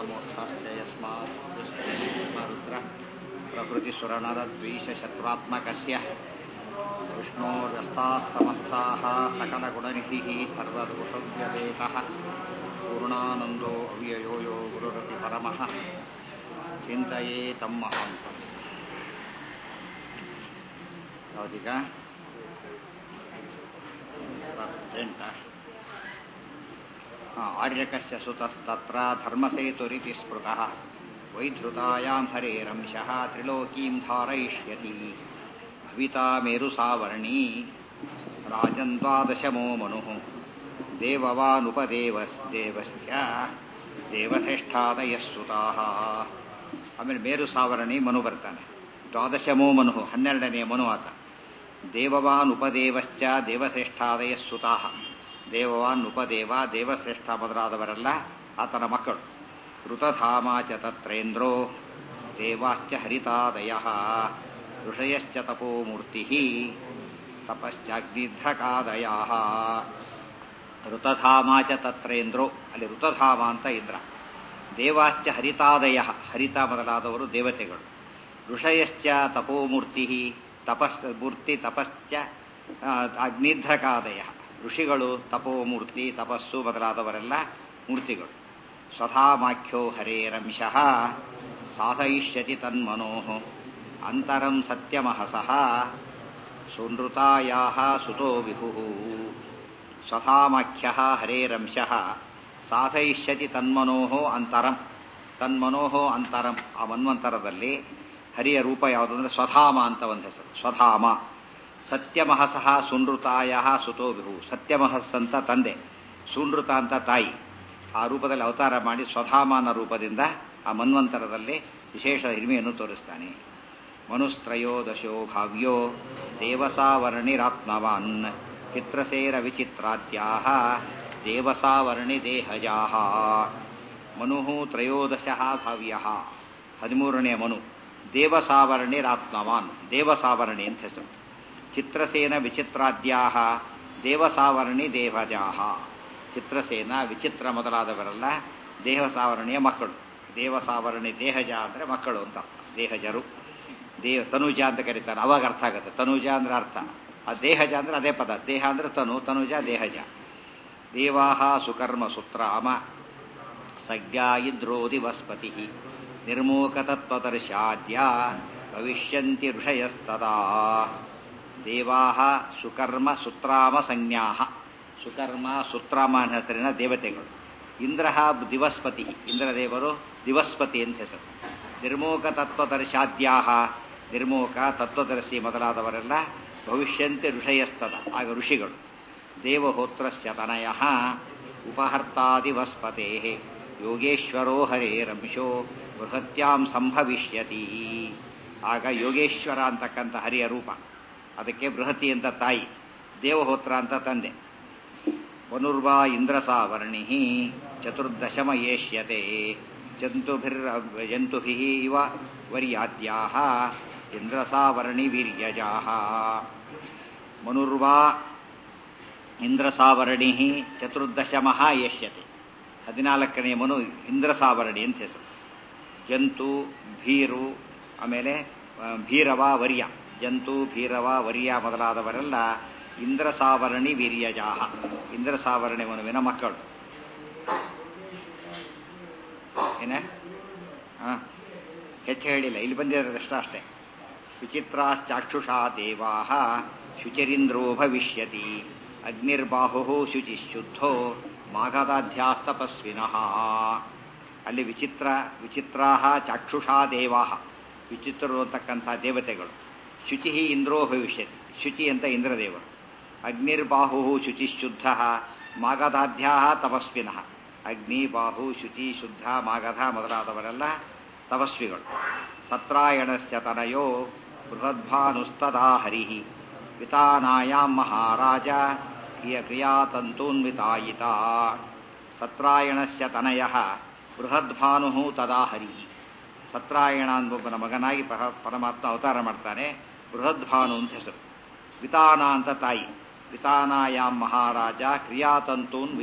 मोक्षाश्च यस्मात् रुद्र प्रभृतिसुरनरद्वीषशत्रुरात्मकस्य विष्णोर्व्यस्तास्तमस्ताः सकलगुणनिधिः सर्वदोषव्यवेकः पूर्णानन्दो अव्ययो यो गुरुरपि परमः ಚಿಂತೆಯೇ ತಮ್ಮ ಅಂತ ಯಾವ್ದೀಗ ಎಂಟ ಆರ್ಯಕಸ್ಯ ಸುತಸ್ತತ್ರ ಧರ್ಮಸೇತುರಿತಿ ಸ್ಮೃತಃ ವೈಧೃತಾಯಾಂ ಹರೇರಂಶಃ ತ್ರಿಲೋಕೀಂ ಧಾರಯಿಷ್ಯತಿ ಭವಿತಾ ಮೇರುಸಾವರ್ಣೀ ರಾಜನ್ ದ್ವಾದಶಮೋ ಮನುಃ ದೇವವಾನುಪದೇವಸ್ ದೇವಶ್ಚ ದೇವಶ್ರೇಷ್ಠಾದಯಃ ಸುತಾಃ ಆಮೇಲೆ ಮೇರು ಸಾವರಣಿ ಮನು ಬರ್ತಾನೆ ದ್ವಾದಶಮೋ ಮನು ಹನ್ನೆರಡನೆಯ ಮನು ಆತ ದೇವವಾನ್ ಉಪದೇವಶ್ಚ ದೇವಶ್ರೇಷ್ಠಾದಯ ಸುತಾಹ ದೇವವಾನ್ ಉಪದೇವ ದೇವಶ್ರೇಷ್ಠ ಮೊದಲಾದವರೆಲ್ಲ ಆತನ ಮಕ್ಕಳು ಋತಧಾಮ ಚ ತತ್ರೇಂದ್ರೋ ದೇವಾಶ್ಚ ಹರಿತಾದಯ ಋಷಯಶ್ಚ ತಪೋಮೂರ್ತಿ ತಪಶ್ಚಾಗ್ನಿಧ್ರಕಾದಯ ಋತಧಾಮ ಚ ತತ್ರೇಂದ್ರೋ ಅಲ್ಲಿ ಋತಧಾಮ ಅಂತ ಇಂದ್ರ ದೇವಾಶ್ಚ ಹರಿತಾದಯ ಹರಿತ ಮೊದಲಾದವರು ದೇವತೆಗಳು ಋಷಯಶ್ಚ ತಪೋಮೂರ್ತಿ ತಪಸ್ ಮೂರ್ತಿ ತಪಶ್ಚ ಅಗ್ನಿಧ್ರಕಾದಯ ಋಷಿಗಳು ತಪೋಮೂರ್ತಿ ತಪಸ್ಸು ಮೊದಲಾದವರೆಲ್ಲ ಮೂರ್ತಿಗಳು ಸ್ವಧಾಮಾಖ್ಯೋ ಹರೇರಂಶಃ ಸಾಧಯಿಷ್ಯತಿ ತನ್ಮನೋ ಅಂತರಂ ಸತ್ಯಮಹಸಃ ಸುನೃತಾಯಾ ಸುತೋ ವಿಭು ಸ್ವಧಾಮಾಖ್ಯ ಹರೇರಂಶಃ ಸಾಧಯಿಷ್ಯತಿ ತನ್ಮನೋಹೋ ಅಂತರಂ ತನ್ಮನೋಹೋ ಅಂತರಂ ಆ ಮನ್ವಂತರದಲ್ಲಿ ಹರಿಯ ರೂಪ ಯಾವುದು ಅಂದರೆ ಸ್ವಧಾಮ ಅಂತ ಒಂದು ಹೆಸರು ಸ್ವಧಾಮ ಸತ್ಯಮಹಸಃ ಸುನೃತಾಯ ಸುತೋ ವಿಹು ಸತ್ಯಮಹಸ್ ಅಂತ ತಂದೆ ಸುನೃತ ಅಂತ ತಾಯಿ ಆ ರೂಪದಲ್ಲಿ ಅವತಾರ ಮಾಡಿ ಸ್ವಧಾಮಾನ ರೂಪದಿಂದ ಆ ಮನ್ವಂತರದಲ್ಲಿ ವಿಶೇಷ ಹಿರಿಮೆಯನ್ನು ತೋರಿಸ್ತಾನೆ ಮನುಸ್ತ್ರಯೋದಶೋ ಭಾವ್ಯೋ ದೇವಸಾವರ್ಣಿರಾತ್ಮವಾನ್ ಚಿತ್ರಸೇರ ವಿಚಿತ್ರಾದ್ಯಾ ದೇವಸಾವರ್ಣಿ ದೇಹಜಾ ಮನು ತ್ರಯೋದಶ ಭಾವ್ಯ ಹದಿಮೂರನೇ ಮನು ದೇವಸಾವರ್ಣಿರಾತ್ಮವಾನ್ ದೇವಸಾವರ್ಣಿ ಅಂತ ಹೆಸರು ಚಿತ್ರಸೇನ ವಿಚಿತ್ರಾದ್ಯಾ ದೇವಸಾವರ್ಣಿ ದೇವಜಾ ಚಿತ್ರಸೇನ ವಿಚಿತ್ರ ಮೊದಲಾದವರೆಲ್ಲ ದೇವಸಾವರ್ಣಿಯ ಮಕ್ಕಳು ದೇವಸಾವರ್ಣಿ ದೇಹಜ ಅಂದರೆ ಮಕ್ಕಳು ಅಂತ ದೇಹಜರು ದೇಹ ತನುಜ ಅಂತ ಕರೀತಾರೆ ಅವಾಗ ಅರ್ಥ ಆಗುತ್ತೆ ತನುಜ ಅಂದ್ರೆ ಅರ್ಥ ಆ ದೇಹಜ ಅಂದ್ರೆ ಅದೇ ಪದ ದೇಹ ಅಂದ್ರೆ ತನು ತನುಜ ದೇಹಜ ದೇವಾಹ ಸುಕರ್ಮ ಸುತ್ರಾಮ ಸಜ್ಞಾ ಇದ್ರೋ ದಿವಸ್ಪತಿ ನಿರ್ಮೂಕತತ್ವದರ್ಶಾದ್ಯ ಭವಿಷ್ಯಂತಿ ಋಷಯಸ್ತದಾ ದೇವಾಹ ಸುಕರ್ಮ ಸುತ್ರಾಮ ಸಂಜ್ಞಾ ಸುಕರ್ಮ ಸುತ್ರಾಮ ಹೆಸರಿನ ದೇವತೆಗಳು ಇಂದ್ರ ದಿವಸ್ಪತಿ ಇಂದ್ರದೇವರು ದಿವಸ್ಪತಿ ಅಂತ ಹೆಸರು ನಿರ್ಮೂಕ ತತ್ವದರ್ಶಾದ್ಯಾ ನಿರ್ಮೂಕ ತತ್ವದರ್ಶಿ ಮೊದಲಾದವರೆಲ್ಲ ಭವಿಷ್ಯಂತೆ ಋಷಯಸ್ತದ ಆಗ ಋಷಿಗಳು ದೇವಹೋತ್ರಸ್ಯ ತನಯ ಉಪಹರ್ತಾದಿವಸ್ಪತೆ ಯೋಗೇಶ್ವರೋ ಹರೇರಂಶೋ ಬೃಹತ್ಯಾಂ ಸಂಭವಿಷ್ಯತಿ ಆಗ ಯೋಗೇಶ್ವರ ಅಂತಕ್ಕಂಥ ಹರಿಯ ರೂಪ ಅದಕ್ಕೆ ಬೃಹತಿ ಅಂತ ತಾಯಿ ದೇವಹೋತ್ರ ಅಂತ ತಂದೆ ವನುರ್ವಾ ಇಂದ್ರಸಾವರ್ಣಿ ಚತುರ್ದಶಮ ಏಷ್ಯತೆ ಜಂತುಭಿರ್ ಜಂತುಭಿ ಇವ ವರ್ಯಾದ್ಯಾ ಇಂದ್ರಸಾವರ್ಣಿ ವೀರ್ಯಜಾ ಮನುರ್ವಾ ಇಂದ್ರಸಾವರ್ಣಿ ಚತುರ್ದಶಮಃ ಏಷ್ಯತೆ ಹದಿನಾಲ್ಕನೇ ಮನು ಇಂದ್ರಸಾವರ್ಣಿ ಅಂತ ಹೆಸರು ಜಂತು ಭೀರು ಆಮೇಲೆ ಭೀರವ ವರ್ಯ ಜಂತು ಭೀರವ ವರ್ಯ ಮೊದಲಾದವರೆಲ್ಲ ಇಂದ್ರಸಾವರ್ಣಿ ವೀರ್ಯಜಾಹ ಇಂದ್ರಸಾವರ್ಣಿ ಮನುವಿನ ಮಕ್ಕಳು ಏನ ಹಾ ಹೆಚ್ಚು ಹೇಳಿಲ್ಲ ಇಲ್ಲಿ ಬಂದಿರೋದಷ್ಟ ಅಷ್ಟೇ ವಿಚಿತ್ರಾಶ್ಚಾಕ್ಷುಷಾ ದೇವಾ ಶುಚಿರಿಂದ್ರೋ ಭವಿಷ್ಯತಿ ಅಗ್ನಿರ್ಬಾಹು ಶುಚಿಶುದ್ಧೋ ಮಾಘದಾಧ್ಯಾಸ್ತಪಸ್ವಿನಃ ಅಲ್ಲಿ ವಿಚಿತ್ರ ವಿಚಿತ್ರಾ ಚಾಕ್ಷುಷಾ ದೇವಾ ವಿಚಿತ್ರರು ಅಂತಕ್ಕಂಥ ದೇವತೆಗಳು ಶುಚಿ ಇಂದ್ರೋ ಭವಿಷ್ಯತಿ ಶುಚಿ ಅಂತ ಇಂದ್ರದೇವರು ಅಗ್ನಿರ್ಬಾಹು ಶುಚಿಶುದ್ಧ ಮಾಗಧಾಧ್ಯ ತಪಸ್ವಿನಃ ಅಗ್ನಿ ಬಾಹು ಶುಚಿ ಶುದ್ಧ ಮಾಗಧ ಮೊದಲಾದವರೆಲ್ಲ ತಪಸ್ವಿಗಳು ಸತ್ರಾಯಣಸ್ಯ ತನಯೋ ಬೃಹದ್ಭಾನುಸ್ತದಾ ಹರಿ ವಿತಾನಾಯಾಂ ಮಹಾರಾಜ ಕ್ರಿಯ ಕ್ರಿಯಾತಂತೂನ್ವಿತಾಯಿತ ಸತ್ರಾಯಣಸ್ಯ ತನಯ ಬೃಹದ್ಭಾನು ತದಾ ಹರಿ ಸತ್ರಾಯಣ ಅನ್ನೊಬ್ಬನ ಮಗನಾಗಿ ಪರಮಾತ್ಮ ಅವತಾರ ಮಾಡ್ತಾನೆ ಬೃಹದ್ಭಾನು ಅಂತ ಹೆಸರು ವಿತಾನ ಅಂತ ತಾಯಿ ವಿತಾನಾಯಾಮ್ ಮಹಾರಾಜ ಕ್ರಿಯಾತಂತೂನ್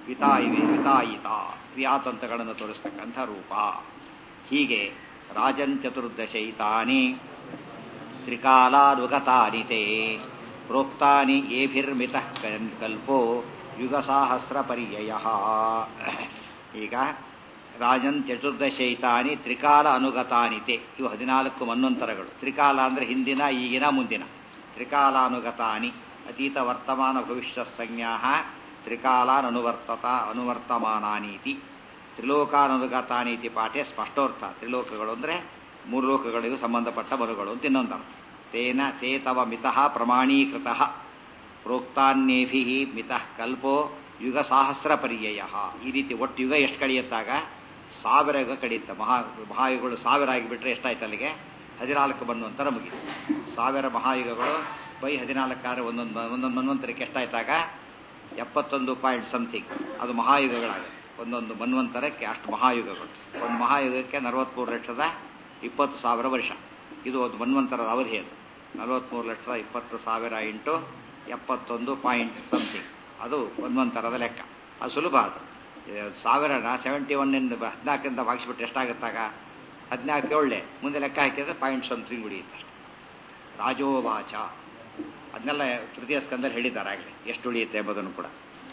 ವಿತಾಯಿ ವಿತಾಯಿತ ಕ್ರಿಯಾತಂತ್ರಗಳನ್ನು ತೋರಿಸ್ತಕ್ಕಂಥ ರೂಪ ಹೀಗೆ ರಾಜನ್ ಚತುರ್ದಶೈತಾನಿ ತ್ರಿಕಾಲಾನುಗತಾನಿ ತೇ ಪ್ರೋಕ್ತಾನಿ ಏಭಿರ್ಮಿತ ಕಲ್ಪೋ ಯುಗಸಾಹಸ್ರ ಪರ್ಯಯ ಈಗ ರಾಜನ್ ಚತುರ್ದಶೈತಾನಿ ತ್ರಿಕಾಲ ಅನುಗತಾನಿತೆ ಇವು ಹದಿನಾಲ್ಕು ಮನ್ವಂತರಗಳು ತ್ರಿಕಾಲ ಅಂದರೆ ಹಿಂದಿನ ಈಗಿನ ಮುಂದಿನ ತ್ರಿಕಾಲಾನುಗತಾನಿ ಅತೀತ ವರ್ತಮಾನ ಭವಿಷ್ಯ ಸಂಜ್ಞಾ ತ್ರಿಕಾಲಾನನುವರ್ತತ ಅನುವರ್ತಮಾನಾನೀತಿ ತ್ರಿಲೋಕಾನುಗತಾನೀತಿ ಪಾಠೆ ಸ್ಪಷ್ಟೋರ್ಥ ತ್ರಿಲೋಕಗಳು ಅಂದರೆ ಮೂರು ಲೋಕಗಳಿಗೂ ಸಂಬಂಧಪಟ್ಟ ಮರುಗಳು ಅಂತ ಇನ್ನೊಂದರ್ಥ ತೇನ ತೇ ತವ ಮಿತಃ ಪ್ರಮಾಣೀಕೃತ ಪ್ರೋಕ್ತಾನ್ಯೇಭಿ ಮಿತಃ ಕಲ್ಪೋ ಯುಗ ಸಹಸ್ರ ಪರ್ಯಯ ಈ ರೀತಿ ಒಟ್ಟು ಯುಗ ಎಷ್ಟು ಕಳೆಯುತ್ತಾಗ ಸಾವಿರ ಯುಗ ಕಳೆಯುತ್ತೆ ಮಹಾ ಮಹಾಯುಗಗಳು ಸಾವಿರ ಆಗಿಬಿಟ್ರೆ ಎಷ್ಟಾಯ್ತು ಅಲ್ಲಿಗೆ ಹದಿನಾಲ್ಕು ಮನ್ವಂತರ ಮುಗಿತು ಸಾವಿರ ಮಹಾಯುಗಗಳು ಬೈ ಹದಿನಾಲ್ಕಾರು ಒಂದೊಂದು ಒಂದೊಂದು ಮನ್ವಂತರಕ್ಕೆ ಎಷ್ಟಾಯ್ತಾಗ ಎಪ್ಪತ್ತೊಂದು ಪಾಯಿಂಟ್ ಸಮಥಿಂಗ್ ಅದು ಮಹಾಯುಗಗಳಾಗುತ್ತೆ ಒಂದೊಂದು ಮನ್ವಂತರಕ್ಕೆ ಅಷ್ಟು ಮಹಾಯುಗಗಳು ಒಂದು ಮಹಾಯುಗಕ್ಕೆ ನಲವತ್ಮೂರು ಲಕ್ಷದ ಇಪ್ಪತ್ತು ಸಾವಿರ ವರ್ಷ ಇದು ಒಂದು ಮನ್ವಂತರದ ಅವಧಿ ಅದು ನಲವತ್ಮೂರು ಲಕ್ಷದ ಇಪ್ಪತ್ತು ಸಾವಿರ ಇಂಟು ಎಪ್ಪತ್ತೊಂದು ಪಾಯಿಂಟ್ ಸಮಥಿಂಗ್ ಅದು ಮನ್ವಂತರದ ಲೆಕ್ಕ ಅದು ಸುಲಭ ಅದು ಸಾವಿರನ ಸೆವೆಂಟಿ ಒನ್ನಿಂದ ಹದಿನಾಲ್ಕರಿಂದ ಭಾಗಿಸ್ಬಿಟ್ಟು ಎಷ್ಟಾಗುತ್ತಾಗ ಹದಿನಾಲ್ಕು ಏಳೆ ಮುಂದೆ ಲೆಕ್ಕ ಹಾಕಿದ್ರೆ ಪಾಯಿಂಟ್ ಸಮಥಿಂಗ್ ಉಳಿಯುತ್ತೆ ಅಷ್ಟೆ ರಾಜೋವಾಚ ಅದನ್ನೆಲ್ಲ ತೃತೀಯ ಸ್ಕಂದಲ್ಲಿ ಹೇಳಿದ್ದಾರೆ ಆಗಲಿ ಎಷ್ಟು ಉಳಿಯುತ್ತೆ ಎಂಬುದನ್ನು ಕೂಡ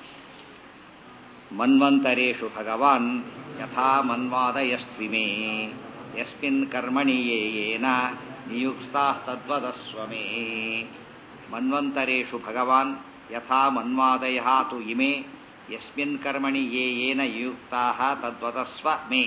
ಮನ್ವಂತರೇಷು ಭಗವಾನ್ ಯಥಾ ಮನ್ವಾದಯಸ್ತ್ವಿಮೇ ಯಸ್ಮಿನ್ ಕರ್ಮಣಿ ಯೇ ಯೇನ ನಿಯುಕ್ತಾಸ್ತದ್ವದಸ್ವಮೇ ಮನ್ವಂತರೇಷು ಭಗವಾನ್ ಯಥಾ ಮನ್ವಾದಯ ತು ಇಮೇ ಯಸ್ಮಿನ್ ಕರ್ಮಣಿ ಯೇ ಯೇನ ನಿಯುಕ್ತಾ ತದ್ವದಸ್ವ ಮೇ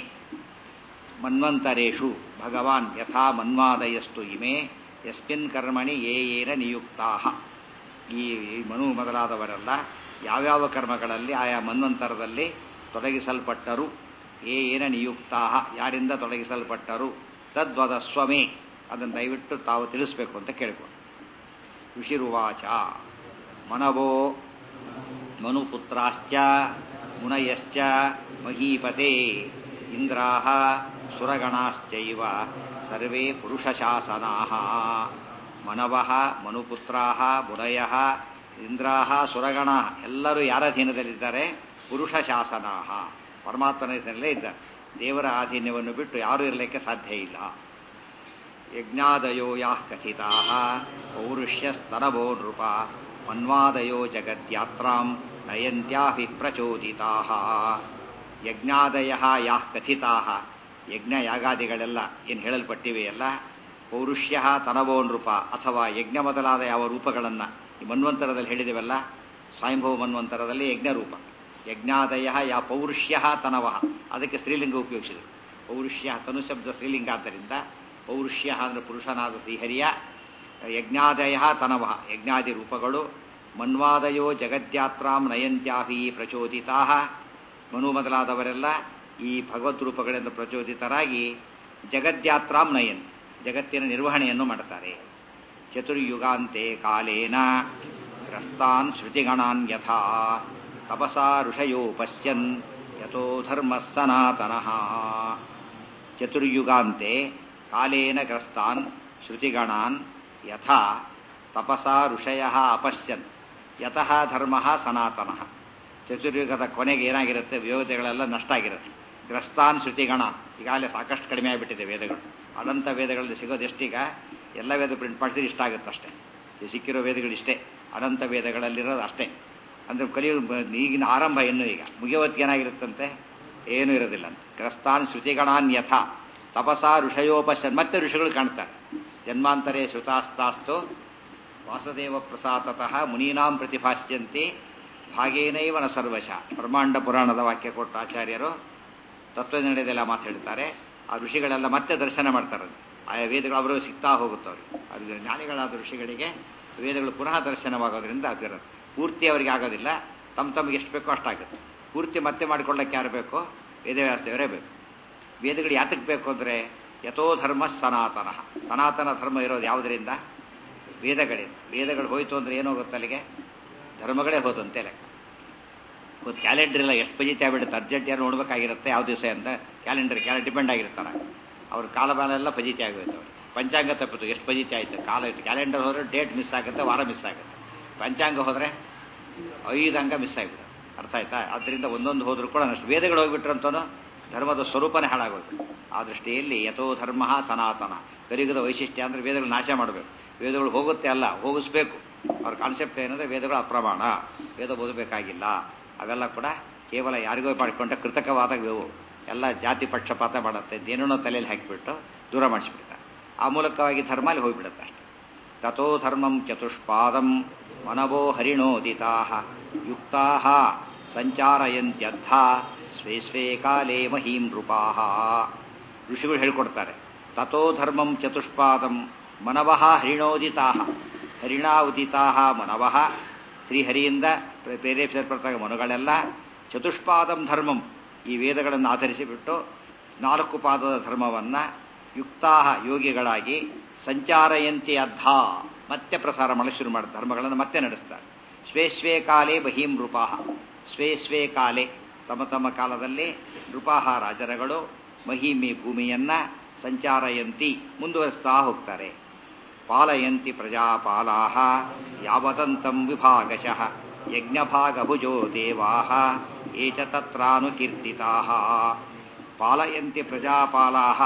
ಮನ್ವಂತರೇಷು ಭಗವಾನ್ ಯಥಾ ಮನ್ವಾದಯಸ್ತು ಇಮೇ ಯಸ್ಮಿನ್ ಕರ್ಮಣಿ ಯೇ ಯೇನ ನಿಯುಕ್ತಾ ಈ ಮನು ಮೊದಲಾದವರೆಲ್ಲ ಯಾವ್ಯಾವ ಕರ್ಮಗಳಲ್ಲಿ ಆಯಾ ಮನ್ವಂತರದಲ್ಲಿ ತೊಡಗಿಸಲ್ಪಟ್ಟರು ಏ ಏನ ನಿಯುಕ್ತಾ ಯಾರಿಂದ ತೊಡಗಿಸಲ್ಪಟ್ಟರು ತದ್ವದ ಸ್ವಮೇ ಅದನ್ನು ದಯವಿಟ್ಟು ತಾವು ತಿಳಿಸ್ಬೇಕು ಅಂತ ಕೇಳ್ಕೊಂಡು ಋಷಿರುವಾಚ ಮನವೋ ಮನುಪುತ್ರಾಶ್ಚ ಮುನಯಶ್ಚ ಮಹೀಪತೆ ಇಂದ್ರಾಹ ಸುರಗಣಾಶ್ಚೈವ ಸರ್ವೇ ಪುರುಷಶಾಸನಾಃ ಮನವಃ ಮನುಪುತ್ರಾಹ ಮುನಯಃ ಇಂದ್ರಾಹ ಸುರಗಣ ಎಲ್ಲರೂ ಯಾರ ಅಧೀನದಲ್ಲಿದ್ದಾರೆ ಪುರುಷ ಶಾಸನಾಹ ಪರಮಾತ್ಮನ ಹೆಸರಲ್ಲೇ ಇದ್ದಾರೆ ದೇವರ ಅಧೀನ್ಯವನ್ನು ಬಿಟ್ಟು ಯಾರೂ ಇರಲಿಕ್ಕೆ ಸಾಧ್ಯ ಇಲ್ಲ ಯಜ್ಞಾದಯೋ ಯಾಃ ಕಥಿತಾ ಪೌರುಷ್ಯಸ್ತನವೋ ನೃಪ ಮನ್ವಾದಯೋ ಜಗದ್ಯಾತ್ರಾಂ ನಯಂತ್ಯಾಹಿ ಪ್ರಚೋದಿತಾ ಯಜ್ಞಾದಯ ಯಾಃ ಕಥಿತಾ ಯಜ್ಞ ಯಾಗಾದಿಗಳೆಲ್ಲ ಏನು ಹೇಳಲ್ಪಟ್ಟಿವೆಯಲ್ಲ ಪೌರುಷ್ಯ ತನವೋ ನೃಪ ಅಥವಾ ಯಜ್ಞ ಮೊದಲಾದ ಯಾವ ರೂಪಗಳನ್ನು ಈ ಮನ್ವಂತರದಲ್ಲಿ ಹೇಳಿದೆವಲ್ಲ ಸ್ವಯಂಭವ ಮನ್ವಂತರದಲ್ಲಿ ಯಜ್ಞ ರೂಪ ಯಜ್ಞಾದಯ ಯಾ ಪೌರುಷ್ಯ ತನವ ಅದಕ್ಕೆ ಸ್ತ್ರೀಲಿಂಗ ಉಪಯೋಗಿಸಿದರು ಪೌರುಷ್ಯ ತನು ಶಬ್ದ ಸ್ತ್ರೀಲಿಂಗ ಆದ್ದರಿಂದ ಪೌರುಷ್ಯ ಅಂದರೆ ಪುರುಷನಾದ ಶ್ರೀಹರಿಯ ಯಜ್ಞಾದಯ ತನವ ಯಜ್ಞಾದಿ ರೂಪಗಳು ಮನ್ವಾದಯೋ ಜಗದ್ಯಾತ್ರಾಂ ನಯಂತ್ಯಾಹಿ ಪ್ರಚೋದಿತಾ ಮನು ಮೊದಲಾದವರೆಲ್ಲ ಈ ಭಗವದ್ ರೂಪಗಳಿಂದ ಪ್ರಚೋದಿತರಾಗಿ ಜಗದ್ಯಾತ್ರಾಂ ನಯನ್ ಜಗತ್ತಿನ ನಿರ್ವಹಣೆಯನ್ನು ಮಾಡುತ್ತಾರೆ ಚತುರ್ಯುಗಾಂತೆ ಕಾಲೇನ ಗ್ರಸ್ತಾನ್ ಶ್ರುತಿಗಣಾನ್ ಯಥಾ ತಪಸಾ ಋಷಯೋ ಪಶ್ಯನ್ ಯಥೋ ಧರ್ಮ ಸನಾತನಃ ಚತುರ್ಯುಗಾಂತೆ ಕಾಲೇನ ಗ್ರಸ್ತಾನ್ ಶ್ರುತಿಗಣಾನ್ ಯಥಾ ತಪಸಾ ಋಷಯ ಅಪಶ್ಯನ್ ಯತಃ ಧರ್ಮ ಸನಾತನಃ ಚತುರ್ಯುಗದ ಕೊನೆಗೆ ಏನಾಗಿರುತ್ತೆ ವಿರೋಧಗಳೆಲ್ಲ ನಷ್ಟ ಆಗಿರುತ್ತೆ ಗ್ರಸ್ತಾನ್ ಶ್ರುತಿಗಣ ಈಗಾಗಲೇ ಸಾಕಷ್ಟು ಕಡಿಮೆ ಆಗಿಬಿಟ್ಟಿದೆ ವೇದಗಳು ಅನಂತ ವೇದಗಳಲ್ಲಿ ಸಿಗೋದು ಎಷ್ಟೀಗ ಎಲ್ಲ ವೇದ ಪ್ರಿಂಟ್ ಮಾಡಿಸಿದ್ರೆ ಇಷ್ಟ ಆಗುತ್ತೆ ಅಷ್ಟೇ ಈ ಸಿಕ್ಕಿರೋ ವೇದಗಳು ಇಷ್ಟೇ ಅನಂತ ವೇದಗಳಲ್ಲಿರೋದು ಅಷ್ಟೇ ಅಂದರೆ ಕಲಿಯು ಈಗಿನ ಆರಂಭ ಇನ್ನು ಈಗ ಮುಗಿಯವತ್ತಿಗೆ ಏನಾಗಿರುತ್ತಂತೆ ಏನೂ ಇರೋದಿಲ್ಲ ಅಂತ ಗ್ರಸ್ತಾನ್ ಶ್ರುತಿಗಣಾನ್ ಯಥ ತಪಸಾ ಋಷಯೋಪಶನ್ ಮತ್ತೆ ಋಷಿಗಳು ಕಾಣ್ತಾರೆ ಜನ್ಮಾಂತರೇ ಶ್ರುತಾಸ್ತಾಸ್ತು ವಾಸುದೇವ ಪ್ರಸಾದತಃ ಮುನೀನಾಂ ಪ್ರತಿಭಾಷ್ಯಂತೆ ಭಾಗೇನೈವ ನ ಸರ್ವಶ ಬ್ರಹ್ಮಾಂಡ ಪುರಾಣದ ವಾಕ್ಯ ಕೊಟ್ಟ ಆಚಾರ್ಯರು ತತ್ವನಿರ್ಣಯದೆಲ್ಲ ಮಾತು ಹೇಳ್ತಾರೆ ಆ ಋಷಿಗಳೆಲ್ಲ ಮತ್ತೆ ದರ್ಶನ ಮಾಡ್ತಾರೆ ಆಯಾ ವೇದಗಳು ಅವರು ಸಿಗ್ತಾ ಹೋಗುತ್ತವ್ರಿಗೆ ಅದು ಜ್ಞಾನಿಗಳಾದ ಋಷಿಗಳಿಗೆ ವೇದಗಳು ಪುನಃ ದರ್ಶನವಾಗೋದ್ರಿಂದ ಅದರ ಪೂರ್ತಿ ಅವರಿಗೆ ಆಗೋದಿಲ್ಲ ತಮ್ಮ ತಮಗೆ ಎಷ್ಟು ಬೇಕೋ ಅಷ್ಟಾಗುತ್ತೆ ಪೂರ್ತಿ ಮತ್ತೆ ಮಾಡಿಕೊಳ್ಳಕ್ಕೆ ಯಾರು ಬೇಕೋ ವೇದವ್ಯಾಸದೇವರೇ ಬೇಕು ವೇದಗಳು ಯಾತಕ್ಕೆ ಬೇಕು ಅಂದರೆ ಯಥೋ ಧರ್ಮ ಸನಾತನ ಸನಾತನ ಧರ್ಮ ಇರೋದು ಯಾವುದರಿಂದ ವೇದಗಳಿಂದ ವೇದಗಳು ಹೋಯ್ತು ಅಂದರೆ ಏನೋಗುತ್ತೆ ಅಲ್ಲಿಗೆ ಧರ್ಮಗಳೇ ಹೋದಂತೆ ಲೆಕ್ಕ ಇವತ್ತು ಕ್ಯಾಲೆಂಡರ್ ಇಲ್ಲ ಎಷ್ಟು ಪಜಿತಿ ಆಗ್ಬಿಡುತ್ತೆ ಅರ್ಜೆಂಟ್ ಯಾರು ನೋಡ್ಬೇಕಾಗಿರುತ್ತೆ ಯಾವ ದಿವಸ ಅಂತ ಕ್ಯಾಲೆಂಡರ್ ಕ್ಯಾಲ ಡಿಪೆಂಡ್ ಆಗಿರ್ತಾರೆ ಅವ್ರ ಕಾಲಮಾನೆಲ್ಲ ಫಜಿತಿ ಆಗೋಯ್ತು ಅವ್ರಿಗೆ ಪಂಚಾಂಗ ತಪ್ಪಿತು ಎಷ್ಟು ಫಜಿತಿ ಆಯಿತು ಕಾಲ ಇತ್ತು ಕ್ಯಾಲೆಂಡರ್ ಹೋದರೆ ಡೇಟ್ ಮಿಸ್ ಆಗುತ್ತೆ ವಾರ ಮಿಸ್ ಆಗುತ್ತೆ ಪಂಚಾಂಗ ಹೋದರೆ ಐದು ಅಂಗ ಮಿಸ್ ಆಗಿಬಿಡುತ್ತೆ ಅರ್ಥ ಆಯ್ತಾ ಅದರಿಂದ ಒಂದೊಂದು ಹೋದ್ರೂ ಕೂಡ ಅಷ್ಟು ವೇದಗಳು ಹೋಗ್ಬಿಟ್ರಂತನೂ ಧರ್ಮದ ಸ್ವರೂಪನೇ ಹಾಳಾಗೋದು ಆ ದೃಷ್ಟಿಯಲ್ಲಿ ಯಥೋ ಧರ್ಮ ಸನಾತನ ಕಲಿಯುಗದ ವೈಶಿಷ್ಟ್ಯ ಅಂದರೆ ವೇದಗಳು ನಾಶ ಮಾಡಬೇಕು ವೇದಗಳು ಹೋಗುತ್ತೆ ಅಲ್ಲ ಹೋಗಿಸ್ಬೇಕು ಅವ್ರ ಕಾನ್ಸೆಪ್ಟ್ ಏನಂದ್ರೆ ವೇದಗಳು ಅಪ್ರಮಾಣ ವೇದ ಓದಬೇಕಾಗಿಲ್ಲ ಅವೆಲ್ಲ ಕೂಡ ಕೇವಲ ಯಾರಿಗೋ ಮಾಡಿಕೊಂಡ ಕೃತಕವಾದ ಇವು ಎಲ್ಲ ಜಾತಿ ಪಕ್ಷಪಾತ ಮಾಡುತ್ತೆ ಏನೇನೋ ತಲೆಯಲ್ಲಿ ಹಾಕಿಬಿಟ್ಟು ದೂರ ಮಾಡಿಸ್ಬಿಡ್ತಾರೆ ಆ ಮೂಲಕವಾಗಿ ಧರ್ಮ ಅಲ್ಲಿ ಹೋಗ್ಬಿಡುತ್ತೆ ಅಷ್ಟೆ ತಥೋ ಧರ್ಮಂ ಚತುಷ್ಪಾದಂ ಮನವೋ ಹರಿಣೋದಿತಾ ಯುಕ್ತಾ ಸಂಚಾರಯಂತ್ಯರ್ಥ ಸ್ವೇ ಸ್ವೇ ಕಾಲೇ ಮಹೀಂ ನೃಪಾ ಋಷಿಗಳು ಹೇಳ್ಕೊಡ್ತಾರೆ ತಥೋ ಧರ್ಮಂ ಚತುಷ್ಪಾದಂ ಮನವಃ ಹರಿಣೋದಿತಾ ಹರಿಣಾ ಉದಿತಾ ಮನವಃ ಶ್ರೀಹರಿಯಿಂದ ಪ್ರೇರೇಪಿಸಲ್ಪಟ್ಟಾಗ ಮನುಗಳೆಲ್ಲ ಚತುಷ್ಪಾದಂ ಧರ್ಮಂ ಈ ವೇದಗಳನ್ನು ಆಧರಿಸಿಬಿಟ್ಟು ನಾಲ್ಕು ಪಾದದ ಧರ್ಮವನ್ನು ಯುಕ್ತಾ ಯೋಗಿಗಳಾಗಿ ಸಂಚಾರಯಂತಿ ಅರ್ಧ ಮತ್ತೆ ಪ್ರಸಾರ ಮಾಡಲು ಶುರು ಮಾಡಿದ ಧರ್ಮಗಳನ್ನು ಮತ್ತೆ ನಡೆಸ್ತಾರೆ ಸ್ವೇ ಸ್ವೇ ಕಾಲೇ ಬಹೀಂ ನೃಪಾಹ ಸ್ವೇ ಸ್ವೇ ಕಾಲೇ ತಮ್ಮ ತಮ್ಮ ಕಾಲದಲ್ಲಿ ನೃಪಾಹ ರಾಜರಗಳು ಮಹಿಮಿ ಭೂಮಿಯನ್ನ ಸಂಚಾರಯಂತಿ ಮುಂದುವರಿಸ್ತಾ ಹೋಗ್ತಾರೆ ಪಾಲಯಂತಿ ಪ್ರಜಾಪಾಲಾಹ ಯಾವದಂತಂ ವಿಭಾಗಶಃ ಯಜ್ಞಭಾಗಭುಜೋ ದೇವಾಹ ಏಚ ತತ್ರಾನುಕೀರ್ತಿತಾಹ ಪಾಲಯಂತಿ ಪ್ರಜಾಪಾಲಾಹ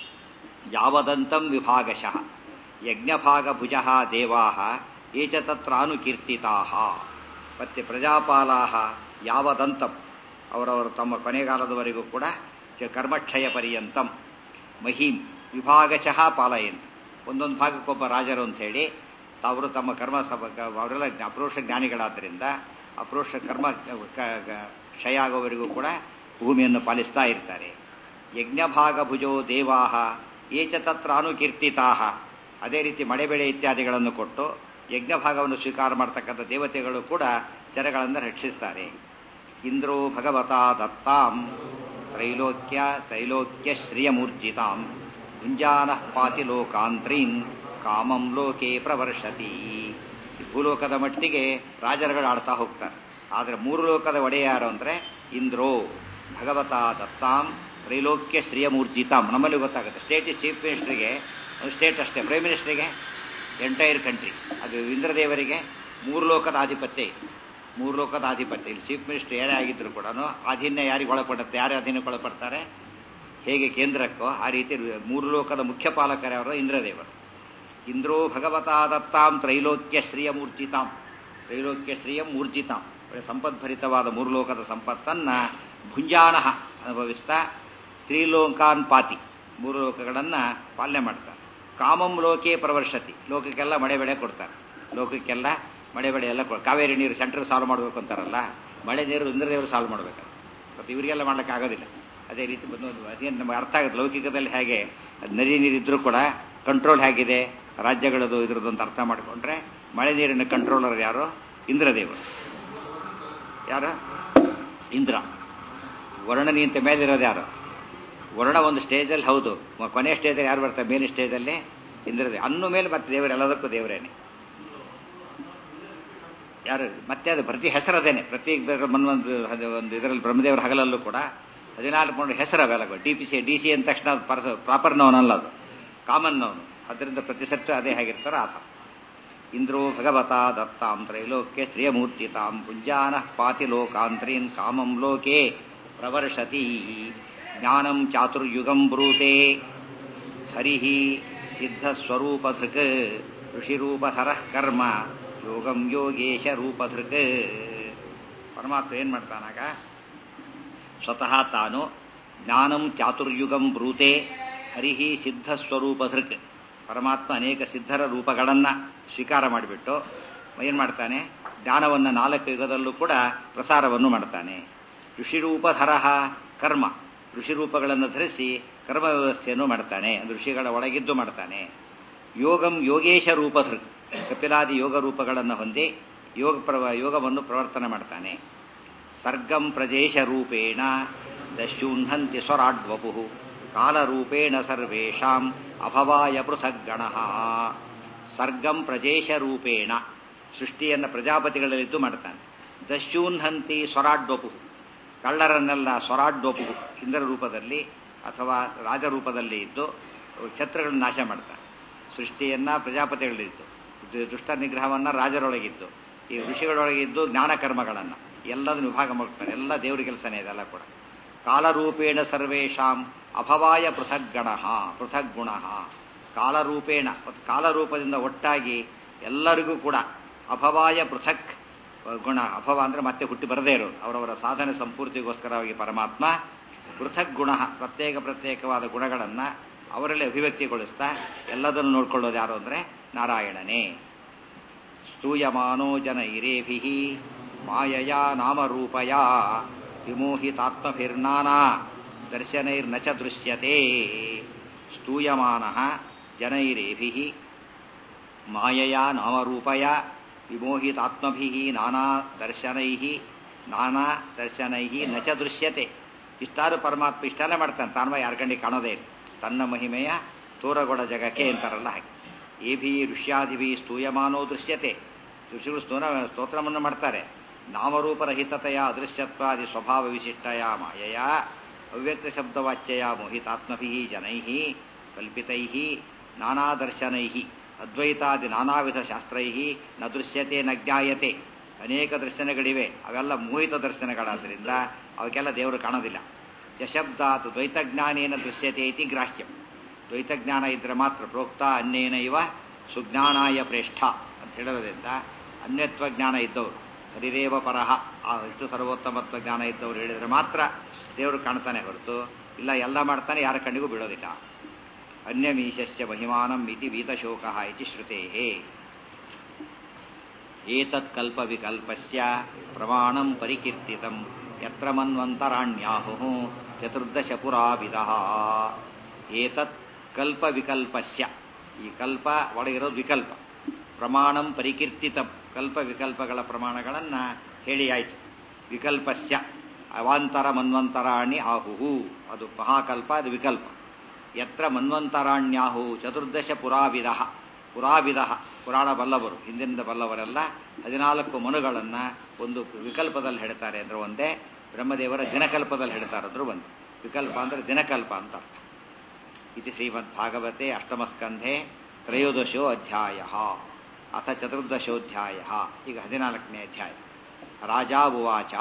ಯಾವದಂತಂ ವಿಭಾಗಶಃ ಯಜ್ಞಭಾಗಭುಜ ದೇವಾಹ ಏಚ ತತ್ರಾನುಕೀರ್ತಿತಾಹ ಮತ್ತೆ ಪ್ರಜಾಪಾಲಾಹ ಯಾವದಂತಂ ಅವರವರು ತಮ್ಮ ಕೊನೆಗಾಲದವರೆಗೂ ಕೂಡ ಕರ್ಮಕ್ಷಯ ಪರ್ಯಂತಂ ಮಹೀಂ ವಿಭಾಗಶಃ ಪಾಲಯಂತಿ ಒಂದೊಂದು ಭಾಗಕ್ಕೊಬ್ಬ ರಾಜರು ಅಂತ ಹೇಳಿ ಅವರು ತಮ್ಮ ಕರ್ಮ ಅವರೆಲ್ಲ ಅಪ್ರೋಷ ಜ್ಞಾನಿಗಳಾದ್ದರಿಂದ ಅಪ್ರೋಷ ಕರ್ಮ ಕ್ಷಯ ಆಗೋವರೆಗೂ ಕೂಡ ಭೂಮಿಯನ್ನು ಪಾಲಿಸ್ತಾ ಇರ್ತಾರೆ ಯಜ್ಞಭಾಗ ಭುಜೋ ದೇವಾಹ ಏಚ ತತ್ರ ಅನುಕೀರ್ತಿತಾಹ ಅದೇ ರೀತಿ ಮಳೆ ಬೆಳೆ ಇತ್ಯಾದಿಗಳನ್ನು ಕೊಟ್ಟು ಯಜ್ಞಭಾಗವನ್ನು ಸ್ವೀಕಾರ ಮಾಡ್ತಕ್ಕಂಥ ದೇವತೆಗಳು ಕೂಡ ಜನಗಳನ್ನು ರಕ್ಷಿಸ್ತಾರೆ ಇಂದ್ರೋ ಭಗವತ ದತ್ತಾಂ ತ್ರೈಲೋಕ್ಯ ತ್ರೈಲೋಕ್ಯ ಶ್ರಿಯಮೂರ್ಜಿತಾಂ ಭುಂಜಾನ ಪಾತಿ ಲೋಕಾಂತ್ರೀನ್ ಕಾಮಂ ಲೋಕೆ ಪ್ರವರ್ಷತಿ ಭೂಲೋಕದ ಮಟ್ಟಿಗೆ ರಾಜರುಗಳು ಆಡ್ತಾ ಹೋಗ್ತಾರೆ ಆದರೆ ಮೂರು ಲೋಕದ ಒಡೆಯ ಯಾರು ಅಂದರೆ ಇಂದ್ರೋ ಭಗವತ ದತ್ತಾಂ ತ್ರೈಲೋಕ್ಯ ಶ್ರೀಯಮೂರ್ಜಿತಾಂ ನಮ್ಮಲ್ಲಿ ಗೊತ್ತಾಗುತ್ತೆ ಸ್ಟೇಟ್ ಚೀಫ್ ಮಿನಿಸ್ಟ್ರಿಗೆ ಸ್ಟೇಟ್ ಅಷ್ಟೇ ಪ್ರೈಮ್ ಮಿನಿಸ್ಟ್ರಿಗೆ ಎಂಟೈರ್ ಕಂಟ್ರಿ ಅದು ಇಂದ್ರದೇವರಿಗೆ ಮೂರು ಲೋಕದ ಆಧಿಪತ್ಯ ಇದೆ ಮೂರು ಲೋಕದ ಆಧಿಪತ್ಯ ಇಲ್ಲಿ ಚೀಫ್ ಮಿನಿಸ್ಟರ್ ಯಾರೇ ಆಗಿದ್ರು ಕೂಡ ಅಧೀನ್ಯ ಯಾರಿಗೆ ಒಳಪಡುತ್ತೆ ಯಾರೇ ಅಧೀನಕ್ಕೆ ಒಳಪಡ್ತಾರೆ ಹೇಗೆ ಕೇಂದ್ರಕ್ಕೋ ಆ ರೀತಿ ಮೂರು ಲೋಕದ ಮುಖ್ಯ ಪಾಲಕರವರು ಇಂದ್ರದೇವರು ಇಂದ್ರೋ ಭಗವತ ದತ್ತಾಂ ತ್ರೈಲೋಕ್ಯ ಶ್ರೀಯ ಮೂರ್ಜಿತಾಂ ತ್ರೈಲೋಕ್ಯ ಶ್ರೀಯ ಮೂರ್ಜಿತಾಂ ಸಂಪದ್ಭರಿತವಾದ ಮೂರು ಲೋಕದ ಸಂಪತ್ತನ್ನ ಭುಂಜಾನ ಅನುಭವಿಸ್ತಾ ತ್ರಿಲೋಕಾನ್ ಪಾತಿ ಮೂರು ಲೋಕಗಳನ್ನು ಪಾಲನೆ ಮಾಡ್ತಾರೆ ಕಾಮಂ ಲೋಕೆ ಪ್ರವರ್ಷತಿ ಲೋಕಕ್ಕೆಲ್ಲ ಮಳೆ ಬೆಳೆ ಕೊಡ್ತಾರೆ ಲೋಕಕ್ಕೆಲ್ಲ ಮಳೆ ಬೆಳೆ ಎಲ್ಲ ಕಾವೇರಿ ನೀರು ಸೆಂಟ್ರಲ್ ಸಾಲ್ವ್ ಮಾಡಬೇಕು ಅಂತಾರಲ್ಲ ಮಳೆ ನೀರು ಇಂದ್ರದೇವರು ಸಾಲ್ವ್ ಮಾಡಬೇಕು ಮತ್ತು ಇವರಿಗೆಲ್ಲ ಮಾಡ್ಲಿಕ್ಕೆ ಆಗೋದಿಲ್ಲ ಅದೇ ರೀತಿ ಬಂದು ಅದೇನು ನಮಗೆ ಅರ್ಥ ಆಗುತ್ತೆ ಲೌಕಿಕದಲ್ಲಿ ಹೇಗೆ ನದಿ ನೀರಿದ್ರೂ ಕೂಡ ಕಂಟ್ರೋಲ್ ಹೇಗಿದೆ ರಾಜ್ಯಗಳದು ಇದ್ರದ್ದು ಅಂತ ಅರ್ಥ ಮಾಡಿಕೊಂಡ್ರೆ ಮಳೆ ನೀರಿನ ಕಂಟ್ರೋಲರ್ ಯಾರು ಇಂದ್ರದೇವರು ಯಾರು ಇಂದ್ರ ವರ್ಣನಿ ಅಂತ ಮೇಲಿರೋದು ಯಾರು ವರ್ಣ ಒಂದು ಸ್ಟೇಜಲ್ಲಿ ಹೌದು ಕೊನೆಯ ಸ್ಟೇಜಲ್ಲಿ ಯಾರು ಬರ್ತಾರೆ ಮೇಲಿನ ಸ್ಟೇಜಲ್ಲಿ ಇಂದ್ರದೇ ಅನ್ನು ಮೇಲೆ ಮತ್ತೆ ದೇವರು ಎಲ್ಲದಕ್ಕೂ ದೇವರೇನೆ ಯಾರು ಮತ್ತೆ ಅದು ಪ್ರತಿ ಹೆಸರದೇನೆ ಪ್ರತಿ ಮನ್ನೊಂದು ಒಂದು ಇದರಲ್ಲಿ ಬ್ರಹ್ಮದೇವರ ಹಗಲಲ್ಲೂ ಕೂಡ ಹದಿನಾಲ್ಕು ಮೂರು ಹೆಸರು ಅವೆಲ್ಲ D P C D C ಅಂದ ತಕ್ಷಣ ಪ್ರಾಪರ್ ನೋವನಲ್ಲ ಅದು ಕಾಮನ್ ನೋವನು ಅದರಿಂದ ಪ್ರತಿ ಸತ್ತು ಅದೇ ಹೇಗಿರ್ತಾರೋ ಆತ ಇಂದ್ರೋ ಭಗವತ ದತ್ತಾಂ ತ್ರೈಲೋಕ್ಯ ಶ್ರಿಯಮೂರ್ತಿತಾಂ ಪುಂಜಾನ ಪಾತಿ ಲೋಕಾಂತ್ರೀನ್ ಕಾಮಂ ಲೋಕೆ ಪ್ರವರ್ಷತಿ ಜ್ಞಾನಂ ಚಾತುರ್ಯುಗಂ ಬ್ರೂತೆ ಹರಿ ಸಿದ್ಧಸ್ವರೂಪಧೃಕ್ ಋಷಿರೂಪಧರ ಕರ್ಮ ಯೋಗಂ ಯೋಗೇಶ ರೂಪಧೃಕ್ ಪರಮಾತ್ಮ ಏನ್ ಮಾಡ್ತಾನಾಗ ಸ್ವತಃ ತಾನು ಜ್ಞಾನಂ ಚಾತುರ್ಯುಗಂ ಬ್ರೂತೆ ಹರಿಹಿ ಸಿದ್ಧ ಸ್ವರೂಪಧೃಕ್ ಪರಮಾತ್ಮ ಅನೇಕ ಸಿದ್ಧರ ರೂಪಗಳನ್ನ ಸ್ವೀಕಾರ ಮಾಡಿಬಿಟ್ಟು ಏನ್ ಮಾಡ್ತಾನೆ ಜ್ಞಾನವನ್ನು ನಾಲ್ಕು ಯುಗದಲ್ಲೂ ಕೂಡ ಪ್ರಸಾರವನ್ನು ಮಾಡ್ತಾನೆ ಋಷಿರೂಪಧರ ಕರ್ಮ ಋಷಿರೂಪಗಳನ್ನು ಧರಿಸಿ ಕರ್ಮ ವ್ಯವಸ್ಥೆಯನ್ನು ಮಾಡ್ತಾನೆ ಋಷಿಗಳ ಒಳಗಿದ್ದು ಮಾಡ್ತಾನೆ ಯೋಗಂ ಯೋಗೇಶ ರೂಪಧೃಕ್ ಕಪಿಲಾದಿ ಯೋಗ ರೂಪಗಳನ್ನು ಹೊಂದಿ ಯೋಗ ಪ್ರವ ಯೋಗವನ್ನು ಪ್ರವರ್ತನೆ ಮಾಡ್ತಾನೆ ಸರ್ಗಂ ಪ್ರಜೇಶ ರೂಪೇಣ ದಶ್ಯೂಹಂತಿ ಸ್ವರಾಡ್ವಪು ಕಾಲರೂಪೇಣ ಸರ್ವೇಷಾಂ ಅಭವಾಯ ಪೃಥಕ್ ಗಣ ಸರ್ಗಂ ಪ್ರಜೇಶ ರೂಪೇಣ ಸೃಷ್ಟಿಯನ್ನು ಪ್ರಜಾಪತಿಗಳಲ್ಲಿದ್ದು ಮಾಡ್ತಾನೆ ದಶ್ಯೂನ್ಹಂತಿ ಸ್ವರಾಡ್ವಪು ಕಳ್ಳರನ್ನೆಲ್ಲ ಸ್ವರಾಡ್ವಪು ಇಂದ್ರ ರೂಪದಲ್ಲಿ ಅಥವಾ ರಾಜರೂಪದಲ್ಲಿ ಇದ್ದು ಛತ್ರಗಳನ್ನು ನಾಶ ಮಾಡ್ತಾನೆ ಸೃಷ್ಟಿಯನ್ನ ಪ್ರಜಾಪತಿಗಳಲ್ಲಿದ್ದು ದುಷ್ಟ ನಿಗ್ರಹವನ್ನ ರಾಜರೊಳಗಿದ್ದು ಈ ಋಷಿಗಳೊಳಗಿದ್ದು ಜ್ಞಾನ ಕರ್ಮಗಳನ್ನು ಎಲ್ಲದನ್ನು ವಿಭಾಗ ಮಾಡ್ತಾರೆ ಎಲ್ಲ ದೇವ್ರ ಕೆಲಸನೇ ಇದೆಲ್ಲ ಕೂಡ ಕಾಲರೂಪೇಣ ಸರ್ವೇಷಾಂ ಅಭವಾಯ ಪೃಥಕ್ ಗಣ ಪೃಥಕ್ ಗುಣ ಕಾಲರೂಪೇಣ ಮತ್ತು ಕಾಲರೂಪದಿಂದ ಒಟ್ಟಾಗಿ ಎಲ್ಲರಿಗೂ ಕೂಡ ಅಭವಾಯ ಪೃಥಕ್ ಗುಣ ಅಭವ ಅಂದ್ರೆ ಮತ್ತೆ ಹುಟ್ಟಿ ಬರದೇ ಇರೋದು ಅವರವರ ಸಾಧನೆ ಸಂಪೂರ್ತಿಗೋಸ್ಕರವಾಗಿ ಪರಮಾತ್ಮ ಪೃಥಕ್ ಗುಣ ಪ್ರತ್ಯೇಕ ಪ್ರತ್ಯೇಕವಾದ ಗುಣಗಳನ್ನು ಅವರಲ್ಲಿ ಅಭಿವ್ಯಕ್ತಿಗೊಳಿಸ್ತಾ ಎಲ್ಲದನ್ನು ನೋಡ್ಕೊಳ್ಳೋದು ಯಾರು ಅಂದ್ರೆ ನಾರಾಯಣನೇ ಸ್ತೂಯಮಾನೋ ಜನ ಇರೇಭಿ ಮಾಯಯ ನಾಮರೂಪಯ ವಿಮೋಹಿತಾತ್ಮಭಿರ್ನಾನಾ ದರ್ಶನೈರ್ನ ಚ ದೃಶ್ಯತೆ ಸ್ತೂಯಮಾನ ಜನೈರೇಭಿ ಮಾಯಯ ನಾಮರೂಪಯ ವಿಮೋಹಿತಾತ್ಮಭಿ ನಾನಾ ದರ್ಶನೈ ನಾನಾ ದರ್ಶನೈ ನ ಚ ದೃಶ್ಯತೆ ಇಷ್ಟಾರು ಪರಮಾತ್ಮ ಇಷ್ಟೆಲ್ಲ ಮಾಡ್ತಾನೆ ತಾನ್ವ ಯಾರ ಕಣ್ಣಿಗೆ ಕಾಣೋದೇ ಇಲ್ಲ ತನ್ನ ಮಹಿಮೆಯ ತೋರಗೊಡ ಜಗಕ್ಕೆ ಅಂತಾರಲ್ಲ ಹಾಗೆ ಏಭಿ ಋಷ್ಯಾದಿಭಿ ಸ್ತೂಯಮಾನೋ ದೃಶ್ಯತೆ ಋಷಿಗಳು ಸ್ತೋನ ಸ್ತೋತ್ರವನ್ನು ಮಾಡ್ತಾರೆ ನಾಮರೂಪರಹಿತತೆಯ ಅದೃಶ್ಯತ್ವಾದಿ ಸ್ವಭಾವ ವಿಶಿಷ್ಟಯ ಮಾಯಯ ಅವ್ಯಕ್ತ ಶಬ್ದವಾಚ್ಯಯ ಮೋಹಿತಾತ್ಮಭಿ ಜನೈ ಕಲ್ಪಿತೈ ನಾನಾ ದರ್ಶನೈ ಅದ್ವೈತಾದಿ ನಾನಾವಿಧ ಶಾಸ್ತ್ರೈ ನ ದೃಶ್ಯತೆ ನ ಜ್ಞಾಯತೆ ಅನೇಕ ದರ್ಶನಗಳಿವೆ ಅವೆಲ್ಲ ಮೋಹಿತ ದರ್ಶನಗಳಾದ್ದರಿಂದ ಅವಕ್ಕೆಲ್ಲ ದೇವರು ಕಾಣೋದಿಲ್ಲ ಯಶಬ್ದಾತ್ ದ್ವೈತಜ್ಞಾನೇನ ದೃಶ್ಯತೆ ಇತಿ ಗ್ರಾಹ್ಯಂ ದ್ವೈತಜ್ಞಾನ ಇದ್ರೆ ಮಾತ್ರ ಪ್ರೋಕ್ತ ಅನ್ಯೇನ ಇವ ಸುಜ್ಞಾನಾಯ ಪ್ರೇಷ್ಠ ಅಂತ ಹೇಳೋದ್ರಿಂದ ಅನ್ಯತ್ವ ಜ್ಞಾನ ಇದ್ದವರು ಹರಿರೇವ ಪರಹ ಆ ಇಷ್ಟು ಸರ್ವೋತ್ತಮತ್ವ ಜ್ಞಾನ ಇದ್ದವರು ಹೇಳಿದರೆ ಮಾತ್ರ ದೇವರು ಕಾಣ್ತಾನೆ ಹೊರತು ಇಲ್ಲ ಎಲ್ಲ ಮಾಡ್ತಾನೆ ಯಾರ ಕಣ್ಣಿಗೂ ಬೀಳೋದಿಲ್ಲ ಅನ್ಯಮೀಶಸ್ಯ ಮಹಿಮಾನಂ ಇತಿ ವೀತಶೋಕ ಇತಿ ಶ್ರುತೇ ಏತತ್ ಕಲ್ಪ ವಿಕಲ್ಪಸ್ಯ ಪ್ರಮಾಣಂ ಪರಿಕೀರ್ತಿತಂ ಯತ್ರ ಮನ್ವಂತರಾಣ್ಯಾಹು ಚತುರ್ದಶ ಪುರಾವಿದಃ ಏತತ್ ಕಲ್ಪ ವಿಕಲ್ಪಸ್ಯ ಈ ಕಲ್ಪ ಒಳಗಿರೋದು ವಿಕಲ್ಪ ಪ್ರಮಾಣಂ ಪರಿಕೀರ್ತಿತಂ ಕಲ್ಪ ವಿಕಲ್ಪಗಳ ಪ್ರಮಾಣಗಳನ್ನು ಹೇಳಿ ಆಯಿತು ವಿಕಲ್ಪಸ್ಯ ಅವಾಂತರ ಮನ್ವಂತರಾಣಿ ಆಹುಹು ಅದು ಮಹಾಕಲ್ಪ ಅದು ವಿಕಲ್ಪ ಯತ್ರ ಮನ್ವಂತರಾಣ್ಯಾಹು ಚತುರ್ದಶ ಪುರಾವಿಧ ಪುರಾವಿಧ ಪುರಾಣ ಬಲ್ಲವರು ಹಿಂದಿನಿಂದ ಬಲ್ಲವರೆಲ್ಲ ಹದಿನಾಲ್ಕು ಮನುಗಳನ್ನು ಒಂದು ವಿಕಲ್ಪದಲ್ಲಿ ಹೇಳ್ತಾರೆ ಅಂದ್ರೆ ಒಂದೇ ಬ್ರಹ್ಮದೇವರ ದಿನಕಲ್ಪದಲ್ಲಿ ಹೇಳ್ತಾರೆ ಅಂದ್ರು ಒಂದು ವಿಕಲ್ಪ ಅಂದ್ರೆ ದಿನಕಲ್ಪ ಅಂತ ಅರ್ಥ ಇದು ಶ್ರೀಮದ್ ಭಾಗವತೆ ಅಷ್ಟಮಸ್ಕಂಧೆ ತ್ರಯೋದಶೋ ಅಧ್ಯಾಯ ಅಥ ಚತುರ್ದಶೋಧ್ಯಾಯ ಈಗ ಹದಿನಾಲ್ಕನೇ ಅಧ್ಯಾಯ ರಾಜ ಉವಾಚ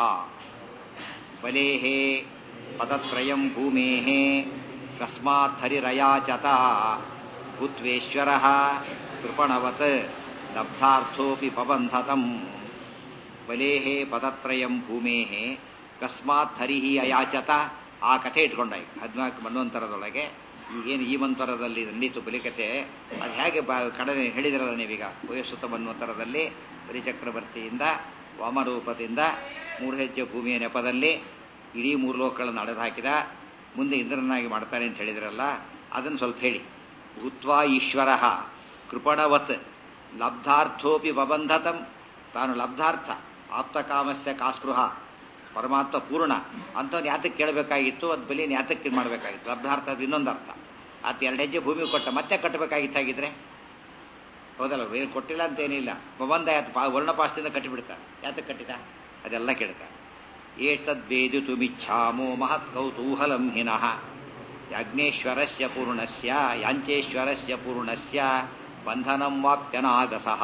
ಬಲೇಃ ಪದತ್ರಯಂ ಭೂಮೇಃ ಕಸ್ಮಾತ್ ಹರಿರಯಾಚತ ಭೂತ್ವೇಶ್ವರ ಕೃಪಣವತ್ ಲಬ್ಧಾರ್ಥೋಪಿ ಪಬಂಧತಂ ಬಲೇಃ ಪದತ್ರಯಂ ಭೂಮೇಃ ಕಸ್ಮಾತ್ ಹರಿಃ ಅಯಾಚತ ಆ ಕಥೆ ಇಟ್ಕೊಂಡ ಈಗ ಹದಿನಾಲ್ಕು ಮನ್ವಂತರದೊಳಗೆ ಈಗೇನು ಈ ಮಂತರದಲ್ಲಿ ನಡೀತು ಬಲಿಕತೆ ಅದು ಹೇಗೆ ಬ ಕಡೆ ಹೇಳಿದಿರಲ್ಲ ನೀವೀಗ ವಯಸ್ಸುತ ಮನ್ವಂತರದಲ್ಲಿ ಬಲಿಚಕ್ರವರ್ತಿಯಿಂದ ವಾಮರೂಪದಿಂದ ಮೂರು ಹೆಜ್ಜೆ ಭೂಮಿಯ ನೆಪದಲ್ಲಿ ಇಡೀ ಮೂರು ಲೋಕಗಳನ್ನು ಅಳೆದು ಹಾಕಿದ ಮುಂದೆ ಇಂದ್ರನಾಗಿ ಮಾಡ್ತಾನೆ ಅಂತ ಹೇಳಿದ್ರಲ್ಲ ಅದನ್ನು ಸ್ವಲ್ಪ ಹೇಳಿ ಭೂತ್ವಾ ಈಶ್ವರ ಕೃಪಣವತ್ ಲಬ್ಧಾರ್ಥೋಪಿ ಬಬಂಧತಂ ತಾನು ಲಬ್ಧಾರ್ಥ ಆಪ್ತಕಾಮಸ್ಯ ಕಾಸ್ಪೃಹ ಪರಮಾತ್ಮ ಪೂರ್ಣ ಅಂಥವ್ನು ಯಾತಕ್ಕೆ ಕೇಳಬೇಕಾಗಿತ್ತು ಅದು ಬಲಿ ಯಾತಕ್ಕೆ ಮಾಡಬೇಕಾಗಿತ್ತು ಲಬ್ಧಾರ್ಥ ಅದು ಇನ್ನೊಂದು ಅರ್ಥ ಆತ ಎರಡು ಹೆಜ್ಜೆ ಭೂಮಿ ಕೊಟ್ಟ ಮತ್ತೆ ಕಟ್ಟಬೇಕಾಗಿತ್ತಾಗಿದ್ರೆ ಹೌದಲ್ಲ ಏನು ಕೊಟ್ಟಿಲ್ಲ ಅಂತ ಏನಿಲ್ಲ ಪ್ರಬಂಧ ಯಾತ ಪಾ ವರ್ಣಪಾಸದಿಂದ ಕಟ್ಟಿಬಿಡ್ತಾರೆ ಯಾತಕ್ಕೆ ಕಟ್ಟಿದ ಅದೆಲ್ಲ ಕೇಳ್ತಾರೆ ಏತದ್ವೇದಿತುಮಿಚ್ಛಾಮೋ ಮಹತ್ ಕೌತೂಹಲಂ ಹಿನಃ ಯಾಜ್ಞೇಶ್ವರಸ್ಯ ಪೂರ್ಣಸ್ಯ ಯಾಂಚೇಶ್ವರಸ್ಯ ಪೂರ್ಣಸ್ಯ ಬಂಧನಂ ವಾಪ್ಯನಾಗಸಃ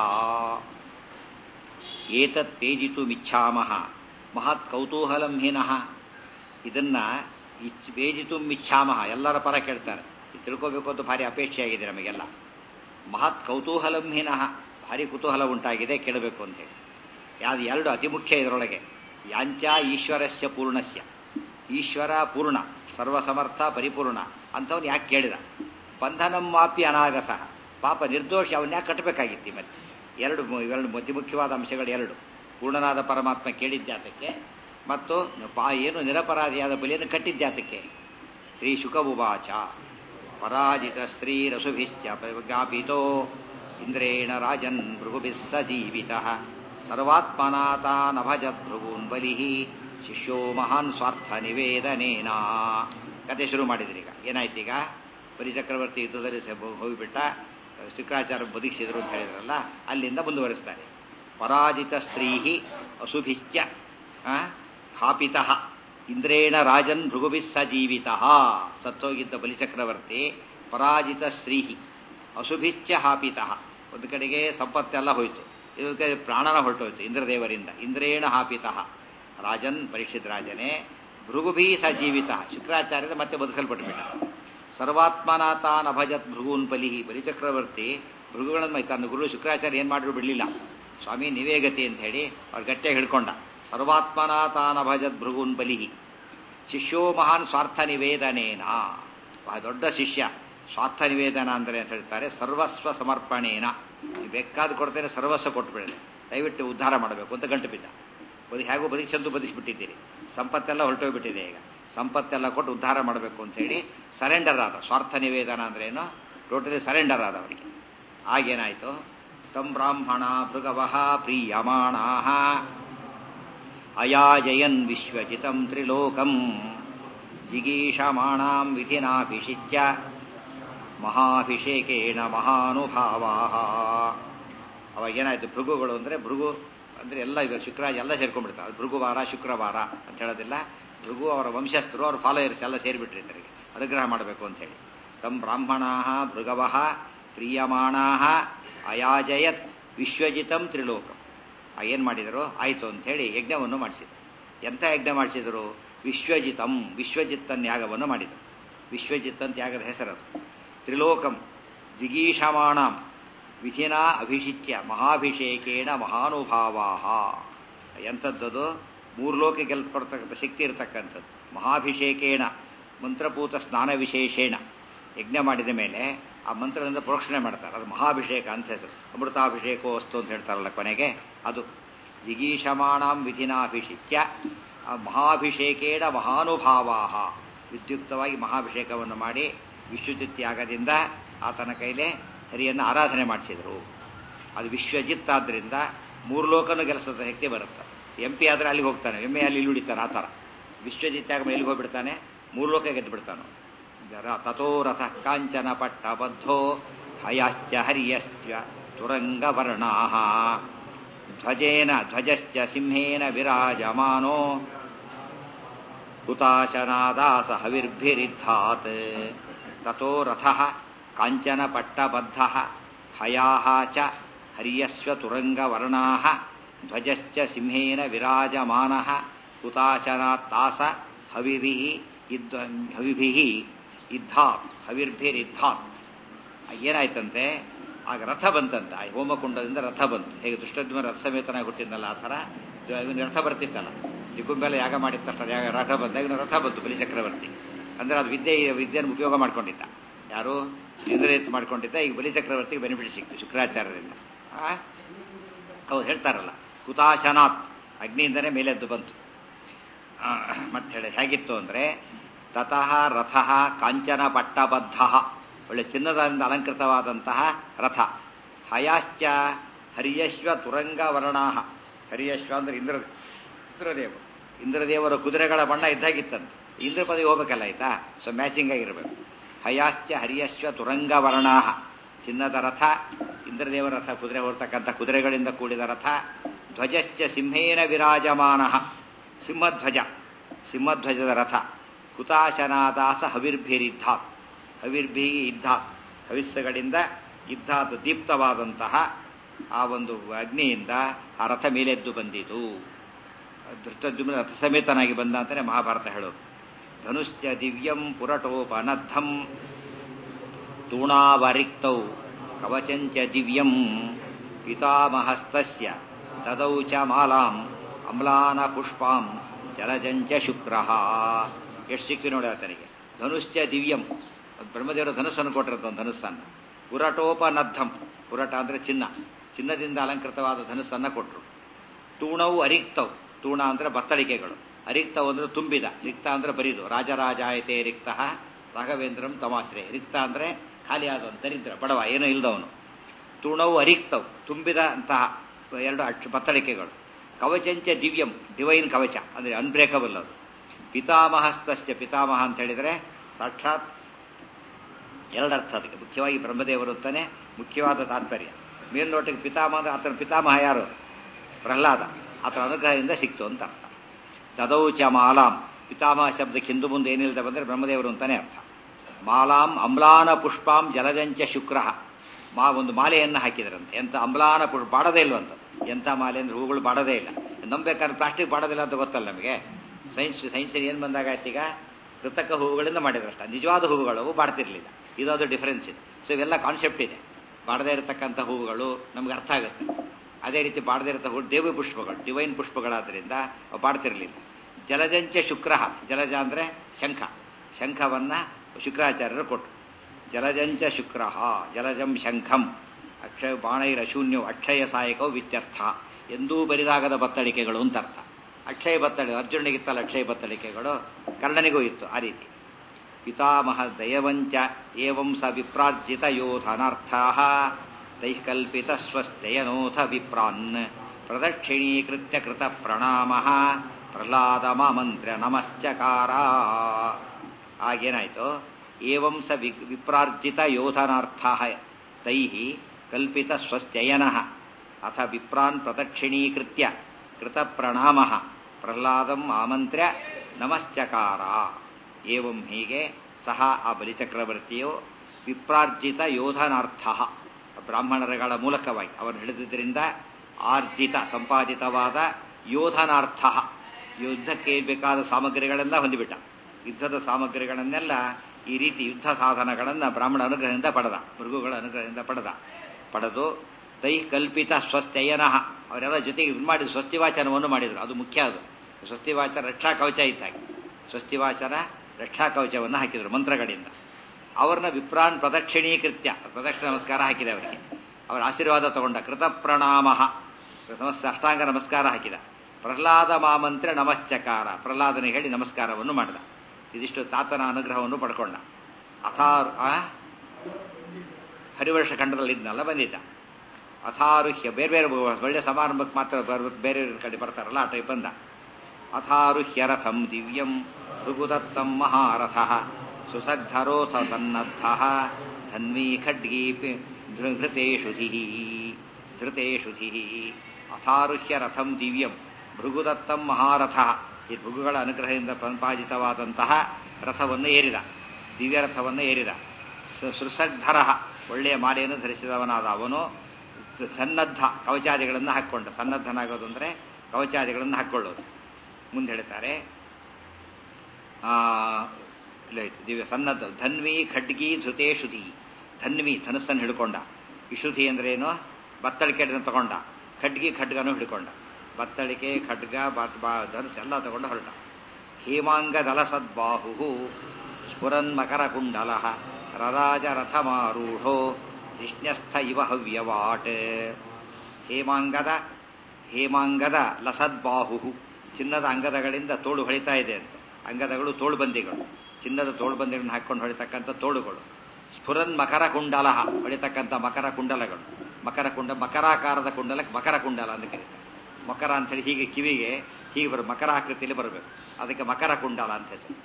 ಏತತ್ ತೇಜಿತುಮಿಚ್ಛಾಮಃ ಮಹತ್ ಕೌತೂಹಲಂ ಹಿನಃ ಇದನ್ನ ಇಚ್ ವೇದಿತು ಇಚ್ಛಾಮಹ ಎಲ್ಲರ ಪರ ಕೇಳ್ತಾರೆ ಇದು ತಿಳ್ಕೋಬೇಕು ಅಂತ ಭಾರಿ ಅಪೇಕ್ಷೆ ಆಗಿದೆ ನಮಗೆಲ್ಲ ಮಹತ್ ಕೌತೂಹಲಂ ಹಿನಃ ಭಾರಿ ಕುತೂಹಲ ಉಂಟಾಗಿದೆ ಕೇಳಬೇಕು ಅಂತೇಳಿ ಯಾವ್ದು ಎರಡು ಅತಿ ಮುಖ್ಯ ಇದರೊಳಗೆ ಯಾಂಚ ಈಶ್ವರಸ್ಯ ಪೂರ್ಣಸ್ಯ ಈಶ್ವರ ಪೂರ್ಣ ಸರ್ವಸಮರ್ಥ ಪರಿಪೂರ್ಣ ಅಂಥವ್ನು ಯಾಕೆ ಕೇಳಿದ ಬಂಧನಂ ಮಾಪಿ ಅನಾಗಸ ಪಾಪ ನಿರ್ದೋಷ ಅವನ್ನ ಯಾಕೆ ಕಟ್ಟಬೇಕಾಗಿತ್ತು ಮತ್ತೆ ಎರಡು ಇವೆರಡು ಅತಿ ಮುಖ್ಯವಾದ ಅಂಶಗಳು ಎರಡು ಪೂರ್ಣನಾದ ಪರಮಾತ್ಮ ಕೇಳಿದ್ಯಾತಕ್ಕೆ ಮತ್ತು ಪಾ ಏನು ನಿರಪರಾಧಿಯಾದ ಬಲಿಯನ್ನು ಕಟ್ಟಿದ್ಯಾತಕ್ಕೆ ಶ್ರೀ ಶುಕವುವಾಚ ಪರಾಜಿತ ಸ್ತ್ರೀ ರಸುಭಿಶ್ಚ ಜ್ಞಾಪಿತೋ ಇಂದ್ರೇಣ ರಾಜನ್ ಭೃಗುಭಿಸ್ ಸ ಜೀವಿತ ಸರ್ವಾತ್ಮನಾತಾನಭಜತ್ ಭೃಗೂನ್ ಬಲಿ ಶಿಷ್ಯೋ ಮಹಾನ್ ಸ್ವಾರ್ಥ ನಿವೇದನೇನ ಕತೆ ಶುರು ಮಾಡಿದ್ರಿ ಈಗ ಏನಾಯ್ತು ಈಗ ಬಲಿಚಕ್ರವರ್ತಿ ಯುದ್ಧದಲ್ಲಿ ಹೋಗಿಬಿಟ್ಟ ಶುಕ್ರಾಚಾರ ಬದುಕಿಸಿದ್ರು ಅಂತ ಹೇಳಿದ್ರಲ್ಲ ಅಲ್ಲಿಂದ ಮುಂದುವರಿಸ್ತಾರೆ ಪರಾಜಿತ ಸ್ತ್ರೀ ಅಸುಭಿಶ್ಚ ಹಾಪಿತ ಇಂದ್ರೇಣ ರಾಜನ್ ಭೃಗುಭಿಸ್ಸ ಜೀವಿತ ಸತ್ತೋಗಿದ್ದ ಬಲಿಚಕ್ರವರ್ತಿ ಪರಾಜಿತ ಸ್ತ್ರೀ ಅಸುಭಿಶ್ಚ ಹಾಪಿತ ಒಂದು ಕಡೆಗೆ ಸಂಪತ್ತೆಲ್ಲ ಹೋಯಿತು ಇದಕ್ಕೆ ಪ್ರಾಣನ ಹೊರಟೋಯ್ತು ಇಂದ್ರದೇವರಿಂದ ಇಂದ್ರೇಣ ಹಾಪಿತ ರಾಜನ್ ಪರೀಕ್ಷಿತ್ ರಾಜನೇ ಭೃಗುಭೀ ಸ ಜೀವಿತ ಶುಕ್ರಾಚಾರ್ಯದ ಮತ್ತೆ ಬದುಕಲ್ಪಟ್ಟುಬಿಟ್ಟ ಸರ್ವಾತ್ಮನಾಥಾನ್ ಅಭಜತ್ ಭೃಗುನ್ ಬಲಿಹಿ ಬಲಿಚಕ್ರವರ್ತಿ ಭೃಗುಗಳನ್ನು ತನ್ನ ಗುರು ಶುಕ್ರಾಚಾರ್ಯ ಏನು ಮಾಡಿದ್ರು ಬಿಡಲಿಲ್ಲ ಸ್ವಾಮಿ ನೀವೇ ಗತಿ ಅಂತ ಹೇಳಿ ಅವ್ರು ಗಟ್ಟಿಯಾಗಿ ಹಿಡ್ಕೊಂಡ ಸರ್ವಾತ್ಮನಾಥಾನ್ ಅಭಜತ್ ಭೃಗುನ್ ಬಲಿಹಿ ಶಿಷ್ಯೋ ಮಹಾನ್ ಸ್ವಾರ್ಥ ನಿವೇದನೇನ ಬಹಳ ದೊಡ್ಡ ಶಿಷ್ಯ ಸ್ವಾರ್ಥ ನಿವೇದನ ಅಂದರೆ ಅಂತ ಹೇಳ್ತಾರೆ ಸರ್ವಸ್ವ ಸಮರ್ಪಣೇನ ಬೇಕಾದ ಕೊಡ್ತೇನೆ ಸರ್ವಸ್ವ ಕೊಟ್ಬಿಡಲಿ ದಯವಿಟ್ಟು ಉದ್ಧಾರ ಮಾಡಬೇಕು ಅಂತ ಗಂಟು ಬಿದ್ದ ಬದಿ ಹೇಗೂ ಬದುಕಿಸಂದು ಬದುಕಿಬಿಟ್ಟಿದ್ದೀರಿ ಸಂಪತ್ತೆಲ್ಲ ಹೊರಟೋಗ್ಬಿಟ್ಟಿದೆ ಈಗ ಸಂಪತ್ತೆಲ್ಲ ಕೊಟ್ಟು ಉದ್ಧಾರ ಮಾಡಬೇಕು ಅಂತ ಹೇಳಿ ಸರೆಂಡರ್ ಆದ ಸ್ವಾರ್ಥ ನಿವೇದನ ಅಂದ್ರೇನು ಟೋಟಲಿ ಸರೆಂಡರ್ ಆದ ಅವರಿಗೆ ಆಗೇನಾಯ್ತು ತಂ ಬ್ರಾಹ್ಮಣ ಭೃಗವಃ ಪ್ರೀಯಮಾಣಾ ಅಯಾಜಯನ್ ವಿಶ್ವಜಿತಂ ತ್ರಿಲೋಕಂ ಜಿಗೀಷಮಾಣಾಂ ವಿಧಿನಾಭಿಷಿಚ್ಯ ಮಹಾಭಿಷೇಕೇಣ ಮಹಾನುಭಾವಾ ಅವಾಗ ಏನಾಯ್ತು ಭೃಗುಗಳು ಅಂದ್ರೆ ಭೃಗು ಅಂದ್ರೆ ಎಲ್ಲ ಈಗ ಶುಕ್ರಾಜ್ ಎಲ್ಲ ಸೇರ್ಕೊಂಡ್ಬಿಡ್ತಾರೆ ಅದು ಭೃಗುವಾರ ಶುಕ್ರವಾರ ಅಂತ ಹೇಳೋದಿಲ್ಲ ಭೃಗು ಅವರ ವಂಶಸ್ಥರು ಅವ್ರ ಫಾಲೋಯರ್ಸ್ ಎಲ್ಲ ಸೇರಿಬಿಟ್ರಿ ಇದ್ದರಿಗೆ ಅನುಗ್ರಹ ಮಾಡಬೇಕು ಅಂತ ಹೇಳಿ ತಮ್ಮ ಬ್ರಾಹ್ಮಣಾ ಭೃಗವ ಪ್ರೀಯಮಾಣಾ ಅಯಾಜಯತ್ ವಿಶ್ವಜಿತಂ ತ್ರಿಲೋಕಂ ಏನು ಮಾಡಿದರು ಆಯಿತು ಅಂತ ಹೇಳಿ ಯಜ್ಞವನ್ನು ಮಾಡಿಸಿದರು ಎಂಥ ಯಜ್ಞ ಮಾಡಿಸಿದರು ವಿಶ್ವಜಿತಂ ವಿಶ್ವಜಿತ್ತನ್ ಯಾಗವನ್ನು ಮಾಡಿದರು ವಿಶ್ವಜಿತ್ತಂತ ಯಾಗದ ಹೆಸರದು ತ್ರಿಲೋಕಂ ಜಿಗೀಷಮಾಣಂ ವಿಧಿನಾ ಅಭಿಷಿಚ್ಯ ಮಹಾಭಿಷೇಕೇಣ ಮಹಾನುಭಾವಾ ಎಂಥದ್ದದು ಮೂರು ಲೋಕ ಗೆಲ್ತು ಕೊಡ್ತಕ್ಕಂಥ ಶಕ್ತಿ ಇರತಕ್ಕಂಥದ್ದು ಮಹಾಭಿಷೇಕೇಣ ಮಂತ್ರಪೂತ ಸ್ನಾನ ವಿಶೇಷೇಣ ಯಜ್ಞ ಮಾಡಿದ ಮೇಲೆ ಆ ಮಂತ್ರದಿಂದ ಪ್ರೋಕ್ಷಣೆ ಮಾಡ್ತಾರೆ ಅದು ಮಹಾಭಿಷೇಕ ಅಂತ ಹೆಸರು ಅಮೃತಾಭಿಷೇಕೋ ವಸ್ತು ಅಂತ ಹೇಳ್ತಾರಲ್ಲ ಕೊನೆಗೆ ಅದು ಜಿಗೀಷಮಾಣಾಂ ವಿಧಿನಾಭಿಷಿಚ್ಯ ಆ ಮಹಾಭಿಷೇಕೇಣ ಮಹಾನುಭಾವಾ ವಿದ್ಯುಕ್ತವಾಗಿ ಮಹಾಭಿಷೇಕವನ್ನು ಮಾಡಿ ವಿಶ್ವಜಿತ್ಯಾಗದಿಂದ ಆತನ ಕೈಲೇ ಹರಿಯನ್ನು ಆರಾಧನೆ ಮಾಡಿಸಿದರು ಅದು ವಿಶ್ವಜಿತ್ ಆದ್ರಿಂದ ಮೂರು ಲೋಕನು ಗೆಲ್ಲಿಸದ ಶಕ್ತಿ ಬರುತ್ತೆ ಎಂ ಪಿ ಆದರೆ ಅಲ್ಲಿಗೆ ಹೋಗ್ತಾನೆ ಎಮ್ಮೆ ಅಲ್ಲಿ ಇಲ್ಲಿ ಉಳಿತಾನೆ ಆ ಥರ ವಿಶ್ವಜಿತ್ಯಾಗ ಎಲ್ಲಿಗೆ ಹೋಗ್ಬಿಡ್ತಾನೆ ಮೂರು ಲೋಕ ಗೆದ್ದು ಬಿಡ್ತಾನೆ ತಥೋ ರಥ ಕಾಂಚನ ಪಟ್ಟಬದ್ಧೋ ಹಯಾಶ್ಚ ಹರ್ಯಶ್ಚ ತುರಂಗವರ್ಣಾ ಧ್ವಜೇನ ಧ್ವಜಶ್ಚ ಸಿಂಹೇನ ವಿರಾಜಮಾನೋ ಹುತಾಶನಾದಾಸ ಹವಿರ್ಭಿರಿದ್ಧಾತ್ ತಥೋ ರಥ ಕಾಂಚನ ಪಟ್ಟಬದ್ಧ ಹಯಾ ಚ ಹರ್ಯಸ್ವ ತುರಂಗವರ್ಣಾ ಧ್ವಜಶ್ಚ ಸಿಂಹೇನ ವಿರಾಜಮಾನ ಹುತಾಶನಾತ್ತಾಸ ಹವಿಭಿ ಇದ್ದ ಹವಿಭಿ ಇದ್ದಾತ್ ಹವಿರ್ಭಿರಿದ್ದಾತ್ ಏನಾಯ್ತಂತೆ ಆಗ ರಥ ಬಂತಂತ ಆ ಹೋಮಕುಂಡದಿಂದ ರಥ ಬಂತು ಹೇಗೆ ದುಷ್ಟದ್ಮ ರಥ ಸಮೇತನಾಗಿ ಹುಟ್ಟಿದ್ನಲ್ಲ ಆ ಥರ ಇವನು ರಥ ಬರ್ತಿತ್ತಲ್ಲ ದಿಗುಂಬೆಲ್ಲ ಯಾಗ ಮಾಡಿದ ತಕ್ಷಣ ಯಾಗ ರಥ ಬಂದ ಇವನು ರಥ ಬಂತು ಬಲಿಚಕ್ರವರ್ತಿ ಅಂದ್ರೆ ಅದು ವಿದ್ಯೆ ವಿದ್ಯೆಯನ್ನು ಉಪಯೋಗ ಮಾಡ್ಕೊಂಡಿದ್ದ ಯಾರು ಇಂದ್ರಯತ್ ಮಾಡ್ಕೊಂಡಿದ್ದ ಈಗ ಬಲಿಚಕ್ರವರ್ತಿಗೆ ಬೆನಿಫಿಟ್ ಸಿಕ್ತು ಶುಕ್ರಾಚಾರ್ಯರಿಂದ ಅವ್ರು ಹೇಳ್ತಾರಲ್ಲ ಹುತಾಶನಾಥ್ ಅಗ್ನಿಯಿಂದನೇ ಮೇಲೆದ್ದು ಬಂತು ಮತ್ತೆ ಹೇಳಿ ಹೇಗಿತ್ತು ಅಂದ್ರೆ ತತಃ ರಥ ಕಾಂಚನ ಪಟ್ಟಬದ್ಧ ಒಳ್ಳೆ ಚಿನ್ನದಿಂದ ಅಲಂಕೃತವಾದಂತಹ ರಥ ಹಯಾಶ್ಚ ಹರಿಯಶ್ವ ತುರಂಗ ವರ್ಣಾ ಹರಿಯಶ್ವ ಅಂದ್ರೆ ಇಂದ್ರ ಇಂದ್ರದೇವರು ಇಂದ್ರದೇವರ ಕುದುರೆಗಳ ಬಣ್ಣ ಇದ್ದಾಗಿತ್ತಂತೆ ಇಂದ್ರ ಪದವಿ ಹೋಗ್ಬೇಕಲ್ಲ ಆಯ್ತಾ ಸೊ ಮ್ಯಾಚಿಂಗ್ ಆಗಿರ್ಬೇಕು ಹಯಾಶ್ಚ ಹರಿಯಶ್ವ ತುರಂಗ ವರ್ಣಾ ಚಿನ್ನದ ರಥ ಇಂದ್ರದೇವರ ರಥ ಕುದುರೆ ಹೊರತಕ್ಕಂಥ ಕುದುರೆಗಳಿಂದ ಕೂಡಿದ ರಥ ಧ್ವಜಶ್ಚ ಸಿಂಹೇನ ವಿರಾಜಮಾನ ಸಿಂಹಧ್ವಜ ಸಿಂಹಧ್ವಜದ ರಥ ಹುತಾಶನಾದಾಸ ಹವಿರ್ಭಿರಿದ್ದಾತ್ ಹವಿರ್ಭಿ ಇದ್ದಾತ್ ಹವಿಸ್ಸಗಳಿಂದ ಇದ್ದಾತ್ ದೀಪ್ತವಾದಂತಹ ಆ ಒಂದು ಅಗ್ನಿಯಿಂದ ಆ ರಥ ಮೇಲೆದ್ದು ಬಂದಿತು ದೃಷ್ಟದ್ಯುಮ್ನ ರಥ ಸಮೇತನಾಗಿ ಬಂದ ಅಂತಾನೆ ಮಹಾಭಾರತ ಹೇಳೋದು ಧನುಶ್ಚ ದಿವ್ಯಂ ಪುರಟೋಪನದ್ಧಂ ತೂಣಾವರಿಕ್ತೌ ಕವಚಂಚ ದಿವ್ಯಂ ಪಿತಾಮಹಸ್ತಸ್ಯ ತದೌ ಚ ಮಾಲಾಂ ಅಮ್ಲಾನ ಪುಷ್ಪಾಂ ಜಲಜಂಚ ಶುಕ್ರಃ ಎಷ್ಟು ಸಿಕ್ಕಿ ನೋಡಿ ಆತನಿಗೆ ಧನುಶ್ಚ ದಿವ್ಯಂ ಬ್ರಹ್ಮದೇವರ ಧನುಸ್ಸನ್ನು ಕೊಟ್ಟಿರುತ್ತೆ ಒಂದು ಧನುಸ್ಸನ್ನು ಪುರಟೋಪನದ್ಧಂ ಪುರಟ ಅಂದ್ರೆ ಚಿನ್ನ ಚಿನ್ನದಿಂದ ಅಲಂಕೃತವಾದ ಧನುಸ್ಸನ್ನು ಕೊಟ್ಟರು ತೂಣವು ಅರಿಕ್ತವು ತೂಣ ಅಂದ್ರೆ ಬತ್ತಳಿಕೆಗಳು ಅರಿಕ್ತವು ಅಂದ್ರೆ ತುಂಬಿದ ರಿಕ್ತ ಅಂದ್ರೆ ಬರಿದು ರಾಜರಾಜಾಯತೆ ರಿಕ್ತ ರಾಘವೇಂದ್ರಂ ತಮಾಶ್ರೇ ರಿಕ್ತ ಅಂದ್ರೆ ಖಾಲಿಯಾದವನು ದರಿದ್ರ ಬಡವ ಏನೂ ಇಲ್ದವನು ತೂಣವು ಅರಿಕ್ತವು ತುಂಬಿದ ಅಂತಹ ಎರಡು ಅಕ್ಷ ಬತ್ತಳಿಕೆಗಳು ಕವಚಂಚ ದಿವ್ಯಂ ಡಿವೈನ್ ಕವಚ ಅಂದ್ರೆ ಅನ್ಬ್ರೇಕಬಲ್ ಅದು ಪಿತಾಮಹಸ್ತಸ್ಯ ಪಿತಾಮಹ ಅಂತ ಹೇಳಿದರೆ ಸಾಕ್ಷಾತ್ ಎರಡರ್ಥ ಅದಕ್ಕೆ ಮುಖ್ಯವಾಗಿ ಬ್ರಹ್ಮದೇವರು ಅಂತಾನೆ ಮುಖ್ಯವಾದ ತಾತ್ಪರ್ಯ ಮೇಲ್ನೋಟಕ್ಕೆ ಪಿತಾಮಹ ಅಂದ್ರೆ ಆತನ ಪಿತಾಮಹ ಯಾರು ಪ್ರಹ್ಲಾದ ಆತನ ಅನುಗ್ರಹದಿಂದ ಸಿಕ್ತು ಅಂತ ಅರ್ಥ ತದೌಚ ಮಾಲಾಂ ಪಿತಾಮಹ ಶಬ್ದಕ್ಕೆ ಹಿಂದೂ ಮುಂದೆ ಏನಿಲ್ಲದೆ ಬಂದರೆ ಬ್ರಹ್ಮದೇವರು ಅಂತಾನೆ ಅರ್ಥ ಮಾಲಾಂ ಅಮ್ಲಾನ ಪುಷ್ಪಾಂ ಜಲಜಂಚ ಶುಕ್ರ ಮಾ ಒಂದು ಮಾಲೆಯನ್ನು ಹಾಕಿದ್ರಂತೆ ಎಂತ ಅಂಬಲಾನ ಪುಟ್ ಬಾಡದೇ ಇಲ್ವಂತ ಎಂಥ ಮಾಲೆ ಅಂದ್ರೆ ಹೂಗಳು ಬಾಡೋದೇ ಇಲ್ಲ ನಂಬೇಕಾದ್ರೆ ಪ್ಲಾಸ್ಟಿಕ್ ಬಾಡೋದಿಲ್ಲ ಅಂತ ಗೊತ್ತಲ್ಲ ನಮಗೆ ಸೈನ್ಸ್ ಸೈನ್ಸ್ ಏನು ಬಂದಾಗ ಆಯ್ತು ಈಗ ಕೃತಕ ಹೂವುಗಳಿಂದ ಮಾಡಿದ್ರಷ್ಟ ನಿಜವಾದ ಹೂವುಗಳು ಅವು ಬಾಡ್ತಿರ್ಲಿಲ್ಲ ಇದೊಂದು ಡಿಫರೆನ್ಸ್ ಇದೆ ಸೊ ಇವೆಲ್ಲ ಕಾನ್ಸೆಪ್ಟ್ ಇದೆ ಬಾಡದೇ ಇರತಕ್ಕಂಥ ಹೂವುಗಳು ನಮ್ಗೆ ಅರ್ಥ ಆಗುತ್ತೆ ಅದೇ ರೀತಿ ಬಾಡದೇ ಇರತ್ತ ಹೂ ದೇವಿ ಪುಷ್ಪಗಳು ಡಿವೈನ್ ಪುಷ್ಪಗಳಾದ್ರಿಂದ ಅವು ಬಾಡ್ತಿರ್ಲಿಲ್ಲ ಜಲಜಂಚ ಶುಕ್ರ ಜಲಜ ಅಂದ್ರೆ ಶಂಖ ಶಂಖವನ್ನ ಶುಕ್ರಾಚಾರ್ಯರು ಕೊಟ್ಟರು ಜಲಜಂಚ ಶುಕ್ರ ಜಲಜಂ ಶಂಖಂ ಅಕ್ಷಯ ಬಾಣೈರ ಶೂನ್ಯವು ಅಕ್ಷಯ ಸಾಯಕವು ವಿತ್ಯರ್ಥ ಎಂದೂ ಬರಿದಾಗದ ಬತ್ತಳಿಕೆಗಳು ಅಂತ ಅರ್ಥ ಅಕ್ಷಯ ಬತ್ತಳಿ ಅರ್ಜುನಿಗಿತ್ತಲ್ಲ ಅಕ್ಷಯ ಬತ್ತಳಿಕೆಗಳು ಕರ್ಣನಿಗೂ ಇತ್ತು ಆ ರೀತಿ ಪಿತಾಮಹ ದಯವಂಚ ಏವಂ ಸ ವಿಪ್ರಾರ್ಜಿತ ಯೋಧನಾರ್ಥ ತೈಕಲ್ಪಿತ ಸ್ವಸ್ಥಯನೋಥ ವಿಪ್ರಾನ್ ಪ್ರದಕ್ಷಿಣೀಕೃತ್ಯ ಕೃತ ಪ್ರಣಾಮ ಪ್ರಹ್ಲಾದ ಮಂತ್ರ ನಮಶ್ಚಕಾರ ಆಗೇನಾಯ್ತು ಏವಂ ಸ ವಿ ವಿಪ್ರಾರ್ಜಿತ ಯೋಧನಾರ್ಥ ತೈ ಕಲ್ಪಿತ ಸ್ವಸ್ಥಯನ ಅಥ ವಿಪ್ರಾನ್ ಪ್ರದಕ್ಷಿಣೀಕೃತ್ಯ ಕೃತ ಪ್ರಣಾಮ ಪ್ರಹ್ಲಾದಂ ಆಮಂತ್ರ್ಯ ನಮಶ್ಚಕಾರ ಏವಂ ಹೀಗೆ ಸಹ ಆ ಬಲಿಚಕ್ರವರ್ತಿಯು ವಿಪ್ರಾರ್ಜಿತ ಯೋಧನಾರ್ಥ ಬ್ರಾಹ್ಮಣರುಗಳ ಮೂಲಕವಾಗಿ ಅವರು ಹಿಡಿದಿದ್ದರಿಂದ ಆರ್ಜಿತ ಸಂಪಾದಿತವಾದ ಯೋಧನಾರ್ಥ ಯುದ್ಧಕ್ಕೆ ಬೇಕಾದ ಸಾಮಗ್ರಿಗಳೆಲ್ಲ ಹೊಂದಿಬಿಟ್ಟ ಯುದ್ಧದ ಸಾಮಗ್ರಿಗಳನ್ನೆಲ್ಲ ಈ ರೀತಿ ಯುದ್ಧ ಸಾಧನಗಳನ್ನು ಬ್ರಾಹ್ಮಣ ಅನುಗ್ರಹದಿಂದ ಪಡೆದ ಮೃಗುಗಳ ಅನುಗ್ರಹದಿಂದ ಪಡೆದ ಪಡೆದು ದೈ ಕಲ್ಪಿತ ಸ್ವಸ್ಥಯನ ಅವರೆಲ್ಲ ಜೊತೆಗೆ ಇದು ಮಾಡಿದ್ರು ಸ್ವಸ್ತಿವಾಚನವನ್ನು ಮಾಡಿದರು ಅದು ಮುಖ್ಯ ಅದು ಸ್ವಸ್ತಿವಾಚನ ರಕ್ಷಾ ಕವಚ ಇದ್ದಾಗೆ ಸ್ವಸ್ತಿವಾಚನ ರಕ್ಷಾ ಕವಚವನ್ನು ಹಾಕಿದರು ಮಂತ್ರಗಳಿಂದ ಅವ್ರನ್ನ ವಿಪ್ರಾನ್ ಪ್ರದಕ್ಷಿಣೀಕೃತ್ಯ ಪ್ರದಕ್ಷಿಣ ನಮಸ್ಕಾರ ಹಾಕಿದೆ ಅವರಿಗೆ ಅವರ ಆಶೀರ್ವಾದ ತಗೊಂಡ ಕೃತ ಪ್ರಣಾಮ ಅಷ್ಟಾಂಗ ನಮಸ್ಕಾರ ಹಾಕಿದ ಪ್ರಹ್ಲಾದ ಮಾಮಂತ್ರ ನಮಶ್ಚಕಾರ ಪ್ರಹ್ಲಾದನಿಗೆ ಹೇಳಿ ನಮಸ್ಕಾರವನ್ನು ಮಾಡಿದ ಇದಿಷ್ಟು ತಾತನ ಅನುಗ್ರಹವನ್ನು ಪಡ್ಕೊಂಡ ಅಥಾರು ಹರಿವರ್ಷ ಖಂಡದಲ್ಲಿ ಇದ್ನಲ್ಲ ಬಂದಿದ್ದ ಅಥಾರುಹ್ಯ ಬೇರೆ ಬೇರೆ ಒಳ್ಳೆ ಸಮಾರಂಭಕ್ಕೆ ಮಾತ್ರ ಬೇರೆ ಕಡೆ ಬರ್ತಾರಲ್ಲ ಆ ಟೈಪ್ ಬಂದ ಅಥಾರುಹ್ಯ ರಥಂ ದಿವ್ಯಂ ಭೃಗುದತ್ತಂ ಮಹಾರಥ ಸುಸದ್ಧರೋಥ ಸನ್ನದ್ಧ ಧನ್ವೀ ಖಡ್ಗೀ ಧೃತೇಶು ಧೃತೇಶು ಅಥಾರುಹ್ಯ ರಥಂ ದಿವ್ಯಂ ಭೃಗುದತ್ತಂ ಮಹಾರಥ ಈ ಭೃಗುಗಳ ಅನುಗ್ರಹದಿಂದ ಸಂಪಾದಿತವಾದಂತಹ ರಥವನ್ನು ಏರಿದ ದಿವ್ಯ ರಥವನ್ನು ಏರಿದ ಸುಸದ್ಧರ ಒಳ್ಳೆಯ ಮಾಲೆಯನ್ನು ಧರಿಸಿದವನಾದ ಅವನು ಸನ್ನದ್ಧ ಕವಚಾದಿಗಳನ್ನು ಹಾಕ್ಕೊಂಡ ಸನ್ನದ್ಧನಾಗೋದು ಅಂದರೆ ಕವಚಾದಿಗಳನ್ನು ಹಾಕ್ಕೊಳ್ಳೋದು ಮುಂದೆ ಹೇಳ್ತಾರೆ ದಿವ್ಯ ಸನ್ನದ್ಧ ಧನ್ವಿ ಖಡ್ಗಿ ಧೃತೆ ಶುಧಿ ಧನ್ವಿ ಧನಸ್ಸನ್ನು ಹಿಡ್ಕೊಂಡ ಇಶುಧಿ ಅಂದ್ರೆ ಏನು ಬತ್ತಳಿಕೆ ತಗೊಂಡ ಖಡ್ಗಿ ಖಡ್ಗನು ಹಿಡ್ಕೊಂಡ ಬತ್ತಳಿಕೆ ಖಡ್ಗ ಧನುಸ್ ಎಲ್ಲ ತಗೊಂಡು ಹೊರಟ ಹೇಮಾಂಗ ದಲಸದ್ಬಾಹು ಸ್ಫುರನ್ ಮಕರ ಕುಂಡಲ ರರಾಜ ರಥಮಾರೂಢೋ ಜಿಷ್ಣ್ಯಸ್ಥ ಇವ ಹವ್ಯವಾಟ್ ಹೇಮಾಂಗದ ಹೇಮಾಂಗದ ಲಸದ್ಬಾಹು ಚಿನ್ನದ ಅಂಗದಗಳಿಂದ ತೋಳು ಹೊಳಿತಾ ಇದೆ ಅಂತ ಅಂಗದಗಳು ತೋಳುಬಂದಿಗಳು ಚಿನ್ನದ ತೋಳುಬಂದಿಗಳನ್ನು ಹಾಕೊಂಡು ಹೊಳಿತಕ್ಕಂಥ ತೋಳುಗಳು ಸ್ಫುರನ್ ಮಕರ ಕುಂಡಲ ಹೊಳಿತಕ್ಕಂಥ ಮಕರ ಕುಂಡಲಗಳು ಮಕರ ಕುಂಡ ಮಕರಾಕಾರದ ಕುಂಡಲಕ್ಕೆ ಮಕರ ಕುಂಡಲ ಅಂತ ಕರೀತಾರೆ ಮಕರ ಅಂತೇಳಿ ಹೀಗೆ ಕಿವಿಗೆ ಹೀಗೆ ಬರ ಮಕರ ಆಕೃತಿಯಲ್ಲಿ ಬರಬೇಕು ಅದಕ್ಕೆ ಮಕರ ಕುಂಡಲ ಅಂತ ಹೆಸರು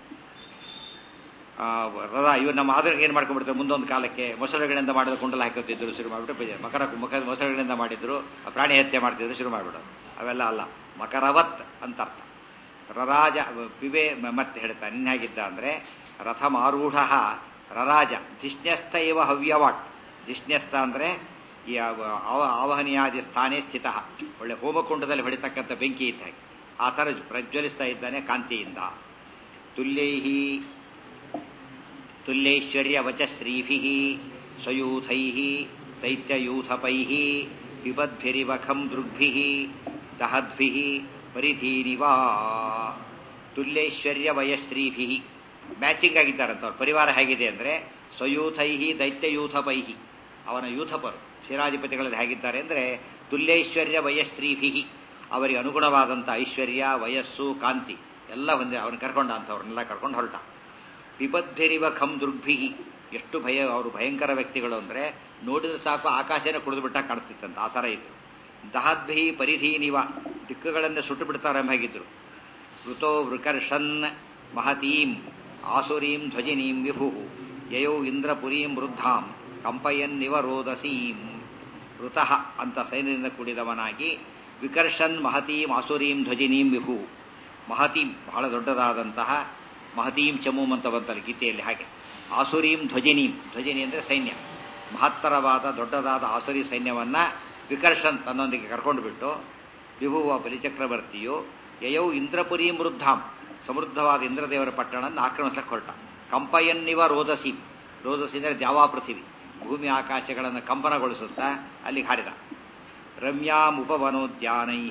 ರಥ ಇವ್ ನಮ್ಮ ಆಧುನಿಕ ಏನು ಮಾಡ್ಕೊಂಡ್ಬಿಡ್ತಾರೆ ಮುಂದೊಂದು ಕಾಲಕ್ಕೆ ಮೊಸಳೆಗಳಿಂದ ಮಾಡಿದ ಕುಂಡಲ ಹಾಕೋತಿದ್ರು ಶುರು ಮಾಡಿಬಿಟ್ಟು ಮಕರ ಮುಖ ಮೊಸಳೆಗಳಿಂದ ಮಾಡಿದ್ರು ಪ್ರಾಣಿ ಹತ್ಯೆ ಮಾಡ್ತಿದ್ರು ಶುರು ಮಾಡಿಬಿಡೋದು ಅವೆಲ್ಲ ಅಲ್ಲ ಮಕರವತ್ ಅಂತ ಅರ್ಥ ರರಾಜ ವಿವೇ ಮತ್ತೆ ಹೇಳ್ತಾನೆ ಇನ್ಹಾಗಿದ್ದ ಅಂದ್ರೆ ರಥಮಾರೂಢ ರರಾಜ ಧಿಷ್ಣ್ಯಸ್ಥ ಇವ ಹವ್ಯವಾಟ್ ಧಿಷ್ಣ್ಯಸ್ಥ ಅಂದ್ರೆ ಈ ಆವಹನೀಯಾದಿ ಸ್ಥಾನೇ ಸ್ಥಿತ ಒಳ್ಳೆ ಹೋಮಕುಂಡದಲ್ಲಿ ಹೊಡಿತಕ್ಕಂಥ ಬೆಂಕಿ ಇದ್ದ ಹಾಗೆ ಆ ಥರ ಪ್ರಜ್ವಲಿಸ್ತಾ ಇದ್ದಾನೆ ಕಾಂತಿಯಿಂದ ತುಲ್ಯೈಹಿ ತುಲ್ಯೈಶ್ವರ್ಯ ವಚಶ್ರೀಭಿ ಸ್ವಯೂಥೈ ದೈತ್ಯಯೂಥಪೈ ಪಿಬದ್ಭಿರಿವಖಂ ದೃಗ್ಭಿ ದಹದ್ಭಿ ಪರಿಧೀನಿವಾ ತುಲ್ಯೈಶ್ವರ್ಯ ವಯಶ್ರೀಭಿ ಮ್ಯಾಚಿಂಗ್ ಆಗಿದ್ದಾರಂತ ಅವ್ರ ಪರಿವಾರ ಹೇಗಿದೆ ಅಂದ್ರೆ ಸ್ವಯೂಥೈ ದೈತ್ಯಯೂಥಪೈ ಅವನ ಯೂಥಪರು ಶಿರಾಧಿಪತಿಗಳಲ್ಲಿ ಹೇಗಿದ್ದಾರೆ ಅಂದರೆ ತುಲ್ಯೈಶ್ವರ್ಯ ವಯಸ್ತ್ರೀಭಿ ಅವರಿಗೆ ಅನುಗುಣವಾದಂಥ ಐಶ್ವರ್ಯ ವಯಸ್ಸು ಕಾಂತಿ ಎಲ್ಲ ಒಂದೇ ಅವನು ಕರ್ಕೊಂಡ ಅಂತ ಅವ್ರನ್ನೆಲ್ಲ ಕರ್ಕೊಂಡು ಹೊರಟ ವಿಪದ್ಭಿರಿವ ಖಂ ದುರ್ಭಿ ಎಷ್ಟು ಭಯ ಅವರು ಭಯಂಕರ ವ್ಯಕ್ತಿಗಳು ಅಂದರೆ ನೋಡಿದ್ರೆ ಸಾಕು ಆಕಾಶನೇ ಕುಡಿದು ಬಿಟ್ಟಾಗ ಕಾಣಿಸ್ತಿತ್ತಂತ ಆ ಥರ ಇತ್ತು ದಹದ್ಭಿ ಪರಿಧೀನಿವ ದಿಕ್ಕುಗಳನ್ನು ಸುಟ್ಟು ಬಿಡ್ತಾರೆ ಎಂಬಾಗಿದ್ರು ಋತೋ ವೃಕರ್ಷನ್ ಮಹತೀಂ ಆಸುರೀಂ ಧ್ವಜಿನೀಂ ವಿಭು ಯಯೌ ಇಂದ್ರಪುರೀಂ ವೃದ್ಧಾಂ ಕಂಪಯನ್ನಿವ ರೋದಸೀಂ ಋತಃ ಅಂತ ಸೈನ್ಯದಿಂದ ಕೂಡಿದವನಾಗಿ ವಿಕರ್ಷನ್ ಮಹತೀಂ ಆಸುರೀಂ ಧ್ವಜಿನೀಂ ವಿಭು ಮಹತೀಂ ಬಹಳ ದೊಡ್ಡದಾದಂತಹ ಮಹತೀಂ ಚಮೂಮ್ ಅಂತ ಬಂತಲ್ಲ ಗೀತೆಯಲ್ಲಿ ಹಾಗೆ ಆಸುರೀಂ ಧ್ವಜಿನೀಂ ಧ್ವಜಿನಿ ಅಂದರೆ ಸೈನ್ಯ ಮಹತ್ತರವಾದ ದೊಡ್ಡದಾದ ಆಸುರಿ ಸೈನ್ಯವನ್ನ ವಿಕರ್ಷನ್ ತನ್ನೊಂದಿಗೆ ಕರ್ಕೊಂಡು ಬಿಟ್ಟು ವಿಭುವ ಬಲಿಚಕ್ರವರ್ತಿಯು ಯಯೌ ಇಂದ್ರಪುರಿ ಮೃದ್ಧಾಂ ಸಮೃದ್ಧವಾದ ಇಂದ್ರದೇವರ ಪಟ್ಟಣವನ್ನು ಆಕ್ರಮಿಸಕ್ಕೆ ಹೊರಟ ಕಂಪಯನ್ನಿವ ರೋದಸಿ ರೋದಸಿ ಅಂದರೆ ದ್ಯಾವಾ ಪೃಥಿವಿ ಭೂಮಿ ಆಕಾಶಗಳನ್ನು ಕಂಪನಗೊಳಿಸುತ್ತಾ ಅಲ್ಲಿಗೆ ಹಾರಿದ ರಮ್ಯಾಮುಪವನೋದ್ಯಾನೈ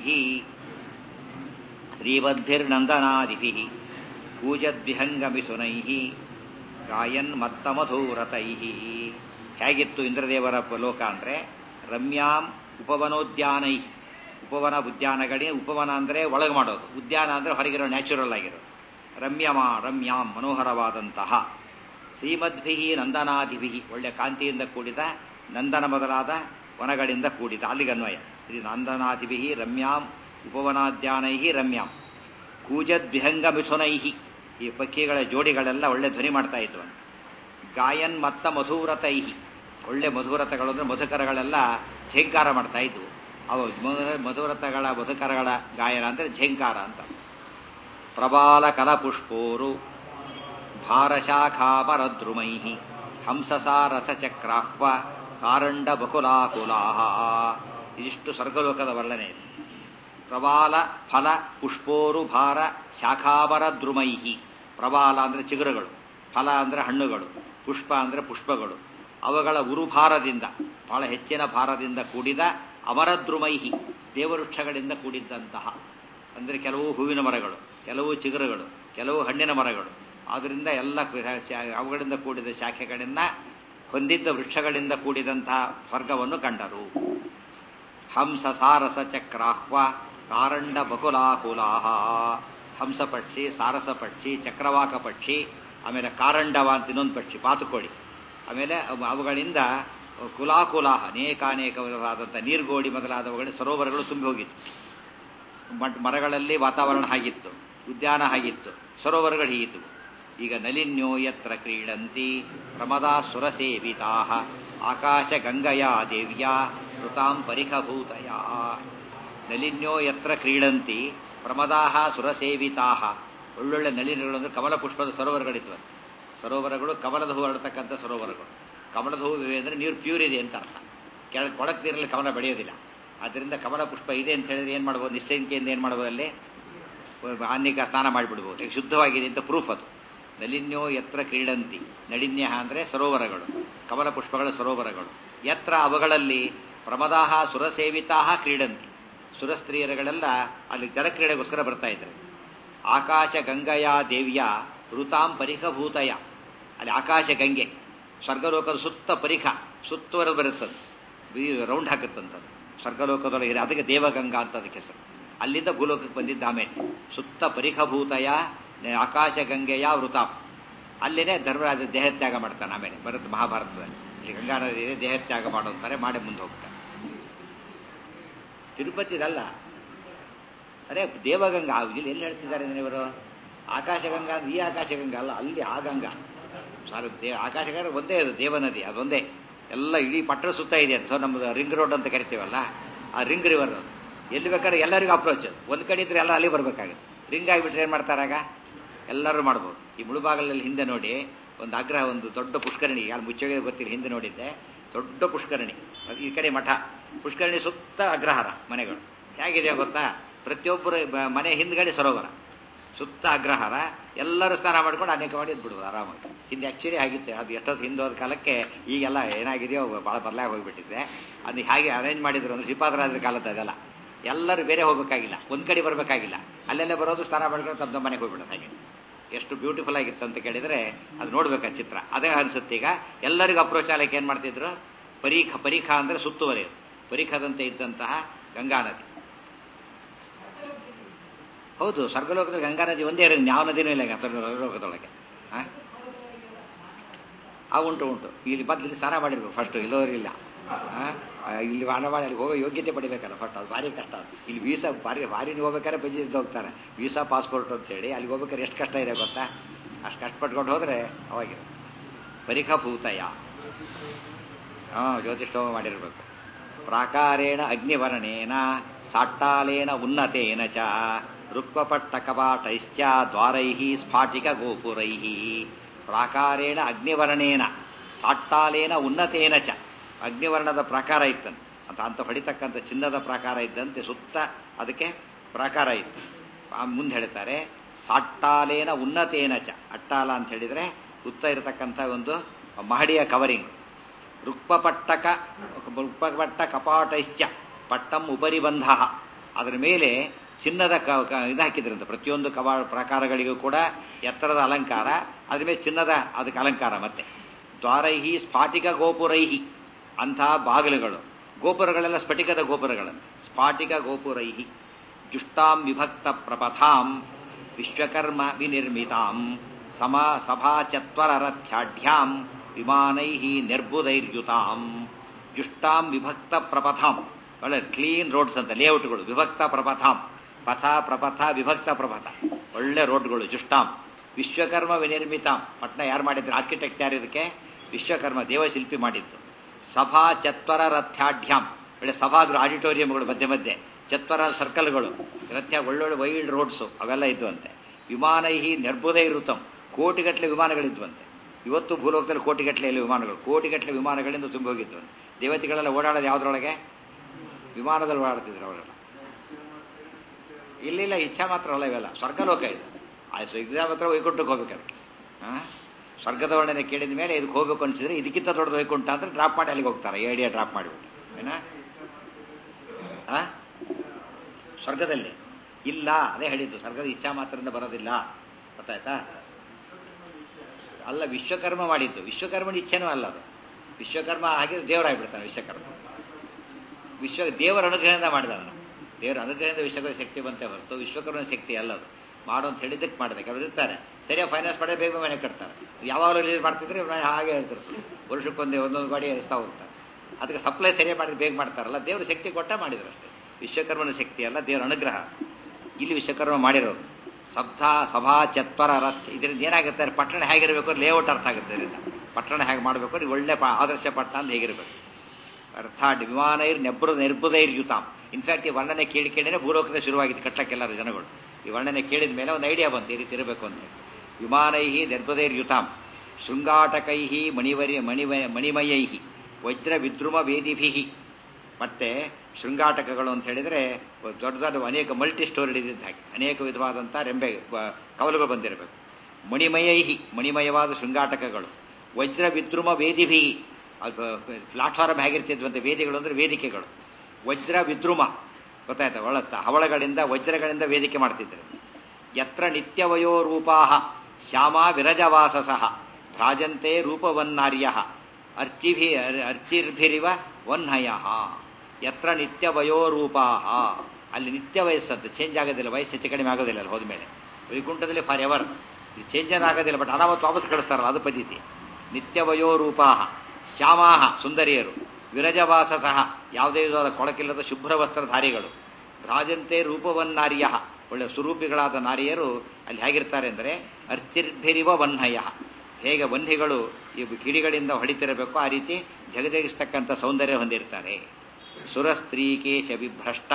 ಶ್ರೀಬದ್ಧಿರ್ನಂದನಾದಿಭಿ ಕೂಜದ್ವಿಹಂಗಮಿಸುನೈ ಗಾಯನ್ ಮತ್ತಮಧೂರತೈ ಹೇಗಿತ್ತು ಇಂದ್ರದೇವರ ಲೋಕ ಅಂದರೆ ರಮ್ಯಾಂ ಉಪವನೋದ್ಯಾನೈ ಉಪವನ ಉದ್ಯಾನಗಡಿ ಉಪವನ ಅಂದರೆ ಒಳಗೆ ಮಾಡೋದು ಉದ್ಯಾನ ಅಂದರೆ ಹೊರಗಿರೋ ನ್ಯಾಚುರಲ್ ಆಗಿರೋದು ರಮ್ಯಮಾ ರಮ್ಯಾಂ ಮನೋಹರವಾದಂತಹ ಶ್ರೀಮದ್ಭಿ ನಂದನಾದಿಭಿ ಒಳ್ಳೆ ಕಾಂತಿಯಿಂದ ಕೂಡಿದ ನಂದನ ಮೊದಲಾದ ವನಗಳಿಂದ ಕೂಡಿದ ಅಲ್ಲಿಗೆ ಅನ್ವಯ ಶ್ರೀ ನಂದನಾದಿಭಿ ರಮ್ಯಾಂ ಉಪವನಾದ್ಯಾನೈ ರಮ್ಯಾಂ ಕೂಜದ್ವಿಹಂಗ ಮಿಥುನೈ ಈ ಪಕ್ಷಿಗಳ ಜೋಡಿಗಳೆಲ್ಲ ಒಳ್ಳೆ ಧ್ವನಿ ಮಾಡ್ತಾ ಇದ್ವು ಅಂತ ಗಾಯನ್ ಮತ್ತ ಮಧುವ್ರತೈ ಒಳ್ಳೆ ಮಧುವ್ರತಗಳು ಅಂದರೆ ಮಧುಕರಗಳೆಲ್ಲ ಝೇಂಕಾರ ಮಾಡ್ತಾ ಇದ್ವು ಅವು ಮಧುವ್ರತಗಳ ಮಧುಕರಗಳ ಗಾಯನ ಅಂದರೆ ಝೇಂಕಾರ ಅಂತ ಪ್ರಬಾಲ ಕಲಪುಷ್ಪೋರು ಭಾರಶಾಖಾಪರದ್ರುಮೈ ಹಂಸಸಾರಸಚಕ್ರಾಹ್ವ ಕಾರಂಡ ಬಕುಲಾಕುಲಾ ಇದಿಷ್ಟು ಸ್ವರ್ಗಲೋಕದ ವರ್ಣನೆ ಇದೆ ಪ್ರಬಾಲ ಫಲ ಪುಷ್ಪೋರು ಭಾರ ಶಾಖಾವರ ದ್ರುಮೈಹಿ ಪ್ರಬಾಲ ಅಂದರೆ ಚಿಗುರುಗಳು ಫಲ ಅಂದರೆ ಹಣ್ಣುಗಳು ಪುಷ್ಪ ಅಂದರೆ ಪುಷ್ಪಗಳು ಅವುಗಳ ಉರುಭಾರದಿಂದ ಬಹಳ ಹೆಚ್ಚಿನ ಭಾರದಿಂದ ಕೂಡಿದ ಅಮರದ್ರುಮೈಹಿ ದೇವವೃಕ್ಷಗಳಿಂದ ಕೂಡಿದ್ದಂತಹ ಅಂದರೆ ಕೆಲವು ಹೂವಿನ ಮರಗಳು ಕೆಲವು ಚಿಗುರುಗಳು ಕೆಲವು ಹಣ್ಣಿನ ಮರಗಳು ಆದ್ದರಿಂದ ಎಲ್ಲ ಅವುಗಳಿಂದ ಕೂಡಿದ ಶಾಖೆಗಳಿಂದ ಹೊಂದಿದ್ದ ವೃಕ್ಷಗಳಿಂದ ಕೂಡಿದಂತಹ ಸ್ವರ್ಗವನ್ನು ಕಂಡರು ಹಂಸ ಸಾರಸ ಚಕ್ರಾಹ್ವ ಕಾರಂಡ ಬಕುಲಾಕುಲಾಹ ಹಂಸ ಪಕ್ಷಿ ಸಾರಸ ಪಕ್ಷಿ ಚಕ್ರವಾಕ ಪಕ್ಷಿ ಆಮೇಲೆ ಕಾರಂಡವ ಅಂತ ಇನ್ನೊಂದು ಪಕ್ಷಿ ಬಾತುಕೋಳಿ ಆಮೇಲೆ ಅವುಗಳಿಂದ ಕುಲಾಕುಲಾಹ ಅನೇಕಾನೇಕವಾದಂಥ ನೀರ್ಗೋಡಿ ಮೊದಲಾದವುಗಳ ಸರೋವರಗಳು ತುಂಬಿ ಹೋಗಿತ್ತು ಮರಗಳಲ್ಲಿ ವಾತಾವರಣ ಹಾಗಿತ್ತು ಉದ್ಯಾನ ಹಾಗಿತ್ತು ಸರೋವರಗಳು ಹೀಗಿತ್ತು ಈಗ ನಲಿನ್ಯೋ ಯತ್ರ ಕ್ರೀಡಂತಿ ಪ್ರಮದಾ ಸುರಸೇವಿತಾ ಆಕಾಶ ಗಂಗಯಾ ದೇವ್ಯಾ ಋತಾಂ ಪರಿಖಭೂತಯ ನಲಿನ್ಯೋ ಯತ್ರ ಕ್ರೀಡಂತಿ ಪ್ರಮದಾಹ ಸುರಸೇವಿತಾ ಒಳ್ಳೊಳ್ಳೆ ನಳಿನಗಳು ಅಂದರೆ ಕಮಲ ಪುಷ್ಪದ ಸರೋವರಗಳಿದ್ವು ಸರೋವರಗಳು ಕಮಲದ ಹೂ ಹರಡ್ತಕ್ಕಂಥ ಸರೋವರಗಳು ಕಮಲದ ಹೂ ಇವೆ ಅಂದರೆ ನೀರು ಪ್ಯೂರ್ ಇದೆ ಅಂತ ಅರ್ಥ ಕೆಳಗೆ ಕೊಳಕ್ ನೀರಲ್ಲಿ ಕಮಲ ಬೆಳೆಯೋದಿಲ್ಲ ಆದ್ದರಿಂದ ಕಮಲ ಪುಷ್ಪ ಇದೆ ಅಂತ ಹೇಳಿದ್ರೆ ಏನು ಮಾಡ್ಬೋದು ನಿಶ್ಚಯಿಕೆಯಿಂದ ಏನು ಮಾಡ್ಬೋದು ಅಲ್ಲಿ ಆನ್ನಿಕ ಸ್ನಾನ ಮಾಡಿಬಿಡ್ಬೋದು ಈಗ ಶುದ್ಧವಾಗಿದೆ ಅಂತ ಪ್ರೂಫ್ ಅದು ನಲಿನ್ಯೋ ಯತ್ರ ಕ್ರೀಡಂತಿ ನಳಿನ್ಯ ಅಂದರೆ ಸರೋವರಗಳು ಕಮಲ ಪುಷ್ಪಗಳ ಸರೋವರಗಳು ಯತ್ರ ಅವುಗಳಲ್ಲಿ ಪ್ರಮದಾಹ ಸುರಸೇವಿತಾ ಕ್ರೀಡಂತಿ ಸುರಸ್ತ್ರೀಯರುಗಳೆಲ್ಲ ಅಲ್ಲಿ ಜಲಕ್ರೀಡೆಗೋಸ್ಕರ ಬರ್ತಾ ಇದ್ದಾರೆ ಆಕಾಶ ಗಂಗಯ ದೇವಿಯ ಋತಾಂ ಪರಿಖಭೂತಯ ಅಲ್ಲಿ ಆಕಾಶ ಗಂಗೆ ಸ್ವರ್ಗಲೋಕದ ಸುತ್ತ ಪರಿಖ ಸುತ್ತುವರೆದು ಬರುತ್ತದೆ ರೌಂಡ್ ಹಾಕುತ್ತಂಥದ್ದು ಸ್ವರ್ಗಲೋಕದೊಳಗೆ ಅದಕ್ಕೆ ದೇವಗಂಗಾ ಅಂತ ಅದಕ್ಕೆ ಹೆಸರು ಅಲ್ಲಿಂದ ಭೂಲೋಕಕ್ಕೆ ಬಂದಿದ್ದ ಆಮೇಲೆ ಸುತ್ತ ಪರಿಖಭೂತಯ ಆಕಾಶ ಗಂಗೆಯ ವೃತಾಂ ಅಲ್ಲಿನೇ ಧರ್ಮರಾಜ ದೇಹತ್ಯಾಗ ಮಾಡ್ತಾನೆ ಆಮೇಲೆ ಬರುತ್ತೆ ಮಹಾಭಾರತದಲ್ಲಿ ಇಲ್ಲಿ ಗಂಗಾ ನದಿ ದೇಹತ್ಯಾಗ ಮಾಡುತ್ತಾರೆ ಮಾಡಿ ಮುಂದೆ ಹೋಗ್ತಾರೆ ತಿರುಪತಿದಲ್ಲ ಅದೇ ದೇವಗಂಗಾ ಇಲ್ಲಿ ಎಲ್ಲಿ ಹೇಳ್ತಿದ್ದಾರೆ ಇವರು ಆಕಾಶಗಂಗಾ ಈ ಆಕಾಶಗಂಗಾ ಅಲ್ಲ ಅಲ್ಲಿ ಆ ಗಂಗಾ ಸಾರಿ ದೇ ಆಕಾಶಗಂಗಾ ಒಂದೇ ಅದು ದೇವನದಿ ಅದೊಂದೇ ಎಲ್ಲ ಇಡೀ ಪಟ್ಟಣ ಸುತ್ತ ಇದೆ ಸೊ ನಮ್ಮದು ರಿಂಗ್ ರೋಡ್ ಅಂತ ಕರಿತೀವಲ್ಲ ಆ ರಿಂಗ್ ರಿವರ್ ಎಲ್ಲಿ ಬೇಕಾದ್ರೆ ಎಲ್ಲರಿಗೂ ಅಪ್ರೋಚ್ ಒಂದು ಕಡೆ ಇದ್ರೆ ಎಲ್ಲ ಅಲ್ಲಿ ಬರಬೇಕಾಗುತ್ತೆ ರಿಂಗ್ ಆಗಿಬಿಟ್ರೆ ಏನು ಮಾಡ್ತಾರಾಗ ಎಲ್ಲರೂ ಮಾಡ್ಬೋದು ಈ ಮುಳುಬಾಗಲಲ್ಲಿ ಹಿಂದೆ ನೋಡಿ ಒಂದು ಆಗ್ರಹ ಒಂದು ದೊಡ್ಡ ಪುಷ್ಕರಣಿ ಅಲ್ಲಿ ಮುಚ್ಚೋಗಿದೆ ಗೊತ್ತಿಲ್ಲ ಹಿಂದೆ ನೋಡಿದ್ದೆ ದೊಡ್ಡ ಪುಷ್ಕರಣಿ ಈ ಕಡೆ ಮಠ ಪುಷ್ಕರಣಿ ಸುತ್ತ ಅಗ್ರಹಾರ ಮನೆಗಳು ಹೇಗಿದೆ ಗೊತ್ತಾ ಪ್ರತಿಯೊಬ್ಬರು ಮನೆ ಹಿಂದ್ಗಡೆ ಸರೋವರ ಸುತ್ತ ಅಗ್ರಹಾರ ಎಲ್ಲರೂ ಸ್ನಾನ ಮಾಡ್ಕೊಂಡು ಅನೇಕ ಮಾಡಿ ಬಿಡ್ಬೋದು ಆರಾಮಾಗಿ ಹಿಂದೆ ಆಕ್ಚುಲಿ ಆಗಿತ್ತು ಅದು ಎಷ್ಟೊತ್ತು ಹಿಂದೆ ಹೋದ ಕಾಲಕ್ಕೆ ಈಗೆಲ್ಲ ಏನಾಗಿದೆಯೋ ಭಾಳ ಬದಲಾಗಿ ಹೋಗ್ಬಿಟ್ಟಿದೆ ಅದು ಹಾಗೆ ಅರೇಂಜ್ ಮಾಡಿದ್ರು ಅಂದ್ರೆ ಶ್ರೀಪಾದರಾಜರ ಕಾಲದ ಅದೆಲ್ಲ ಎಲ್ಲರೂ ಬೇರೆ ಹೋಗಬೇಕಾಗಿಲ್ಲ ಒಂದ್ ಕಡೆ ಬರಬೇಕಾಗಿಲ್ಲ ಅಲ್ಲೆಲ್ಲ ಬರೋದು ಸ್ನಾನ ಮಾಡ್ಕೊಂಡು ತಮ್ಮ ತಮ್ಮ ಮನೆಗೆ ಹೋಗ್ಬಿಡೋದು ಹಾಗೆ ಎಷ್ಟು ಬ್ಯೂಟಿಫುಲ್ ಆಗಿತ್ತು ಅಂತ ಕೇಳಿದ್ರೆ ಅದು ನೋಡ್ಬೇಕು ಆ ಚಿತ್ರ ಅದೇ ಅನ್ಸುತ್ತೆ ಈಗ ಎಲ್ಲರಿಗೂ ಅಪ್ರೋಚ್ ಆಗಲಿಕ್ಕೆ ಏನ್ ಮಾಡ್ತಿದ್ರು ಪರೀಖ ಪರೀಖ ಅಂದ್ರೆ ಸುತ್ತುವರಿಯೋದು ಪರೀಖದಂತೆ ಇದ್ದಂತಹ ಗಂಗಾ ನದಿ ಹೌದು ಸ್ವರ್ಗಲೋಕದ ಗಂಗಾ ನದಿ ಒಂದೇ ಇರೋದು ಯಾವ ನದಿನೂ ಇಲ್ಲ ಸ್ವರ್ಗಲೋಕದೊಳಗೆ ಆ ಉಂಟು ಉಂಟು ಇಲ್ಲಿ ಬಂದು ಇಲ್ಲಿ ಸ್ನಾನ ಮಾಡಿರ್ಬೇಕು ಫಸ್ಟ್ ಇಲ್ಲೋರಿಲ್ಲ ಇಲ್ಲಿ ವಾಣ ಮಾಡಿ ಅಲ್ಲಿ ಹೋಗೋ ಯೋಗ್ಯತೆ ಪಡಿಬೇಕಲ್ಲ ಫಸ್ಟ್ ಅದು ಭಾರಿ ಕಷ್ಟ ಇಲ್ಲಿ ವೀಸಾ ಭಾರಿ ಭಾರಿ ಹೋಗ್ಬೇಕಾದ್ರೆ ಬಜ್ಜಿ ಹೋಗ್ತಾರೆ ವೀಸಾ ಪಾಸ್ಪೋರ್ಟ್ ಅಂತೇಳಿ ಅಲ್ಲಿ ಹೋಗ್ಬೇಕಾದ್ರೆ ಎಷ್ಟು ಕಷ್ಟ ಇದೆ ಗೊತ್ತಾ ಅಷ್ಟು ಕಷ್ಟಪಟ್ಕೊಂಡು ಹೋದ್ರೆ ಅವಾಗಿರೋ ಪರಿಖಭೂತಯ ಹಾ ಜ್ಯೋತಿಷ್ಠೋಮ ಮಾಡಿರ್ಬೇಕು ಪ್ರಾಕಾರೇಣ ಅಗ್ನಿವರ್ಣೇನ ಸಾಟ್ಟಾಲೇನ ಉನ್ನತೇನ ಚ ರುಕ್ಮಪಟ್ಟ ಕಪಾಟೈಶ್ಚ ದ್ವಾರೈ ಸ್ಫಾಟಿಕ ಗೋಪುರೈ ಪ್ರಾಕಾರೇಣ ಅಗ್ನಿವರ್ಣೇನ ಸಾಟ್ಟಾಲೇನ ಉನ್ನತೇನ ಚ ಅಗ್ನಿವರ್ಣದ ಪ್ರಾಕಾರ ಇತ್ತಂತೆ ಅಂತ ಅಂತ ಹೊಡಿತಕ್ಕಂಥ ಚಿನ್ನದ ಪ್ರಾಕಾರ ಇದ್ದಂತೆ ಸುತ್ತ ಅದಕ್ಕೆ ಪ್ರಾಕಾರ ಇತ್ತು ಆ ಮುಂದೆ ಹೇಳ್ತಾರೆ ಸಾಟ್ಟಾಲೇನ ಉನ್ನತೇನ ಚ ಅಟ್ಟಾಲ ಅಂತ ಹೇಳಿದ್ರೆ ಉತ್ತ ಇರತಕ್ಕಂಥ ಒಂದು ಮಹಡಿಯ ಕವರಿಂಗ್ ರುಕ್ಪಪಟ್ಟಕ ರುಕ್ಪಪಟ್ಟ ಕಪಾಟೈಶ್ಚ ಪಟ್ಟಂ ಉಪರಿ ಬಂಧ ಅದರ ಮೇಲೆ ಚಿನ್ನದ ಕ ಕ- ಇದು ಹಾಕಿದ್ರಂತೆ ಪ್ರತಿಯೊಂದು ಕವಾ ಪ್ರಕಾರಗಳಿಗೂ ಕೂಡ ಎತ್ತರದ ಅಲಂಕಾರ ಅದ್ರ ಮೇಲೆ ಚಿನ್ನದ ಅದಕ್ಕೆ ಅಲಂಕಾರ ಮತ್ತೆ ದ್ವಾರೈಹಿ ಸ್ಫಾಟಿಕ ಗೋಪುರೈಹಿ ಅಂಥ ಬಾಗಿಲುಗಳು ಗೋಪುರಗಳೆಲ್ಲ ಸ್ಫಟಿಕದ ಗೋಪುರಗಳನ್ನು ಸ್ಫಾಟಿಕ ಗೋಪುರೈಹಿ ಜುಷ್ಟಾಂ ವಿಭಕ್ತ ಪ್ರಪಥಾಂ ವಿಶ್ವಕರ್ಮ ವಿನಿರ್ಮಿತಾಂ ಸಮ ಸಭಾ ಚತ್ವರರಥ್ಯಾಢ್ಯಾಂ ವಿಮಾನೈ ನಿರ್ಬುಧೈರ್ಯುತಾಂ ಜುಷ್ಟಾಂ ವಿಭಕ್ತ ಪ್ರಪಥಾಂ ಒಳ್ಳೆ ಕ್ಲೀನ್ ರೋಡ್ಸ್ ಅಂತ ಲೇಔಟ್ಗಳು ವಿಭಕ್ತ ಪ್ರಪಥಾಂ ಪಥ ಪ್ರಪಥ ವಿಭಕ್ತ ಪ್ರಪಥ ಒಳ್ಳೆ ರೋಡ್ಗಳು ಜುಷ್ಟಾಂ ವಿಶ್ವಕರ್ಮ ವಿನಿರ್ಮಿತಾಂ ಪಟ್ನ ಯಾರು ಮಾಡಿದ್ರು ಆರ್ಕಿಟೆಕ್ಟ್ ಯಾರು ಇದಕ್ಕೆ ವಿಶ್ವಕರ್ಮ ದೇವಶಿಲ್ಪಿ ಮಾಡಿದ್ದು ಸಭಾ ಚತ್ವರ ರಥ್ಯಾಢ್ಯಾಂ ಒಳ್ಳೆ ಸಭಾಗೃಹ ಆಡಿಟೋರಿಯಂಗಳು ಮಧ್ಯೆ ಮಧ್ಯೆ ಚತ್ವರ ಸರ್ಕಲ್ಗಳು ರಥ್ಯ ಒಳ್ಳೊಳ್ಳೆ ವೈಲ್ಡ್ ರೋಡ್ಸು ಅವೆಲ್ಲ ಇದ್ವಂತೆ ವಿಮಾನೈಹಿ ನಿರ್ಬುಧೈ ಋತಂ ಕೋಟಿಗಟ್ಟಲೆ ವಿಮಾನಗಳಿದ್ವಂತೆ ಇವತ್ತು ಭೂಲೋಕದಲ್ಲಿ ಕೋಟಿಗಟ್ಟಲೆಯಲ್ಲಿ ವಿಮಾನಗಳು ಕೋಟಿಗಟ್ಟಲೆ ವಿಮಾನಗಳಿಂದ ತುಂಬಿ ಹೋಗಿದ್ವಂತೆ ದೇವತೆಗಳೆಲ್ಲ ಓಡಾಡೋದು ಯಾವುದ್ರೊಳಗೆ ವಿಮಾನದಲ್ಲಿ ಓಡಾಡ್ತಿದ್ರು ಅವರೆಲ್ಲ ಇಲ್ಲಿಲ್ಲ ಇಚ್ಛಾ ಮಾತ್ರ ಅಲ್ಲ ಇವೆಲ್ಲ ಸ್ವರ್ಗಲೋಕ ಇದು ಆ ಸ್ವರ್ಗ ಮಾತ್ರ ವೈಕುಂಠಕ್ಕೆ ಹೋಗ್ಬೇಕು ಅದಕ್ಕೆ ಆ? ಸ್ವರ್ಗದ ವರ್ಣನೆ ಕೇಳಿದ ಮೇಲೆ ಇದಕ್ಕೆ ಹೋಗ್ಬೇಕು ಅನ್ಸಿದ್ರೆ ಇದಕ್ಕಿಂತ ದೊಡ್ಡದು ವೈಕುಂಠ ಅಂದ್ರೆ ಡ್ರಾಪ್ ಮಾಡಿ ಅಲ್ಲಿಗೆ ಹೋಗ್ತಾರೆ ಏಡಿಯಾ ಡ್ರಾಪ್ ಮಾಡಿಬಿಟ್ಟು ಏನ ಆ? ಸ್ವರ್ಗದಲ್ಲಿ ಇಲ್ಲ ಅದೇ ಹೇಳಿದ್ದು ಸ್ವರ್ಗದ ಇಚ್ಛಾ ಮಾತ್ರದಿಂದ ಬರೋದಿಲ್ಲ ಗೊತ್ತಾಯ್ತಾ ಅಲ್ಲ ವಿಶ್ವಕರ್ಮ ಮಾಡಿದ್ದು ವಿಶ್ವಕರ್ಮನ ಇಚ್ಛೆನೂ ಅಲ್ಲ ಅದು ವಿಶ್ವಕರ್ಮ ಹಾಗೆ ದೇವರಾಗ್ಬಿಡ್ತಾನೆ ವಿಶ್ವಕರ್ಮ ವಿಶ್ವ ದೇವರ ಅನುಗ್ರಹದಿಂದ ಮಾಡಿದ ಅವನು ದೇವರ ಅನುಗ್ರಹದಿಂದ ವಿಶ್ವಕರ್ಮ ಶಕ್ತಿ ಬಂತೆ ಹೊರತು ವಿಶ್ವಕರ್ಮನ ಶಕ್ತಿ ಅಲ್ಲ ಅದು ಮಾಡು ಅಂತ ಹೇಳಿದ್ದಕ್ಕೆ ಮಾಡಿದೆ ಕೆಲವರು ಇರ್ತಾರೆ ಸರಿಯಾಗಿ ಫೈನಾನ್ಸ್ ಮಾಡಿ ಬೇಗ ಮನೆ ಕಟ್ತಾರೆ ಯಾವಾಗಲೂ ರಿಲೀಸ್ ಮಾಡ್ತಿದ್ರೆ ಇವ್ರು ಹಾಗೆ ಹೇಳ್ತಿರ್ತಾರೆ ವರ್ಷಕ್ಕೊಂದು ಒಂದೊಂದು ಗಾಡಿ ಎರಿಸ್ತಾ ಹೋಗ್ತಾರೆ ಅದಕ್ಕೆ ಸಪ್ಲೈ ಸರಿಯಾಗಿ ಮಾಡಿ ಬೇಗ ಮಾಡ್ತಾರಲ್ಲ ದೇವ್ರ ಶಕ್ತಿ ಕೊಟ್ಟ ಮಾಡಿದ್ರು ಅಷ್ಟೇ ವಿಶ್ವಕರ್ಮನ ಶಕ್ತಿ ಅಲ್ಲ ದೇವರ ಅನುಗ್ರಹ ಇಲ್ಲಿ ವಿಶ್ವಕರ್ಮ ಮಾಡಿರೋದು ಸಬ್ಧಾ ಸಭಾ ಚತ್ವರ ರಥ ಇದರಿಂದ ಏನಾಗುತ್ತೆ ಅಂದ್ರೆ ಪಟ್ಟಣ ಹೇಗಿರಬೇಕು ಲೇಔಟ್ ಅರ್ಥ ಆಗುತ್ತೆ ಇದರಿಂದ ಪಟ್ಟಣ ಹೇಗೆ ಮಾಡಬೇಕು ಅಂದ್ರೆ ಒಳ್ಳೆ ಪ- ಆದರ್ಶ ಪಟ್ಟಣ ಅಂತ ಹೇಗಿರಬೇಕು ಅರ್ಥಾತ್ ವಿಮಾನೈರ್ ನೆಬ್ರು ನಿರ್ಬುಧೈರ್ ಯುತಾಂ ಇನ್ಫ್ಯಾಕ್ಟ್ ಈ ವರ್ಣನೆ ಕೇಳಿ ಕೇಳಿನೇ ಭೂಲೋಕದ ಶುರುವಾಗಿದ್ದು ಕಟ್ಟಕ್ಕೆಲ್ಲರೂ ಜನಗಳು ಈ ವರ್ಣನೆ ಕೇಳಿದ ಮೇಲೆ ಒಂದು ಐಡಿಯಾ ಬಂತು ಈ ರೀತಿ ಇರಬೇಕು ಅಂತ ಹೇಳಿ. ವಿಮಾನೈಹಿ ನಿರ್ಬುಧೈರ್ ಯುತಾಂ ಶೃಂಗಾಟಕೈಹಿ ಮಣಿವರಿ ಮಣಿವ ಮಣಿಮಯೈಹಿ ವಜ್ರ ವಿದ್ರುಮ ವೇದಿಭಿಹಿ ಮತ್ತೆ ಶೃಂಗಾಟಕಗಳು ಅಂತ ಹೇಳಿದ್ರೆ ದೊಡ್ಡ ದೊಡ್ಡ ಅನೇಕ ಮಲ್ಟಿ ಸ್ಟೋರಿ ಇದ್ದ ಹಾಗೆ ಅನೇಕ ವಿಧವಾದಂಥ ರೆಂಬೆ ಬ- ಕವಲುಗಳು ಬಂದಿರಬೇಕು ಮಣಿಮಯೈಹಿ ಮಣಿಮಯವಾದ ಶೃಂಗಾಟಕಗಳು ವಜ್ರ ವಿದ್ರುಮ ವೇದಿಭಿಹಿ ಅದು ಪ್ಲಾಟ್ಫಾರ್ಮ್ ಹೇಗಿರ್ತಿದ್ವಂತೆ ವೇದಿಗಳು ಅಂದ್ರೆ ವೇದಿಕೆಗಳು ವಜ್ರ ವಿದ್ರುಮ ಗೊತ್ತಾಯ್ತಾ ಒಳತ್ತ ಹವಳಗಳಿಂದ ವಜ್ರಗಳಿಂದ ವೇದಿಕೆ ಮಾಡ್ತಿದ್ರು ಯತ್ರ ನಿತ್ಯವಯೋ ರೂಪಾಹ ಶ್ಯಾಮ ವಿರಜವಾಸಸಃ ಭ್ರಾಜಂತೆ ರೂಪವನ್ನಾರ್ಯ ಅರ್ಚಿಭಿ ಅರ್ಚಿರ್ಭಿರಿವ ವನ್ಹಯ ಯತ್ರ ನಿತ್ಯವಯೋ ರೂಪಾಹ ಅಲ್ಲಿ ನಿತ್ಯ ವಯಸ್ಸದ್ದು ಚೇಂಜ್ ಆಗೋದಿಲ್ಲ ವಯಸ್ಸು ಹೆಚ್ಚು ಕಡಿಮೆ ಆಗೋದಿಲ್ಲ ಅಲ್ಲಿ ಹೋದ್ಮೇಲೆ ವೈಕುಂಠದಲ್ಲಿ ಫಾರ್ ಎವರ್ ಇದು ಚೇಂಜ್ ಆಗೋದಿಲ್ಲ ಬಟ್ ಅನಾವತ್ತು ವಾಪಸ್ ಕಳಿಸ್ತಾರಲ್ಲ ಅದು ಪದ್ಧತಿ ನಿತ್ಯವಯೋ ರೂಪಾಹ ಶ್ಯಾಮಾಹ ಸುಂದರಿಯರು ವಿರಜವಾಸಸಃ ಯಾವುದೇ ವಿಧವಾದ ಕೊಳಕಿಲ್ಲದ ಶುಭ್ರ ವಸ್ತ್ರಧಾರಿಗಳು ಭ್ರಾಜಂತೆ ರೂಪವನ್ನಾರ್ಯ ಒಳ್ಳೆ ಸ್ವರೂಪಿಗಳಾದ ನಾರಿಯರು ಅಲ್ಲಿ ಹೇಗಿರ್ತಾರೆ ಅಂದರೆ ಅರ್ಚಿರ್ಭಿರಿವ ವನ್ಹಯ ಹೇಗೆ ವನ್ಹಿಗಳು ಈ ಕಿಡಿಗಳಿಂದ ಹೊಡಿತಿರಬೇಕು ಆ ರೀತಿ ಜಗದಗಿಸ್ತಕ್ಕಂಥ ಸೌಂದರ್ಯ ಹೊಂದಿರ್ತಾರೆ ಸುರಸ್ತ್ರೀಕೇಶ ವಿಭ್ರಷ್ಟ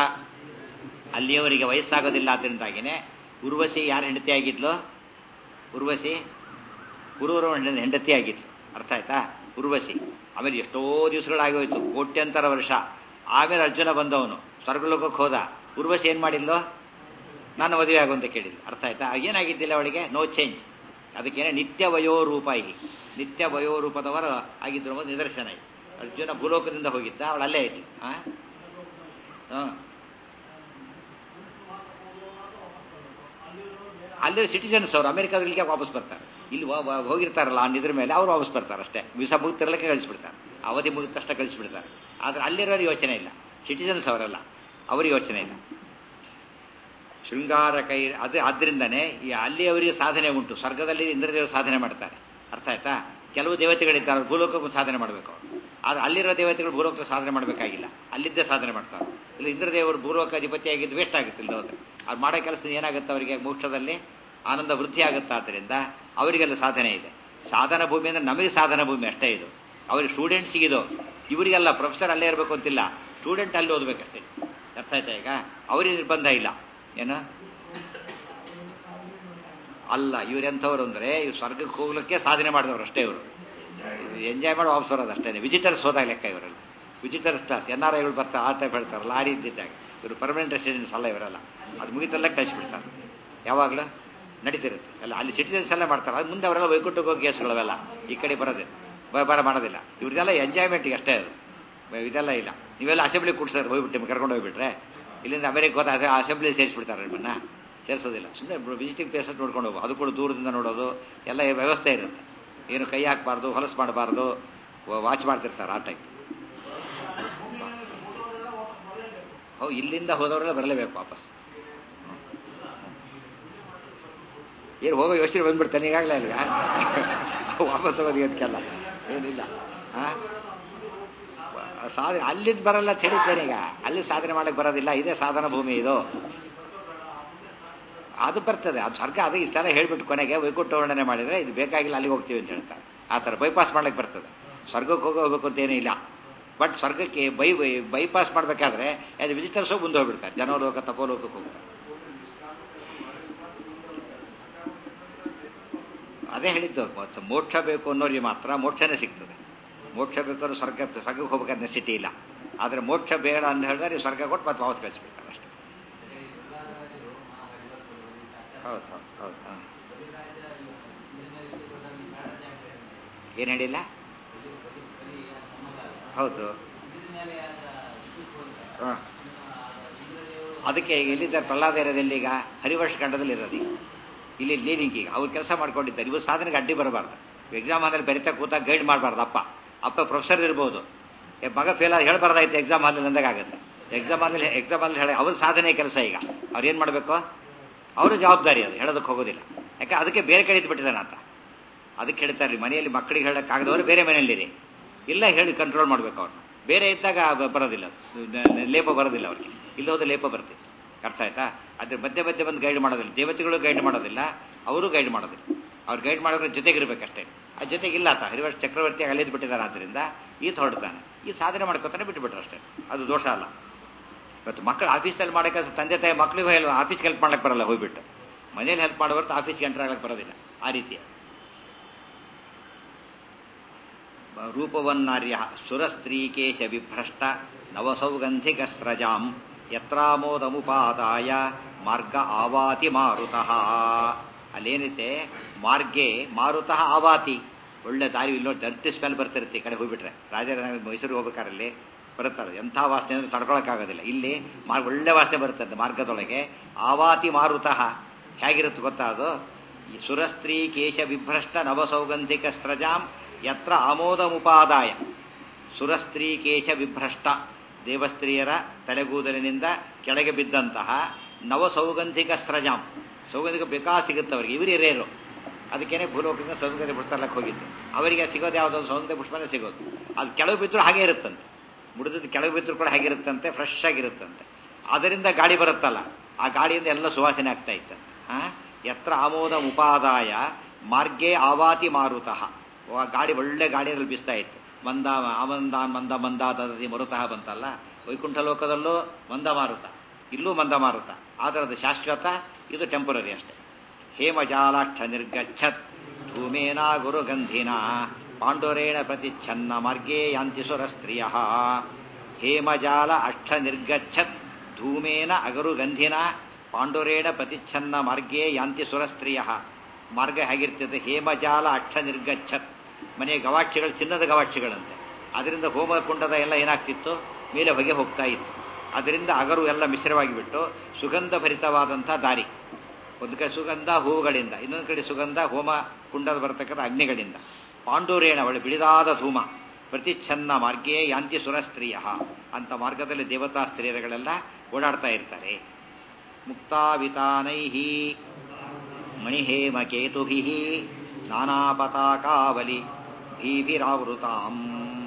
ಅಲ್ಲಿಯವರಿಗೆ ವಯಸ್ಸಾಗೋದಿಲ್ಲ ಆದ್ದರಿಂದಾಗಿನೇ ಉರ್ವಶಿ ಯಾರು ಹೆಂಡತಿ ಆಗಿದ್ಲು ಉರ್ವಶಿ ಪುರೂರ ಹೆಂಡತಿ ಆಗಿದ್ಲು ಅರ್ಥ ಆಯ್ತಾ ಉರ್ವಶಿ ಆಮೇಲೆ ಎಷ್ಟೋ ದಿವಸಗಳಾಗಿ ಹೋಯ್ತು ಕೋಟ್ಯಂತರ ವರ್ಷ ಆಮೇಲೆ ಅರ್ಜುನ ಬಂದವನು ಸ್ವರ್ಗಲೋಕಕ್ಕೆ ಹೋದ ಉರ್ವಶಿ ಏನ್ ಮಾಡಿದ್ಲು ನಾನು ಮದುವೆ ಆಗು ಅಂತ ಕೇಳಿದ್ಲು ಅರ್ಥ ಆಯ್ತಾ ಏನಾಗಿದ್ದಿಲ್ಲ ಅವಳಿಗೆ ನೋ ಚೇಂಜ್ ಅದಕ್ಕೇನೆ ನಿತ್ಯ ವಯೋರೂಪಾಯಿ ನಿತ್ಯ ವಯೋರೂಪದವರು ಆಗಿದ್ರು ಎಂಬುದು ನಿದರ್ಶನ ಇದೆ ಅರ್ಜುನ ಭೂಲೋಕದಿಂದ ಹೋಗಿದ್ದ ಅವಳು ಅಲ್ಲೇ ಇದ್ಲು ಆ? ಹ. ಅಲ್ಲಿ ಸಿಟಿಸನ್ಸ್ ಅವರು ಅಮೆರಿಕಾದಲ್ಲಿಗೆ ವಾಪಸ್ ಬರ್ತಾರೆ ಇಲ್ಲಿ ವ- ವ- ಹೋಗಿರ್ತಾರಲ್ಲ ಆ ನಿದ್ರ ಮೇಲೆ ಅವ್ರು ವಾಪಸ್ ಬರ್ತಾರೆ ಅಷ್ಟೇ ವೀಸಾ ಮುಗಿತಿರ್ಲಿಕ್ಕೆ ಕಳಿಸ್ಬಿಡ್ತಾರೆ ಅವಧಿ ಮುಗಿದ ತಕ್ಷಣ ಕಳಿಸ್ಬಿಡ್ತಾರೆ ಆದ್ರೆ ಅಲ್ಲಿರೋರು ಯೋಚನೆ ಇಲ್ಲ ಸಿಟಿಸನ್ಸ್ ಅವರೆಲ್ಲ ಅವ್ರಿಗೆ ಯೋಚನೆ ಇಲ್ಲ ಶೃಂಗಾರ ಕೈ ಅದು ಆದ್ರಿಂದನೇ ಈ ಅಲ್ಲಿ ಅವರಿಗೆ ಸಾಧನೆ ಉಂಟು ಸ್ವರ್ಗದಲ್ಲಿ ಇಂದ್ರದೇವರು ಸಾಧನೆ ಮಾಡ್ತಾರೆ ಅರ್ಥ ಆಯ್ತಾ ಕೆಲವು ದೇವತೆಗಳಿದ್ದಾರೆ ಅವ್ರು ಭೂಲೋಕಕ್ಕೂ ಸಾಧನೆ ಮಾಡಬೇಕು ಅವರು ಆದ್ರೆ ಅಲ್ಲಿರೋ ದೇವತೆಗಳು ಭೂಲೋಕ ಸಾಧನೆ ಮಾಡಬೇಕಾಗಿಲ್ಲ ಅಲ್ಲಿದ್ದೇ ಸಾಧನೆ ಮಾಡ್ತಾರೆ ಇಲ್ಲಿ ಇಂದ್ರದೇವರು ಭೂಲೋಕ ಅಧಿಪತಿ ಆಗಿದ್ದು ವೇಸ್ಟ್ ಆಗುತ್ತೆ ಇಲ್ಲಿ ಹೋದ್ರೆ ಅವ್ರು ಮಾಡೋ ಕೆಲಸ ಏನಾಗುತ್ತೆ ಅವರಿಗೆ ಮೋಕ್ಷದಲ್ಲಿ ಆನಂದ ವೃದ್ಧಿ ಆಗುತ್ತೆ ಆದ್ದರಿಂದ ಅವರಿಗೆಲ್ಲ ಸಾಧನೆ ಇದೆ ಸಾಧನ ಭೂಮಿ ಅಂದ್ರೆ ನಮಗೆ ಸಾಧನ ಭೂಮಿ ಅಷ್ಟೇ ಇದು ಅವ್ರಿಗೆ ಸ್ಟೂಡೆಂಟ್ಸಿಗೆ ಇದು ಇವರಿಗೆಲ್ಲ ಪ್ರೊಫೆಸರ್ ಅಲ್ಲೇ ಇರಬೇಕು ಅಂತಿಲ್ಲ ಸ್ಟೂಡೆಂಟ್ ಅಲ್ಲಿ ಓದಬೇಕಷ್ಟೇ ಅರ್ಥ ಆಯ್ತಾ ಈಗ ಅವರಿಗೆ ನಿರ್ಬಂಧ ಇಲ್ಲ ಏನು ಅಲ್ಲ ಇವರೆಂಥವ್ರು ಅಂದ್ರೆ ಇವ್ರು ಸ್ವರ್ಗಕ್ಕೆ ಹೋಗ್ಲಿಕ್ಕೆ ಸಾಧನೆ ಮಾಡಿದವರು ಅಷ್ಟೇ ಇವರು ಎಂಜಾಯ್ ಮಾಡಿ ವಾಪಸ್ ಬರೋದು ಅಷ್ಟೇ ವಿಸಿಟರ್ಸ್ ಹೋದಾಗ ಲೆಕ್ಕ ಇವರೆಲ್ಲ ವಿಸಿಟರ್ಸ್ ಕ್ಲಾಸ್ ಎನ್ ಆರ್ ಐಗಳು ಬರ್ತಾರೆ ಆ ಟೈಪ್ ಹೇಳ್ತಾರಲ್ಲ ಆ ರೀತಿ ಇದ್ದಾಗ ಇವರು ಪರ್ಮನೆಂಟ್ ರೆಸಿಡೆನ್ಸ್ ಅಲ್ಲ ಇವರೆಲ್ಲ ಅದು ಮುಗಿತಲ್ಲೇ ಕಳಿಸ್ಬಿಡ್ತಾರೆ ಯಾವಾಗಲೂ ನಡೀತಿರುತ್ತೆ ಅಲ್ಲ ಅಲ್ಲಿ ಸಿಟಿಸನ್ಸ್ ಎಲ್ಲ ಮಾಡ್ತಾರೆ ಅದು ಮುಂದೆ ಅವರೆಲ್ಲ ವೈಕುಂಠಕ್ಕೆ ಹೋಗಿ ಕೇಸ್ಗಳವೆಲ್ಲ ಈ ಕಡೆ ಬರೋದೇ ಬರ ಮಾಡೋದಿಲ್ಲ ಇವ್ರದೆಲ್ಲ ಎಂಜಾಯ್ಮೆಂಟ್ಗೆ ಅಷ್ಟೇ ಅದು ಇದೆಲ್ಲ ಇಲ್ಲ ನೀವೆಲ್ಲ ಅಸೆಂಬ್ಲಿ ಕೂಡ್ಸ್ತಾರೆ ಹೋಗ್ಬಿಟ್ಟು ನಿಮ್ಗೆ ಕರ್ಕೊಂಡು ಹೋಗ್ಬಿಟ್ರೆ ಇಲ್ಲಿಂದ ಅಮೆರಿಕ ಹೋದ ಅಸೆಂಬ್ಲಿ ಸೇರಿಸ್ಬಿಡ್ತಾರೆ ನಿಮ್ಮನ್ನ ಸೇರಿಸೋದಿಲ್ಲ ಸುಮ್ಮನೆ ವಿಸಿಟಿಂಗ್ ಪ್ಲೇಸಸ್ ನೋಡ್ಕೊಂಡು ಹೋಗು ಅದು ಕೂಡ ದೂರದಿಂದ ನೋಡೋದು ಎಲ್ಲ ವ್ಯವಸ್ಥೆ ಇರುತ್ತೆ ಏನು ಕೈ ಹಾಕಬಾರ್ದು ಹೊಲಸು ಮಾಡಬಾರ್ದು ವಾಚ್ ಮಾಡ್ತಿರ್ತಾರೆ ಆ ಟೈಪ್ ಹೌದು ಇಲ್ಲಿಂದ ಹೋದವರೆಲ್ಲ ಬರಲೇಬೇಕು ವಾಪಸ್ ಏನು ಹೋಗೋ ಯೋಚನೆ ಬಂದ್ಬಿಡ್ತಾನೆ ಈಗಾಗಲೇ ಅಲ್ಗ ವಾಪಸ್ ಹೋಗೋದು ಅದಕ್ಕೆಲ್ಲ ಏನಿಲ್ಲ ಹಾಂ ಸಾಧನೆ ಅಲ್ಲಿಂದ ಬರಲ್ಲ ಅಂತ ಹೇಳಿದ್ದೇನೆ ಈಗ ಅಲ್ಲಿ ಸಾಧನೆ ಮಾಡಕ್ಕೆ ಬರೋದಿಲ್ಲ ಇದೇ ಸಾಧನ ಭೂಮಿ ಇದು ಅದು ಬರ್ತದೆ ಅದು ಸರ್ಗ ಅದು ಇಷ್ಟೆಲ್ಲ ಹೇಳ್ಬಿಟ್ಟು ಕೊನೆಗೆ ವೈಕುಂಠ ವರ್ಣನೆ ಮಾಡಿದ್ರೆ ಇದು ಬೇಕಾಗಿಲ್ಲ ಅಲ್ಲಿಗೆ ಹೋಗ್ತೀವಿ ಅಂತ ಹೇಳ್ತಾರೆ ಆ ಥರ ಬೈಪಾಸ್ ಮಾಡ್ಲಿಕ್ಕೆ ಬರ್ತದೆ ಸ್ವರ್ಗಕ್ಕೆ ಹೋಗೋಬೇಕು ಅಂತ ಏನೂ ಇಲ್ಲ ಬಟ್ ಸ್ವರ್ಗಕ್ಕೆ ಬೈ ಬೈಪಾಸ್ ಮಾಡಬೇಕಾದ್ರೆ ಅದು ವಿಸಿಟರ್ಸು ಮುಂದೆ ಹೋಗ್ಬಿಡ್ತಾರೆ ಜನೋಲೋಕ ತಪೋಲೋಕಕ್ಕೆ ಹೋಗ್ತಾರೆ ಅದೇ ಹೇಳಿದ್ದು ಮೋಕ್ಷ ಬೇಕು ಅನ್ನೋರಿಗೆ ಮಾತ್ರ ಮೋಕ್ಷನೇ ಸಿಗ್ತದೆ ಮೋಕ್ಷ ಬೇಕಾದ್ರೂ ಸ್ವರ್ಗ ಸ್ವರ್ಗಕ್ಕೆ ಹೋಗ್ಬೇಕಾದ ನೆಸಿಟಿ ಇಲ್ಲ ಆದರೆ ಮೋಕ್ಷ ಬೇಡ ಅಂತ ಹೇಳಿದ್ರೆ ಸ್ವರ್ಗ ಕೊಟ್ಟು ಮತ್ತೆ ವಾಪಸ್ ಕಳಿಸ್ಬಿಡ್ತಾರೆ ಅಷ್ಟೇ ಹೌದು ಹೌದು ಹೌದು ಹಾಂ ಏನು ಹೇಳಿಲ್ಲ ಹೌದು ಹಾಂ ಅದಕ್ಕೆ ಎಲ್ಲಿದ್ದಾರೆ ಪ್ರಹ್ಲಾದ ಇರೋದಿಲ್ಲ ಈಗ ಹರಿವರ್ಷ ಖಂಡದಲ್ಲಿ ಇರೋದು ಈಗ ಇಲ್ಲಿ ಲೀನಿಂಗ್ ಈಗ ಅವ್ರು ಕೆಲಸ ಮಾಡ್ಕೊಂಡಿದ್ದಾರೆ ಇವರು ಸಾಧನೆಗೆ ಅಡ್ಡಿ ಬರಬಾರ್ದು ಎಕ್ಸಾಮ್ ಆದಲ್ಲಿ ಬರಿತಾ ಕೂತಾಗ ಗೈಡ್ ಮಾಡಬಾರ್ದು ಅಪ್ಪ ಅಪ್ಪ ಪ್ರೊಫೆಸರ್ ಇರ್ಬೋದು ಮಗ ಫೇಲ್ ಆಗಿ ಹೇಳ್ಬಾರ್ದಾಯ್ತು ಎಕ್ಸಾಮ್ ಆದಲ್ಲಿ ಅಂದಾಗುತ್ತೆ ಎಕ್ಸಾಮ್ ಆದಲ್ಲಿ ಎಕ್ಸಾಮ್ ಅಲ್ಲಿ ಹೇಳಿ ಅವ್ರ ಸಾಧನೆ ಕೆಲಸ ಈಗ ಅವ್ರು ಏನು ಮಾಡಬೇಕು ಅವ್ರ ಜವಾಬ್ದಾರಿ ಅದು ಹೇಳೋದಕ್ಕೆ ಹೋಗೋದಿಲ್ಲ ಯಾಕೆ ಅದಕ್ಕೆ ಬೇರೆ ಕಡೆ ಇಟ್ಬಿಟ್ಟಿದ್ದಾನೆ ಅಂತ ಅದಕ್ಕೆ ಹೇಳ್ತಾರೆ ಮನೆಯಲ್ಲಿ ಮಕ್ಕಳಿಗೆ ಹೇಳೋಕ್ಕಾಗದವರು ಬೇರೆ ಮನೆಯಲ್ಲಿದೆ ಇಲ್ಲ ಹೇಳಿ ಕಂಟ್ರೋಲ್ ಮಾಡ್ಬೇಕು ಅವ್ರನ್ನ ಬೇರೆ ಇದ್ದಾಗ ಬರೋದಿಲ್ಲ ಲೇಪ ಬರೋದಿಲ್ಲ ಅವ್ರಿಗೆ ಇಲ್ಲಿ ಹೋದ ಲೇಪ ಬರುತ್ತೆ ಅರ್ಥ ಆಯ್ತಾ ಅದ್ರ ಮಧ್ಯೆ ಮಧ್ಯೆ ಬಂದು ಗೈಡ್ ಮಾಡೋದಿಲ್ಲ ದೇವತೆಗಳು ಗೈಡ್ ಮಾಡೋದಿಲ್ಲ ಅವರು ಗೈಡ್ ಮಾಡೋದಿಲ್ಲ ಅವ್ರು ಗೈಡ್ ಮಾಡೋದ್ರ ಜೊತೆಗಿರ್ಬೇಕಷ್ಟೇ ಆ ಜೊತೆಗಿಲ್ಲ ಆತ ಹರಿವರ್ಷ ಚಕ್ರವರ್ತಿ ಅಲ್ಲಿದ್ದು ಬಿಟ್ಟಿದ್ದಾರೆ ಆದ್ದರಿಂದ ಈತ ಹೊರಡ್ತಾನೆ ಈ ಸಾಧನೆ ಮಾಡ್ಕೊತಾನೆ ಬಿಟ್ಟುಬಿಟ್ರು ಅಷ್ಟೇ ಅದು ದೋಷ ಅಲ್ಲ ಇವತ್ತು ಮಕ್ಕಳು ಆಫೀಸಲ್ಲಿ ಮಾಡೋಕೆ ತಂದೆ ತಾಯಿ ಮಕ್ಕಳಿಗೂ ಹೇಳ ಆಫೀಸ್ಗೆ ಹೆಲ್ಪ್ ಮಾಡಕ್ಕೆ ಬರಲ್ಲ ಹೋಗ್ಬಿಟ್ಟು ಮನೇಲಿ ಹೆಲ್ಪ್ ಮಾಡೋರ್ತು ಆಫೀಸ್ಗೆ ಎಂಟರ್ ಆಗಕ್ಕೆ ಬರೋದಿಲ್ಲ ಆ ರೀತಿ ರೂಪವನ್ನಾರ್ಯ ಸುರಸ್ತ್ರೀಕೇಶ ವಿಭ್ರಷ್ಟ ನವಸೌಗಂಧಿಕ ಸ್ರಜಾಂ ಯತ್ರಾಮೋದಮುಪಾದಾಯ ಮಾರ್ಗ ಆವಾತಿ ಮಾರುತಃ ಅಲ್ಲೇನಿದೆ ಮಾರ್ಗೆ ಮಾರುತಃ ಆವಾತಿ ಒಳ್ಳೆ ದಾರಿ ಇಲ್ಲೋ ಡರ್ಟಿ ಸ್ಮೆಲ್ ಬರ್ತಿರುತ್ತೆ ಈ ಕಡೆ ಹೋಗ್ಬಿಟ್ರೆ ರಾಜರ ಮೈಸೂರಿಗೆ ಹೋಗ್ಬೇಕಾರಲ್ಲಿ ಬರುತ್ತಾರೆ ಎಂಥ ವಾಸನೆ ಅಂದ್ರೆ ತಡ್ಕೊಳಕ್ಕಾಗೋದಿಲ್ಲ ಇಲ್ಲಿ ಮಾರ್ ಒಳ್ಳೆ ವಾಸನೆ ಬರುತ್ತಂತೆ ಮಾರ್ಗದೊಳಗೆ ಆವಾತಿ ಮಾರುತಃ ಹೇಗಿರುತ್ತೆ ಗೊತ್ತಾ ಅದು ಈ ಸುರಸ್ತ್ರೀ ಕೇಶ ವಿಭ್ರಷ್ಟ ನವಸೌಗಂಧಿಕ ಸ್ತ್ರಜಾಂ ಯತ್ರ ಆಮೋದಮುಪಾದಾಯ ಸುರಸ್ತ್ರೀ ಕೇಶ ವಿಭ್ರಷ್ಟ ದೇವಸ್ತ್ರೀಯರ ತಲೆಗೂದಲಿನಿಂದ ಕೆಳಗೆ ಬಿದ್ದಂತಹ ನವಸೌಗಂಧಿಕ ಸ್ತ್ರಜಾಂ ಸೌಗಂಧಿಕ ಬೇಕಾ ಸಿಗುತ್ತೆ ಅವರಿಗೆ ಇವರು ಹಿರಿಯರು ಅದಕ್ಕೇನೆ ಭೂಲೋಕದಿಂದ ಸೌಗಂಧ ಪುಷ್ಪಲ್ಲಕ್ಕೆ ಹೋಗಿದ್ದು ಅವರಿಗೆ ಸಿಗೋದು ಯಾವುದೋ ಸೌಗಂಧ ಪುಷ್ಪನೇ ಸಿಗೋದು ಅದು ಕೆಳಗೆ ಬಿದ್ದರೂ ಹಾಗೆ ಇರುತ್ತಂತೆ ಮುಡಿದ ಕೆಳಗೆ ಬಿದ್ದರೂ ಕೂಡ ಹಾಗಿರುತ್ತಂತೆ ಫ್ರೆಶ್ ಆಗಿರುತ್ತಂತೆ ಅದರಿಂದ ಗಾಳಿ ಬರುತ್ತಲ್ಲ ಆ ಗಾಳಿಯಿಂದ ಎಲ್ಲ ಸುವಾಸನೆ ಆಗ್ತಾ ಇತ್ತಂತೆ ಆ ಎತ್ರ ಆಮೋದ ಉಪಾದಾಯ ಮಾರ್ಗೇ ಆವಾತಿ ಮಾರುತಃ ಗಾಡಿ ಒಳ್ಳೆ ಗಾಡಿಯಲ್ಲಿ ಬೀಸ್ತಾ ಇತ್ತು ಮಂದ ಆಮಂದ ಮಂದ ಮಂದ ದದತಿ ಮರುತಃ ಬಂತಲ್ಲ ವೈಕುಂಠ ಲೋಕದಲ್ಲೂ ಮಂದ ಮಾರುತ ಇಲ್ಲೂ ಮಂದ ಮಾರುತ ಆದರೆ ಅದು ಶಾಶ್ವತ ಇದು ಟೆಂಪರರಿ ಅಷ್ಟೇ ಹೇಮಜಾಲಾಕ್ಷ ನಿರ್ಗಚ್ಚತ್ ಧೂಮೇನ ಗುರುಗಂಧಿನ ಪಾಂಡುರೇಣ ಪ್ರತಿಚ್ಛನ್ನ ಮಾರ್ಗೇ ಯಾಂತಿ ಸುರಸ್ತ್ರಿಯ ಹೇಮಜಾಲ ಅಕ್ಷ ನಿರ್ಗಚ್ಚತ್ ಧೂಮೇನ ಅಗರುಗಂಧಿನ ಪಾಂಡುರೇಣ ಪ್ರತಿಚ್ಛನ್ನ ಮಾರ್ಗೇ ಯಾಂತಿ ಸುರಸ್ತ್ರಿಯ ಮಾರ್ಗ ಹೇಗಿರ್ತದೆ ಹೇಮಜಾಲ ಅಕ್ಷ ನಿರ್ಗಚ್ಚತ್ ಮನೆಯ ಗವಾಕ್ಷಿಗಳು ಚಿನ್ನದ ಗವಾಕ್ಷಿಗಳಂತೆ ಅದರಿಂದ ಹೋಮಕುಂಡದ ಎಲ್ಲ ಏನಾಗ್ತಿತ್ತು ಮೇಲೆ ಹೊಗೆ ಹೋಗ್ತಾ ಇತ್ತು ಅದರಿಂದ ಅಗರು ಎಲ್ಲ ಮಿಶ್ರವಾಗಿ ಬಿಟ್ಟು ಸುಗಂಧ ಭರಿತವಾದಂಥ ದಾರಿ ಒಂದು ಕಡೆ ಸುಗಂಧ ಹೂವುಗಳಿಂದ ಇನ್ನೊಂದು ಕಡೆ ಸುಗಂಧ ಹೋಮ ಕುಂಡದ ಬರತಕ್ಕಂಥ ಅಗ್ನಿಗಳಿಂದ ಪಾಂಡೂರೇಣ ಒಳ್ಳೆ ಬಿಳಿದಾದ ಧೂಮ ಪ್ರತಿಚ್ಛನ್ನ ಮಾರ್ಗೇ ಯಾಂತಿ ಸುರಸ್ತ್ರೀಯ ಅಂತ ಮಾರ್ಗದಲ್ಲಿ ದೇವತಾ ಸ್ತ್ರೀಯರುಗಳೆಲ್ಲ ಓಡಾಡ್ತಾ ಇರ್ತಾರೆ ಮುಕ್ತಾವಿತಾನೈ ಮಣಿಹೇಮಕೇತುಭಿ ನಾನಾಪತಾಕಾವಲಿ ಭೀಭಿರಾವೃತಾಂ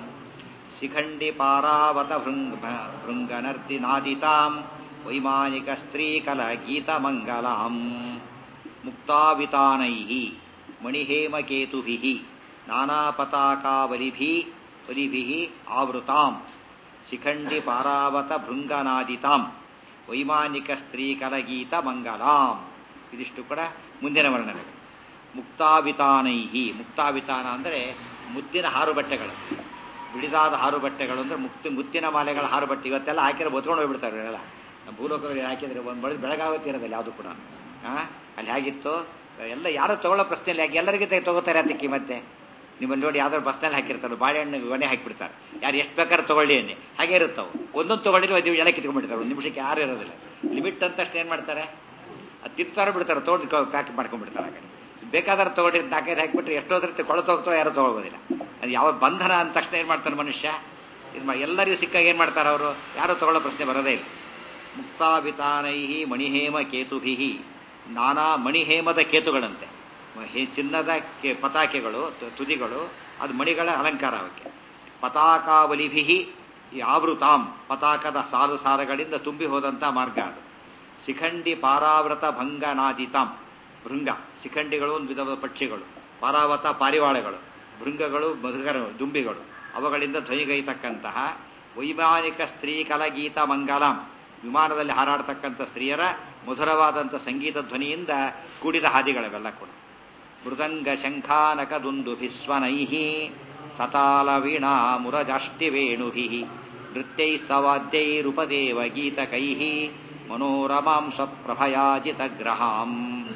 ಶಿಖಂಡಿ ಪಾರಾವತ ಭೃಂಗ ಭೃಂಗನರ್ದಿನಾದಿತಾಂ ವೈಮಾನಿಕ ಸ್ತ್ರೀಕಲ ಗೀತಮಂಗಲಾಂ ಮುಕ್ತಾವಿತಾನೈ ಮಣಿಹೇಮಕೇತುಭಿ ನಾನಾಪತಾಕಾವಲಿಭಿ ವಲಿಭಿ ಆವೃತಾಂ ಶಿಖಂಡಿ ಪಾರಾವತ ಭೃಂಗನಾದಿತಾಂ ವೈಮಾನಿಕ ಸ್ತ್ರೀಕಲಗೀತ ಮಂಗಲಾಂ ಇದಿಷ್ಟು ಕೂಡ ಮುಂದಿನ ವರ್ಣನೆ ಮುಕ್ತಾವಿತಾನೈಹಿ ಮುಕ್ತಾವಿತಾನ ಅಂದರೆ ಮುತ್ತಿನ ಹಾರು ಬಟ್ಟೆಗಳು ಬಿಡಿದಾದ ಹಾರು ಬಟ್ಟೆಗಳು ಅಂದ್ರೆ ಮುಕ್ತಿ ಮುತ್ತಿನ ಮಾಲೆಗಳ ಹಾರು ಬಟ್ಟೆ ಇವತ್ತೆಲ್ಲ ಹಾಕಿದ್ರೆ ಬತ್ಕೊಂಡು ಹೋಗ್ಬಿಡ್ತಾರೆ ಇವರೆಲ್ಲ ನಮ್ಮ ಭೂಲೋಕದಲ್ಲಿ ಹಾಕಿದ್ರೆ ಒಂದು ಬಳಿ ಬೆಳಗಾವತ್ತಿ ಇರೋದಿಲ್ಲ ಯಾವುದು ಕೂಡ ಆ ಅಲ್ಲಿ ಹೇಗಿತ್ತು ಎಲ್ಲ ಯಾರು ತಗೊಳ್ಳೋ ಪ್ರಶ್ನೆಯಲ್ಲಿ ಯಾಕೆ ಎಲ್ಲರಿಗೆ ತೆಗೆ ತಗೋತಾರೆ ಅದಕ್ಕೆ ಮತ್ತೆ ನಿಮ್ಮಲ್ಲಿ ನೋಡಿ ಯಾವ್ದಾದ್ರು ಬಸ್ನಲ್ಲಿ ಹಾಕಿರ್ತಾರೆ ಬಾಳೆಹಣ್ಣು ಒಣೆ ಹಾಕಿಬಿಡ್ತಾರೆ ಯಾರು ಎಷ್ಟು ಬೇಕಾದ್ರೆ ತಗೊಳ್ಳಿ ಅನ್ನಿ ಹಾಗೆ ಇರುತ್ತವು ಒಂದೊಂದು ತಗೊಂಡಿದ್ರೆ ಒಂದು ಜನ ಕಿತ್ಕೊಂಡ್ಬಿಡ್ತಾರೆ ಒಂದು ನಿಮಿಷಕ್ಕೆ ಯಾರು ಇರೋದಿಲ್ಲ ಲಿಮಿಟ್ ಅಂತಷ್ಟು ಏನು ಮಾಡ್ತಾರೆ ಅದು ತಿರ್ತಾರ ಬಿಡ್ತಾರೆ ತೊಗೊಂಡು ಪ್ಯಾಕ್ ಮಾಡ್ಕೊಂಡ್ಬಿಡ್ತಾರೆ ಆ ಕಡೆ ಬೇಕಾದ್ರೆ ತಗೊಂಡು ನಾಲ್ಕೈದು ಹಾಕಿಬಿಟ್ರೆ ಎಷ್ಟೋದ್ರ ಕೊಳತು ಹೋಗ್ತೋ ಯಾರು ತಗೊಳ್ಬೋದಿಲ್ಲ ಅದು ಯಾವ ಬಂಧನ ಅಂದ ತಕ್ಷಣ ಏನು ಮಾಡ್ತಾನೆ ಮನುಷ್ಯ ಇದು ಮಾ- ಎಲ್ಲರಿಗೂ ಸಿಕ್ಕಾಗ ಏನು ಮಾಡ್ತಾರೆ ಅವರು ಯಾರು ತಗೊಳ್ಳೋ ಪ್ರಶ್ನೆ ಬರೋದೇ ಇಲ್ಲ ಮುಕ್ತಾವಿತಾನೈ ಮಣಿಹೇಮ ಕೇತುಭಿ ನಾನಾ ಮಣಿಹೇಮದ ಕೇತುಗಳಂತೆ ಹೇ- ಚಿನ್ನದ ಕೆ- ಪತಾಕೆಗಳು ತು- ತುದಿಗಳು ಅದು ಮಣಿಗಳ ಅಲಂಕಾರ ಅವಕ್ಕೆ ಪತಾಕಾವಲಿಭಿ ಆವೃತಾಂ ಪತಾಕದ ಸಾಲು ಸಾಲಗಳಿಂದ ತುಂಬಿ ಹೋದಂಥ ಮಾರ್ಗ ಅದು ಶಿಖಂಡಿ ಪಾರಾವೃತ ಭಂಗನಾದಿತಾಂ ಭೃಂಗ ಶಿಖಂಡಿಗಳು ಒಂದು ವಿಧವಾದ ಪಕ್ಷಿಗಳು ಪಾರಾವತ ಪಾರಿವಾಳಗಳು ಭೃಂಗಗಳು ಮಧುಕರ ದುಂಬಿಗಳು ಅವುಗಳಿಂದ ಧ್ವನಿಗೈತಕ್ಕಂತಹ ವೈಮಾನಿಕ ಸ್ತ್ರೀ ಕಲಗೀತ ಮಂಗಲಂ ವಿಮಾನದಲ್ಲಿ ಹಾರಾಡ್ತಕ್ಕಂಥ ಸ್ತ್ರೀಯರ ಮಧುರವಾದಂಥ ಸಂಗೀತ ಧ್ವನಿಯಿಂದ ಕೂಡಿದ ಹಾದಿಗಳವೆಲ್ಲ ಕೂಡ ಮೃದಂಗ ಶಂಖಾನಕ ದುಂದುಭಿಸ್ವನೈ ಸತಾಲ ವೀಣಾ ಮುರಜಾಷ್ಟಿವೇಣುಭಿ ನೃತ್ಯೈ ಸವಾದ್ಯೈರುಪದೇವ ಗೀತಕೈ ಮನೋರಮಾಂ ಸ್ವಪ್ರಭಯಾಜಿತಗ್ರಹಾಂ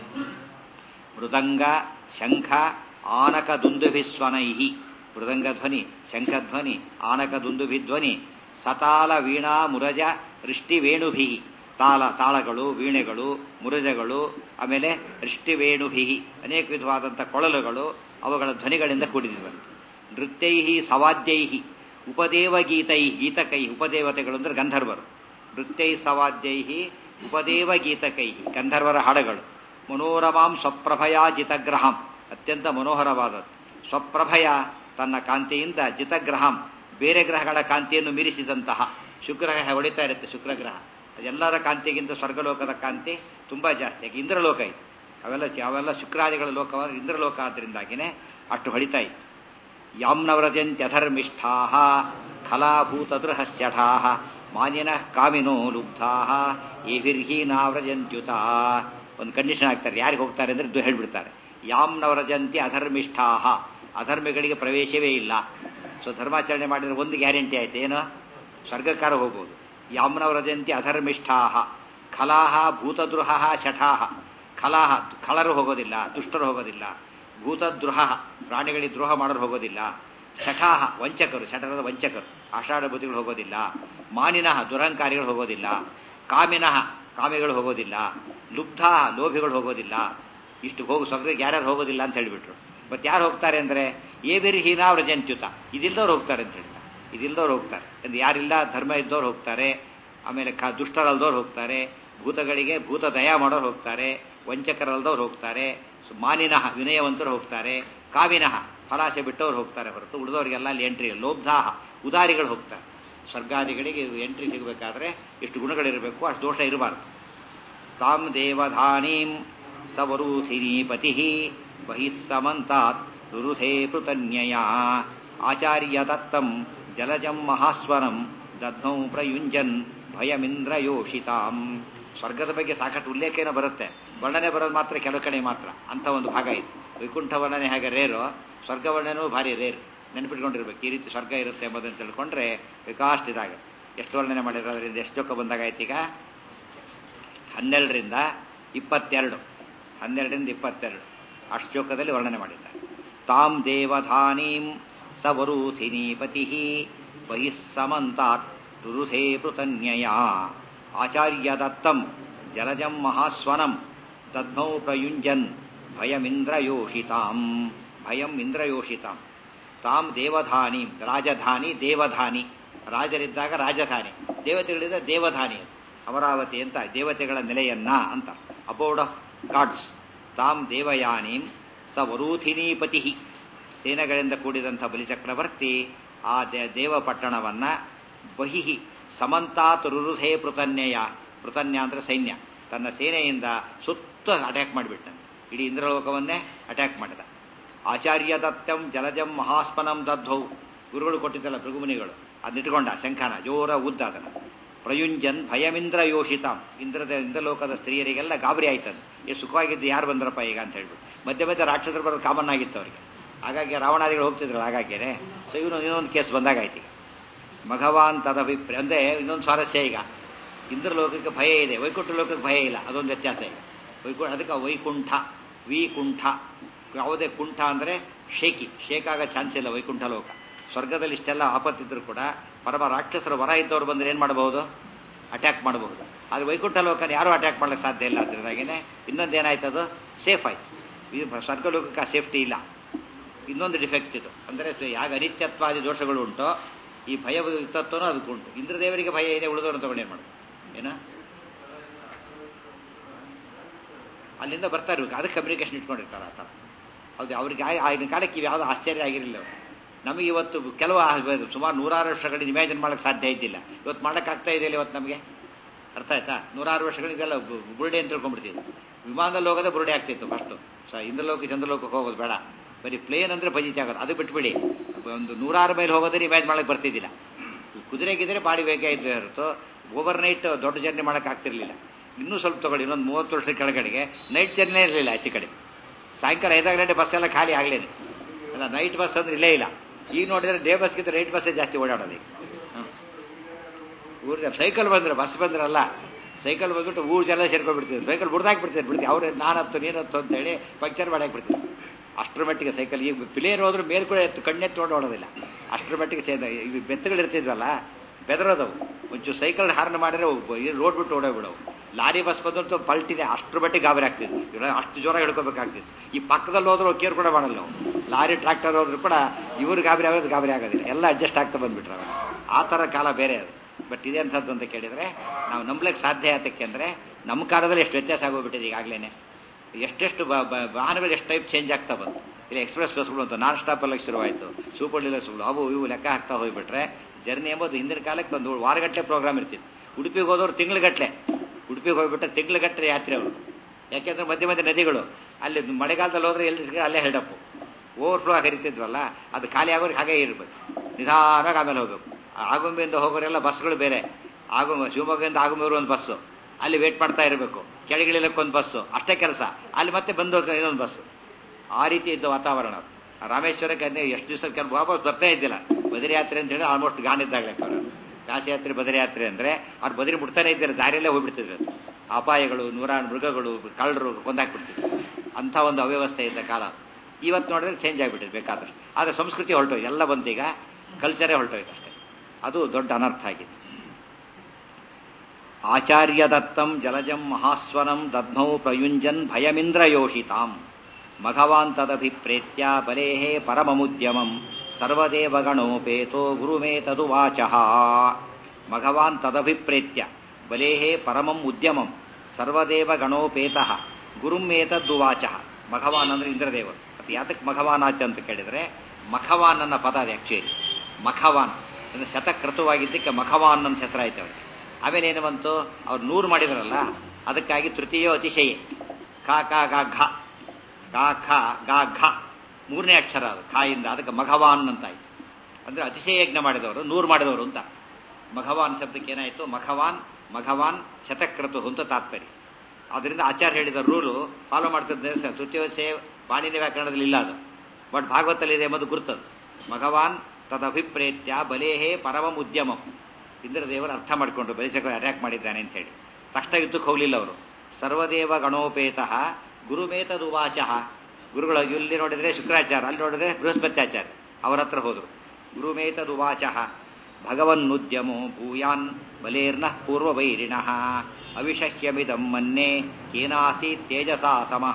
ಮೃದಂಗ ಶಂಖ ಆನಕ ದುಂದುಭಿಸ್ವನೈ ಮೃದಂಗ ಧ್ವನಿ ಶಂಖಧ್ವನಿ ಆನಕ ದುಂದುಭಿ ಧ್ವನಿ ಸತಾಲ ವೀಣಾ ಮುರಜ ಋಷ್ಟಿವೇಣುಭಿ ತಾಳ ತಾಳಗಳು ವೀಣೆಗಳು ಮುರಜಗಳು ಆಮೇಲೆ ಋಷ್ಟಿವೇಣುಭಿ ಅನೇಕ ವಿಧವಾದಂಥ ಕೊಳಲುಗಳು ಅವುಗಳ ಧ್ವನಿಗಳಿಂದ ಕೂಡಿದಿವೆ ನೃತ್ಯೈ ಸವಾದ್ಯೈ ಉಪದೇವ ಗೀತೈ ಗೀತಕೈ ಉಪದೇವತೆಗಳು ಅಂದ್ರೆ ಗಂಧರ್ವರು ನೃತ್ಯೈ ಸವಾದ್ಯೈ ಉಪದೇವ ಗೀತಕೈ ಗಂಧರ್ವರ ಹಾಡುಗಳು ಮನೋರಮಾಂ ಸ್ವಪ್ರಭಯಾ ಜಿತಗ್ರಹಂ ಅತ್ಯಂತ ಮನೋಹರವಾದದ್ದು ಸ್ವಪ್ರಭಯ ತನ್ನ ಕಾಂತಿಯಿಂದ ಜಿತಗ್ರಹಂ ಬೇರೆ ಗ್ರಹಗಳ ಕಾಂತಿಯನ್ನು ಮೀರಿಸಿದಂತಹ ಶುಕ್ರಗ್ರಹ ಹೊಡಿತಾ ಇರುತ್ತೆ ಶುಕ್ರಗ್ರಹ ಅದೆಲ್ಲರ ಕಾಂತಿಗಿಂತ ಸ್ವರ್ಗಲೋಕದ ಕಾಂತಿ ತುಂಬಾ ಜಾಸ್ತಿ ಯಾಕೆ ಇಂದ್ರಲೋಕ ಇತ್ತು ಅವೆಲ್ಲ ಚ- ಅವೆಲ್ಲ ಶುಕ್ರಾದಿಗಳ ಲೋಕವಾದ ಇಂದ್ರಲೋಕ ಆದ್ರಿಂದಾಗಿನೇ ಅಷ್ಟು ಹೊಳಿತಾ ಇತ್ತು ಯಾಮ್ನವ್ರಜಂತ್ಯಧರ್ಮಿಷ್ಠಾ ಖಲಾಭೂತದೃಹಸ್ಯಠಾ ಮಾನ್ಯನಃ ಕಾಮಿನೋ ಲುಬ್ಧಾ ಏಭಿರ್ಹೀನಾವ್ರಜಂತ್ಯುತ ಒಂದು ಕಂಡೀಷನ್ ಹಾಕ್ತಾರೆ ಯಾರಿಗೆ ಹೋಗ್ತಾರೆ ಅಂದ್ರೆ ಇದು ಹೇಳ್ಬಿಡ್ತಾರೆ ಯಾಮ್ನವ್ರಜಂತಿ ಅಧರ್ಮಿಷ್ಠಾ ಅಧರ್ಮಿಗಳಿಗೆ ಪ್ರವೇಶವೇ ಇಲ್ಲ ಸೊ ಧರ್ಮಾಚರಣೆ ಮಾಡಿದ್ರೆ ಒಂದು ಗ್ಯಾರಂಟಿ ಆಯ್ತು ಏನು ಸ್ವರ್ಗಕ್ಕಾರ ಹೋಗ್ಬೋದು ಯಾಮ್ನವ್ರಜಂತಿ ಅಧರ್ಮಿಷ್ಠಾ ಖಲಾಹ ಭೂತದ್ರುಹ ಶಠಾಹ ಖಲಾಹ ಖಳರು ಹೋಗೋದಿಲ್ಲ ದುಷ್ಟರು ಹೋಗೋದಿಲ್ಲ ಭೂತದ್ರುಹ ಪ್ರಾಣಿಗಳಿಗೆ ದ್ರೋಹ ಮಾಡೋರು ಹೋಗೋದಿಲ್ಲ ಶಠಾಹ ವಂಚಕರು ಶಠರದ ವಂಚಕರು ಆಷಾಢ ಬುದ್ಧಿಗಳು ಹೋಗೋದಿಲ್ಲ ಮಾನಿನಃ ದುರಹಂಕಾರಿಗಳು ಹೋಗೋದಿಲ್ಲ ಕಾಮಿನಃ ಕಾಮಿಗಳು ಹೋಗೋದಿಲ್ಲ ಲುಬ್ಧ ಲೋಭಿಗಳು ಹೋಗೋದಿಲ್ಲ ಇಷ್ಟು ಹೋಗು ಸ್ವರ್ಗಕ್ಕೆ ಯಾರ್ಯಾರು ಹೋಗೋದಿಲ್ಲ ಅಂತ ಹೇಳಿಬಿಟ್ರು ಮತ್ತೆ ಯಾರು ಹೋಗ್ತಾರೆ ಅಂದ್ರೆ ಏವಿರ್ಹೀನ ವ್ರಜಂತ್ಯುತ ಇದಿಲ್ದವ್ರು ಹೋಗ್ತಾರೆ ಅಂತ ಹೇಳ್ತಾರೆ ಇದಿಲ್ದವ್ರು ಹೋಗ್ತಾರೆ ಅಂದ್ರೆ ಯಾರಿಲ್ಲ ಧರ್ಮ ಇದ್ದವ್ರು ಹೋಗ್ತಾರೆ ಆಮೇಲೆ ಕ ದುಷ್ಟರಲ್ದವ್ರು ಹೋಗ್ತಾರೆ ಭೂತಗಳಿಗೆ ಭೂತ ದಯ ಮಾಡೋರು ಹೋಗ್ತಾರೆ ವಂಚಕರಲ್ದವ್ರು ಹೋಗ್ತಾರೆ ಸು- ಮಾನಿನಃ ವಿನಯವಂತರು ಹೋಗ್ತಾರೆ ಕಾವಿನಃ ಫಲಾಸೆ ಬಿಟ್ಟವ್ರು ಹೋಗ್ತಾರೆ ಹೊರತು ಉಳಿದವರಿಗೆಲ್ಲ ಅಲ್ಲಿ ಎಂಟ್ರಿ ಇಲ್ಲ ಲೋಬ್ಧಾಹ ಉದಾರಿಗಳು ಹೋಗ್ತಾರೆ ಸ್ವರ್ಗಾದಿಗಳಿಗೆ ಎಂಟ್ರಿ ಸಿಗಬೇಕಾದ್ರೆ ಎಷ್ಟು ಗುಣಗಳಿರಬೇಕು ಅಷ್ಟು ದೋಷ ಇರಬಾರ್ದು ತಾಂ ದೇವಧಾನೀಂ ಸವರೂಥಿನೀಪತಿ ಬಹಿಃ ಸಮಂತಾತ್ ರುರುಧೇ ಪೃತನ್ಯಯ ಆಚಾರ್ಯ ದತ್ತಂ ಜಲಜಂ ಮಹಾಸ್ವರಂ ದಧ್ನೌ ಪ್ರಯುಂಜನ್ ಭಯಮಿಂದ್ರಯೋಷಿತಾಂ ಸ್ವರ್ಗದ ಬಗ್ಗೆ ಸಾಕಷ್ಟು ಉಲ್ಲೇಖೇನ ಬರುತ್ತೆ ವರ್ಣನೆ ಬರೋದು ಮಾತ್ರ ಕೆಲವು ಕಡೆ ಮಾತ್ರ ಅಂತ ಒಂದು ಭಾಗ ಇದೆ ವೈಕುಂಠ ವರ್ಣನೆ ಹೇಗೆ ರೇರು ಸ್ವರ್ಗ ವರ್ಣನೂ ಭಾರಿ ರೇರು ನೆನಪಿಟ್ಕೊಂಡಿರ್ಬೇಕು ಈ ರೀತಿ ಸ್ವರ್ಗ ಇರುತ್ತೆ ಎಂಬುದನ್ನು ತಿಳ್ಕೊಂಡ್ರೆ ವಿಕಾಸ್ಟ್ ಇದಾಗುತ್ತೆ ಎಷ್ಟು ವರ್ಣನೆ ಮಾಡಿರೋ ಅದರಿಂದ ಎಷ್ಟು ಜೊಕ್ಕ ಬಂದಾಗಾಯ್ತು ಈಗ ಹನ್ನೆರಡರಿಂದ ಇಪ್ಪತ್ತೆರಡು ಹನ್ನೆರಡರಿಂದ ಇಪ್ಪತ್ತೆರಡು ಅಷ್ಟು ಶ್ಲೋಕದಲ್ಲಿ ವರ್ಣನೆ ಮಾಡಿದ್ದಾರೆ ತಾಂ ದೇವಧಾನೀಂ ಸವರೂಥಿನೀಪತಿ ಬಹಿಃ ಸಮಂತಾತ್ ರುರುಧೇ ಪೃತನ್ಯಯ ಆಚಾರ್ಯ ದತ್ತಂ ಜಲಜಂ ಮಹಾಸ್ವನಂ ದಧ್ನೌ ಪ್ರಯುಂಜನ್ ಭಯಮಿಂದ್ರಯೋಷಿತಾಂ ಭಯಂ ಇಂದ್ರಯೋಷಿತಾಂ ತಾಂ ದೇವಧಾನಿ ರಾಜಧಾನಿ ದೇವಧಾನಿ ರಾಜರಿದ್ದಾಗ ರಾಜಧಾನಿ ದೇವತೆಗಳಿದ್ದ ದೇವಧಾನಿ ಅದು. ಅಮರಾವತಿ ಅಂತ ದೇವತೆಗಳ ನೆಲೆಯನ್ನ ಅಂತ ಅಬೋರ್ಡ್ ಆಫ್ ಗಾಡ್ಸ್ ತಾಂ ದೇವಯಾನೀಂ ಸ ವರೂಥಿನೀಪತಿ ಸೇನೆಗಳಿಂದ ಕೂಡಿದಂಥ ಬಲಿಚಕ್ರವರ್ತಿ ಆ ದೇ ದೇವಪಟ್ಟಣವನ್ನ ಬಹಿಹಿ ಸಮಂತಾತ್ ರುರುಧೇ ಪೃತನ್ಯಯ ಪೃತನ್ಯ ಅಂದ್ರೆ ಸೈನ್ಯ ತನ್ನ ಸೇನೆಯಿಂದ ಸುತ್ತ ಅಟ್ಯಾಕ್ ಮಾಡಿಬಿಟ್ಟನು ಇಡೀ ಇಂದ್ರಲೋಕವನ್ನೇ ಅಟ್ಯಾಕ್ ಮಾಡಿದ ಆಚಾರ್ಯ ದತ್ತಂ ಜಲಜಂ ಮಹಾಸ್ಮನಂ ದದ್ಧೌ ಗುರುಗಳು ಕೊಟ್ಟಿದ್ದಲ್ಲ ಭೃಗುಮುನಿಗಳು ಅದನ್ನಿಟ್ಕೊಂಡ ಶಂಖನ ಜೋರ ಉದ್ದ ಅದನ್ನು ಪ್ರಯುಂಜನ್ ಭಯಮಿಂದ್ರ ಯೋಷಿತಾಂ ಇಂದ್ರದ ಇಂದ್ರಲೋಕದ ಸ್ತ್ರೀಯರಿಗೆಲ್ಲ ಗಾಬರಿ ಆಯ್ತದು ಎಷ್ಟು ಸುಖವಾಗಿದ್ದು ಯಾರು ಬಂದ್ರಪ್ಪ ಈಗ ಅಂತ ಹೇಳ್ಬಿಟ್ಟು ಮಧ್ಯೆ ಮಧ್ಯೆ ರಾಕ್ಷಸರು ಬರೋದು ಕಾಮನ್ ಆಗಿತ್ತು ಅವರಿಗೆ ಹಾಗಾಗಿ ರಾವಣಾದಿಗಳು ಹೋಗ್ತಿದ್ರಲ್ಲ ಹಾಗಾಗ್ಯೇನೆ ಸೊ ಇವನು ಇನ್ನೊಂದು ಕೇಸ್ ಬಂದಾಗ ಆಯ್ತು ಈಗ ಮಘವಾನ್ ತದಭಿಪ್ರಾಯ ಅಂದರೆ ಇನ್ನೊಂದು ಸ್ವಾರಸ್ಯ ಈಗ ಇಂದ್ರಲೋಕಕ್ಕೆ ಭಯ ಇದೆ ವೈಕುಂಠ ಲೋಕಕ್ಕೆ ಭಯ ಇಲ್ಲ ಅದೊಂದು ವ್ಯತ್ಯಾಸ ಈಗ ವೈಕುಂಠ ಅದಕ್ಕೆ ವೈಕುಂಠ ವಿಕುಂಠ ಯಾವುದೇ ಕುಂಠ ಅಂದರೆ ಶೇಕಿ ಶೇಕಾಗ ಚಾನ್ಸ್ ಇಲ್ಲ ವೈಕುಂಠ ಲೋಕ ಸ್ವರ್ಗದಲ್ಲಿ ಇಷ್ಟೆಲ್ಲ ಆಪತ್ತಿದ್ರು ಕೂಡ ಪರಮ ರಾಕ್ಷಸರು ವರ ಇದ್ದವ್ರು ಬಂದರೆ ಏನು ಮಾಡಬಹುದು ಅಟ್ಯಾಕ್ ಮಾಡಬಹುದು ಆದರೆ ವೈಕುಂಠ ಲೋಕನ ಯಾರೂ ಅಟ್ಯಾಕ್ ಮಾಡ್ಲಿಕ್ಕೆ ಸಾಧ್ಯ ಇಲ್ಲ ಅದರಿಂದಾಗೇನೆ ಇನ್ನೊಂದು ಏನಾಯ್ತು ಅದು ಸೇಫ್ ಆಯ್ತು ಇದು ಸ್ವರ್ಗ ಲೋಕಕ್ಕೆ ಆ ಸೇಫ್ಟಿ ಇಲ್ಲ ಇನ್ನೊಂದು ಡಿಫೆಕ್ಟ್ ಇದು ಅಂದರೆ ಯಾಗ ಅನಿತ್ಯತ್ವಾದಿ ದೋಷಗಳು ಉಂಟೋ ಈ ಭಯ ತತ್ವನೂ ಅದಕ್ಕೆ ಉಂಟು ಇಂದ್ರದೇವರಿಗೆ ಭಯ ಇದೆ ಉಳಿದವರು ತಗೊಂಡೇನು ಮಾಡೋದು ಏನ ಅಲ್ಲಿಂದ ಬರ್ತಾ ಇರ್ಬೇಕು ಅದಕ್ಕೆ ಕಮ್ಯುನಿಕೇಶನ್ ಇಟ್ಕೊಂಡಿರ್ತಾರೆ ಆ ಥರ ಹೌದು ಅವ್ರಿಗೆ ಆ- ಆಗಿನ ಕಾಲಕ್ಕೆ ಇವು ಯಾವುದು ಆಶ್ಚರ್ಯ ಆಗಿರಲಿಲ್ಲ ಅವ್ರು ನಮಗೆ ಇವತ್ತು ಕೆಲವು ಆ- ಸುಮಾರು ನೂರಾರು ವರ್ಷಗಳಿಂದ ಇಮ್ಯಾಜಿನ್ ಮಾಡೋಕ್ಕೆ ಸಾಧ್ಯ ಇದ್ದಿಲ್ಲ ಇವತ್ತು ಮಾಡೋಕ್ಕಾಗ್ತಾ ಇದೆಯಲ್ಲ ಇವತ್ತು ನಮಗೆ ಅರ್ಥ ಆಯ್ತಾ ನೂರಾರು ವರ್ಷಗಳಿಗೆಲ್ಲ ಬು- ಬುರುಡೆ ಅಂತ ತಿಳ್ಕೊಂಡ್ಬಿಡ್ತಿದ್ವಿ ವಿಮಾನದಲ್ಲಿ ಹೋಗೋದೇ ಬುರುಡೆ ಆಗ್ತಿತ್ತು ಫಸ್ಟು ಸೊ ಇಂದ್ರಲೋಕ ಚಂದ್ರಲೋಕಕ್ಕೆ ಹೋಗೋದು ಬೇಡ ಬರೀ ಪ್ಲೇನ್ ಅಂದರೆ ಫಜಿತಿ ಆಗೋದು ಅದು ಬಿಟ್ಬಿಡಿ ಒಂದು ನೂರಾರು ಮೈಲ್ ಹೋಗೋದ್ರೆ ಇಮ್ಯಾಜ್ ಮಾಡಕ್ಕೆ ಬರ್ತಿದ್ದಿಲ್ಲ ಕುದುರೆಗಿದ್ರೆ ಬಾಡಿ ಬೇಕೇ ಇದ್ವೇ ಹೊರತು ಓವರ್ ನೈಟ್ ದೊಡ್ಡ ಜರ್ನಿ ಮಾಡಕ್ಕೆ ಆಗ್ತಿರ್ಲಿಲ್ಲ ಇನ್ನೂ ಸ್ವಲ್ಪ ತಗೊಳ್ಳಿ ಇನ್ನೊಂದು ಮೂವತ್ತು ವರ್ಷದ ಕೆಳಗಡೆಗೆ ನೈಟ್ ಜರ್ನಿ ಇರಲಿಲ್ಲ ಆಚೆ ಕಡೆ ಸಾಯಂಕಾಲ ಐದಾರು ಗಂಟೆ ಬಸ್ ಎಲ್ಲ ಖಾಲಿ ಆಗಲೇನೆ ಅಲ್ಲ ನೈಟ್ ಬಸ್ ಅಂದ್ರೆ ಇಲ್ಲೇ ಇಲ್ಲ ಈಗ ನೋಡಿದ್ರೆ ಡೇ ಬಸ್ಗಿಂತ ನೈಟ್ ಬಸ್ಸೇ ಜಾಸ್ತಿ ಓಡಾಡೋದು ಈಗ ಹ್ಮ್. ಊರ್ ಜನ ಸೈಕಲ್ ಬಂದ್ರೆ ಬಸ್ ಬಂದ್ರಲ್ಲ ಸೈಕಲ್ ಬಂದ್ಬಿಟ್ಟು ಊರು ಜನ ಸೇರ್ಕೊಂಡ್ಬಿಡ್ತಿದ್ರು ಸೈಕಲ್ ಬಿಡ್ದಾಕ್ ಬಿಡ್ತಿದ್ರು ಬಿಡ್ತೀವಿ ಅವ್ರು ನಾನು ಹತ್ತು ನೀನು ಹತ್ತು ಅಂತ ಹೇಳಿ ಪಂಕ್ಚರ್ ಮಾಡಾಕ್ ಬಿಡ್ತಿದ್ರು ಅಷ್ಟರ ಮಟ್ಟಿಗೆ ಸೈಕಲ್ ಈಗ ಪ್ಲೇಯರ್ ಹೋದ್ರು ಮೇಲ್ ಕೂಡ ಎತ್ತು ಕಣ್ಣೆತ್ತು ನೋಡಿ ಓಡೋದಿಲ್ಲ ಅಷ್ಟರ ಮಟ್ಟಿಗೆ ಚೇಂಜ್ ಈಗ ಬೆತ್ತಗಳು ಇರ್ತಿದ್ವಲ್ಲ ಬೆದರೋದವು ಒಂಚೂರು ಸೈಕಲ್ ಹಾರ್ನ್ ಮಾಡಿದ್ರೆ ರೋಡ್ ಬಿಟ್ಟು ಓಡೋಗ್ಬಿಡವು ಲಾರಿ ಬಸ್ ಬಂದಂತೂ ಪಲ್ಟಿದೆ ಅಷ್ಟರ ಮಟ್ಟಿಗೆ ಗಾಬರಿ ಆಗ್ತಿದ್ವು ಇವ್ರ ಅಷ್ಟು ಜೋರ ಹಿಡ್ಕೋಬೇಕಾಗ್ತಿತ್ತು ಈ ಪಕ್ಕದಲ್ಲಿ ಹೋದ್ರು ಕೇರ್ ಕೂಡ ಮಾಡಲ್ಲ ನಾವು ಲಾರಿ ಟ್ರಾಕ್ಟರ್ ಹೋದ್ರು ಕೂಡ ಇವ್ರು ಗಾಬರಿ ಆಗೋದು ಗಾಬರಿ ಆಗೋದಿಲ್ಲ ಎಲ್ಲ ಅಡ್ಜಸ್ಟ್ ಆಗ್ತಾ ಬಂದ್ಬಿಟ್ರೆ ಅವಾಗ ಆ ಥರ ಕಾಲ ಬೇರೆ ಅದು ಬಟ್ ಇದೆ ಅಂಥದ್ದು ಅಂತ ಕೇಳಿದ್ರೆ ನಾವು ನಂಬ್ಲಿಕ್ಕೆ ಸಾಧ್ಯ ಆತಕ್ಕೆ ಅಂದರೆ ನಮ್ಮ ಕಾಲದಲ್ಲಿ ಎಷ್ಟು ವ್ಯತ್ಯಾಸ ಆಗೋಗ್ಬಿಟ್ಟಿದೆ ಈಗಾಗಲೇ ಎಷ್ಟೆಷ್ಟು ಬ- ಬ- ವಾಹನಗಳು ಎಷ್ಟು ಟೈಪ್ ಚೇಂಜ್ ಆಗ್ತಾ ಬಂತು ಇಲ್ಲಿ ಎಕ್ಸ್ಪ್ರೆಸ್ ಬಸ್ಗಳು ಅಂತ ನಾನ್ ಸ್ಟಾಪ್ ಎಲ್ಲ ಶುರುವಾಯಿತು ಸೂಪರ್ ಡೀಲರ್ಸ್ಗಳು ಅವು ಇವು ಲೆಕ್ಕ ಹಾಕ್ತಾ ಹೋಗ್ಬಿಟ್ರೆ ಜರ್ನಿ ಎಂಬುದು ಹಿಂದಿನ ಕಾಲಕ್ಕೆ ಒಂದು ವಾರಗಟ್ಟಲೆ ಪ್ರೋಗ್ರಾಮ್ ಇರ್ತಿತ್ತು ಉಡುಪಿಗೆ ಹೋದವರು ತಿಂಗ್ಳುಗಟ್ಟಲೆ ಉಡುಪಿಗೆ ಹೋಗ್ಬಿಟ್ರೆ ತಿಂಗ್ಳುಗಟ್ಟಲೆ ಯಾತ್ರೆ ಅವರು ಯಾಕೆಂದ್ರೆ ಮಧ್ಯೆ ಮಧ್ಯೆ ನದಿಗಳು ಅಲ್ಲಿ ಮಳೆಗಾಲದಲ್ಲಿ ಹೋದ್ರೆ ಎಲ್ಲಿ ಸಿಗ ಅಲ್ಲೇ ಹೆಲ್ಡಪ್ಪು ಓವರ್ಫ್ಲೋ ಹರಿತಿದ್ವಲ್ಲ ಅದು ಖಾಲಿ ಆಗೋರಿಗೆ ಹಾಗೆ ಇರಬೇಕು ನಿಧಾನವಾಗಿ ಆಮೇಲೆ ಹೋಗ್ಬೇಕು ಆಗುಂಬೆಯಿಂದ ಹೋಗೋರೆಲ್ಲ ಬಸ್ಗಳು ಬೇರೆ ಆಗುಂಬ ಶಿವಮೊಗ್ಗದಿಂದ ಆಗುಂಬೆವರು ಒಂದು ಬಸ್ಸು ಅಲ್ಲಿ ವೇಟ್ ಮಾಡ್ತಾ ಇರಬೇಕು ಕೆಳಗಿಳಿಲಕ್ಕೊಂದು ಬಸ್ಸು ಅಷ್ಟೇ ಕೆಲಸ ಅಲ್ಲಿ ಮತ್ತೆ ಬಂದು ಇನ್ನೊಂದು ಬಸ್ಸು ಆ ರೀತಿ ಇದ್ದ ವಾತಾವರಣ ಅದು. ಆ ರಾಮೇಶ್ವರಕ್ಕೆ ಅದೇ ಎಷ್ಟು ದಿವಸ ಕೆಲವು ವಾಪಸ್ ಬರ್ತಾ ಇದ್ದಿಲ್ಲ ಬದರಿ ಯಾತ್ರೆ ಅಂತ ಹೇಳಿ ಆಲ್ಮೋಸ್ಟ್ ಗಾಣಿದ್ದಾಗಲೇ ಅವರು ಕಾಶಿ ಯಾತ್ರೆ ಬದರಿ ಯಾತ್ರೆ ಅಂದ್ರೆ ಅವ್ರು ಬದರಿ ಬಿಡ್ತಾನೆ ಇದ್ದಾರೆ ದಾರಿಯಲ್ಲೇ ಹೋಗ್ಬಿಡ್ತಿದ್ರು ಅದು. ಅಪಾಯಗಳು ನೂರಾರು ಮೃಗಗಳು ಕಳ್ಳರು ಕೊಂದಾಕ್ಬಿಡ್ತಿದ್ರು ಅಂಥ ಒಂದು ಅವ್ಯವಸ್ಥೆ ಇದ್ದ ಕಾಲ ಅದು. ಇವತ್ತು ನೋಡಿದ್ರೆ ಚೇಂಜ್ ಆಗಿಬಿಟ್ಟಿದೆ ಬೇಕಾದಷ್ಟು ಆದರೆ ಸಂಸ್ಕೃತಿ ಹೊರಟೋಯ್ತು ಎಲ್ಲ ಬಂತೀಗ ಕಲ್ಚರೇ ಹೊರಟೋಯ್ತು ಅಷ್ಟೇ ಅದು ದೊಡ್ಡ ಅನರ್ಥ ಆಗಿದೆ ಆಚಾರ್ಯ ದತ್ತಂ ಜಲಜಂ ಮಹಾಸ್ವನಂ ದಧ್ನೌ ಪ್ರಯುಂಜನ್ ಭಯಮಿಂದ್ರಯೋಷಿತಾಂ ಮಘವಾನ್ ತದಭಿಪ್ರೇತ್ಯ ಬಲೇಹೇ ಪರಮಮುದ್ಯಮಂ ಸರ್ವದೇವಗಣೋಪೇತೋ ಗುರುಮೇತದುವಾಚಃ ಮಘವಾನ್ ತದಭಿಪ್ರೇತ್ಯ ಬಲೇಹೇ ಪರಮಂ ಉದ್ಯಮಂ ಸರ್ವದೇವಗಣೋಪೇತಃ ಗುರುಮೇತದ್ದುವಾಚಃ ಮಘವಾನ್ ಅಂದ್ರೆ ಇಂದ್ರದೇವರು ಅದು ಯಾತಕ್ಕೆ ಮಘವಾನ್ ಆಚ ಅಂತ ಕೇಳಿದ್ರೆ ಮಖವಾನ್ ಅನ್ನೋ ಪದ ಅದು ಆಕ್ಚುಲಿ ಮಖವಾನ್ ಅಂದ್ರೆ ಶತಕೃತವಾಗಿದ್ದಕ್ಕೆ ಮಖವಾನ್ ಅಂತ ಹೆಸರಾಯ್ತು ಅವರಿಗೆ ಆಮೇಲೆ ಏನು ಬಂತು ಅವ್ರು ನೂರು ಮಾಡಿದ್ರಲ್ಲ ಅದಕ್ಕಾಗಿ ತೃತೀಯ ಅತಿಶಯ ಕಾ ಕಾ ಗಾ ಘ ಕಾ ಖ ಗಾ ಘ ಮೂರನೇ ಅಕ್ಷರ ಅದು ಖಾಯಿಂದ ಅದಕ್ಕೆ ಮಘವಾನ್ ಅಂತ ಆಯ್ತು ಅಂದ್ರೆ ಅತಿಶಯ ಯಜ್ಞ ಮಾಡಿದವರು ನೂರು ಮಾಡಿದವರು ಅಂತ ಮಘವಾನ್ ಶಬ್ದಕ್ಕೆ ಏನಾಯ್ತು ಮಖವಾನ್ ಮಘವಾನ್ ಶತಕ್ರತು ಅಂತ ತಾತ್ಪರ್ಯ ಅದರಿಂದ ಆಚಾರ್ಯ ಹೇಳಿದ ರೂಲು ಫಾಲೋ ಮಾಡ್ತಿದ್ದ ತೃತೀಯೋತ್ಸವ ಬಾಣಿನ ವ್ಯಾಕರಣದಲ್ಲಿ ಇಲ್ಲ ಅದು ಬಟ್ ಭಾಗವತಲ್ಲಿ ಇದೆ ಎಂಬುದು ಗುರುತದು ಮಘವಾನ್ ತದಭಿಪ್ರೇತ್ಯ ಬಲೇಹೇ ಪರಮಂ ಉದ್ಯಮಂ ಇಂದ್ರದೇವರು ಅರ್ಥ ಮಾಡಿಕೊಂಡ್ರು ಬಲಿಚಕ್ರ ಅಟ್ಯಾಕ್ ಮಾಡಿದ್ದಾನೆ ಅಂತ ಹೇಳಿ ತಕ್ಷಣ ಯುದ್ಧಕ್ಕೆ ಹೋಗಲಿಲ್ಲ ಅವರು ಸರ್ವದೇವ ಗಣೋಪೇತಃ ಗುರುಮೇತದುವಾಚ ಗುರುಗಳು ಇಲ್ಲಿ ನೋಡಿದ್ರೆ ಶುಕ್ರಾಚಾರ್ಯ ಅಲ್ಲಿ ನೋಡಿದ್ರೆ ಬೃಹಸ್ಪತ್ಯಾಚಾರ್ಯ ಅವರ ಹತ್ರ ಹೋದರು ಗುರುಮೇತದುವಾಚ ಭಗವನ್ನುದ್ಯಮೋ ಭೂಯಾನ್ ಬಲೇರ್ನ ಪೂರ್ವವೈರಿಣಃ ಅವಿಷಹ್ಯಮಿದಂ ಮನ್ನೆ ಕೇನಾಸೀತ್ ತೇಜಸಾ ಸಮಃ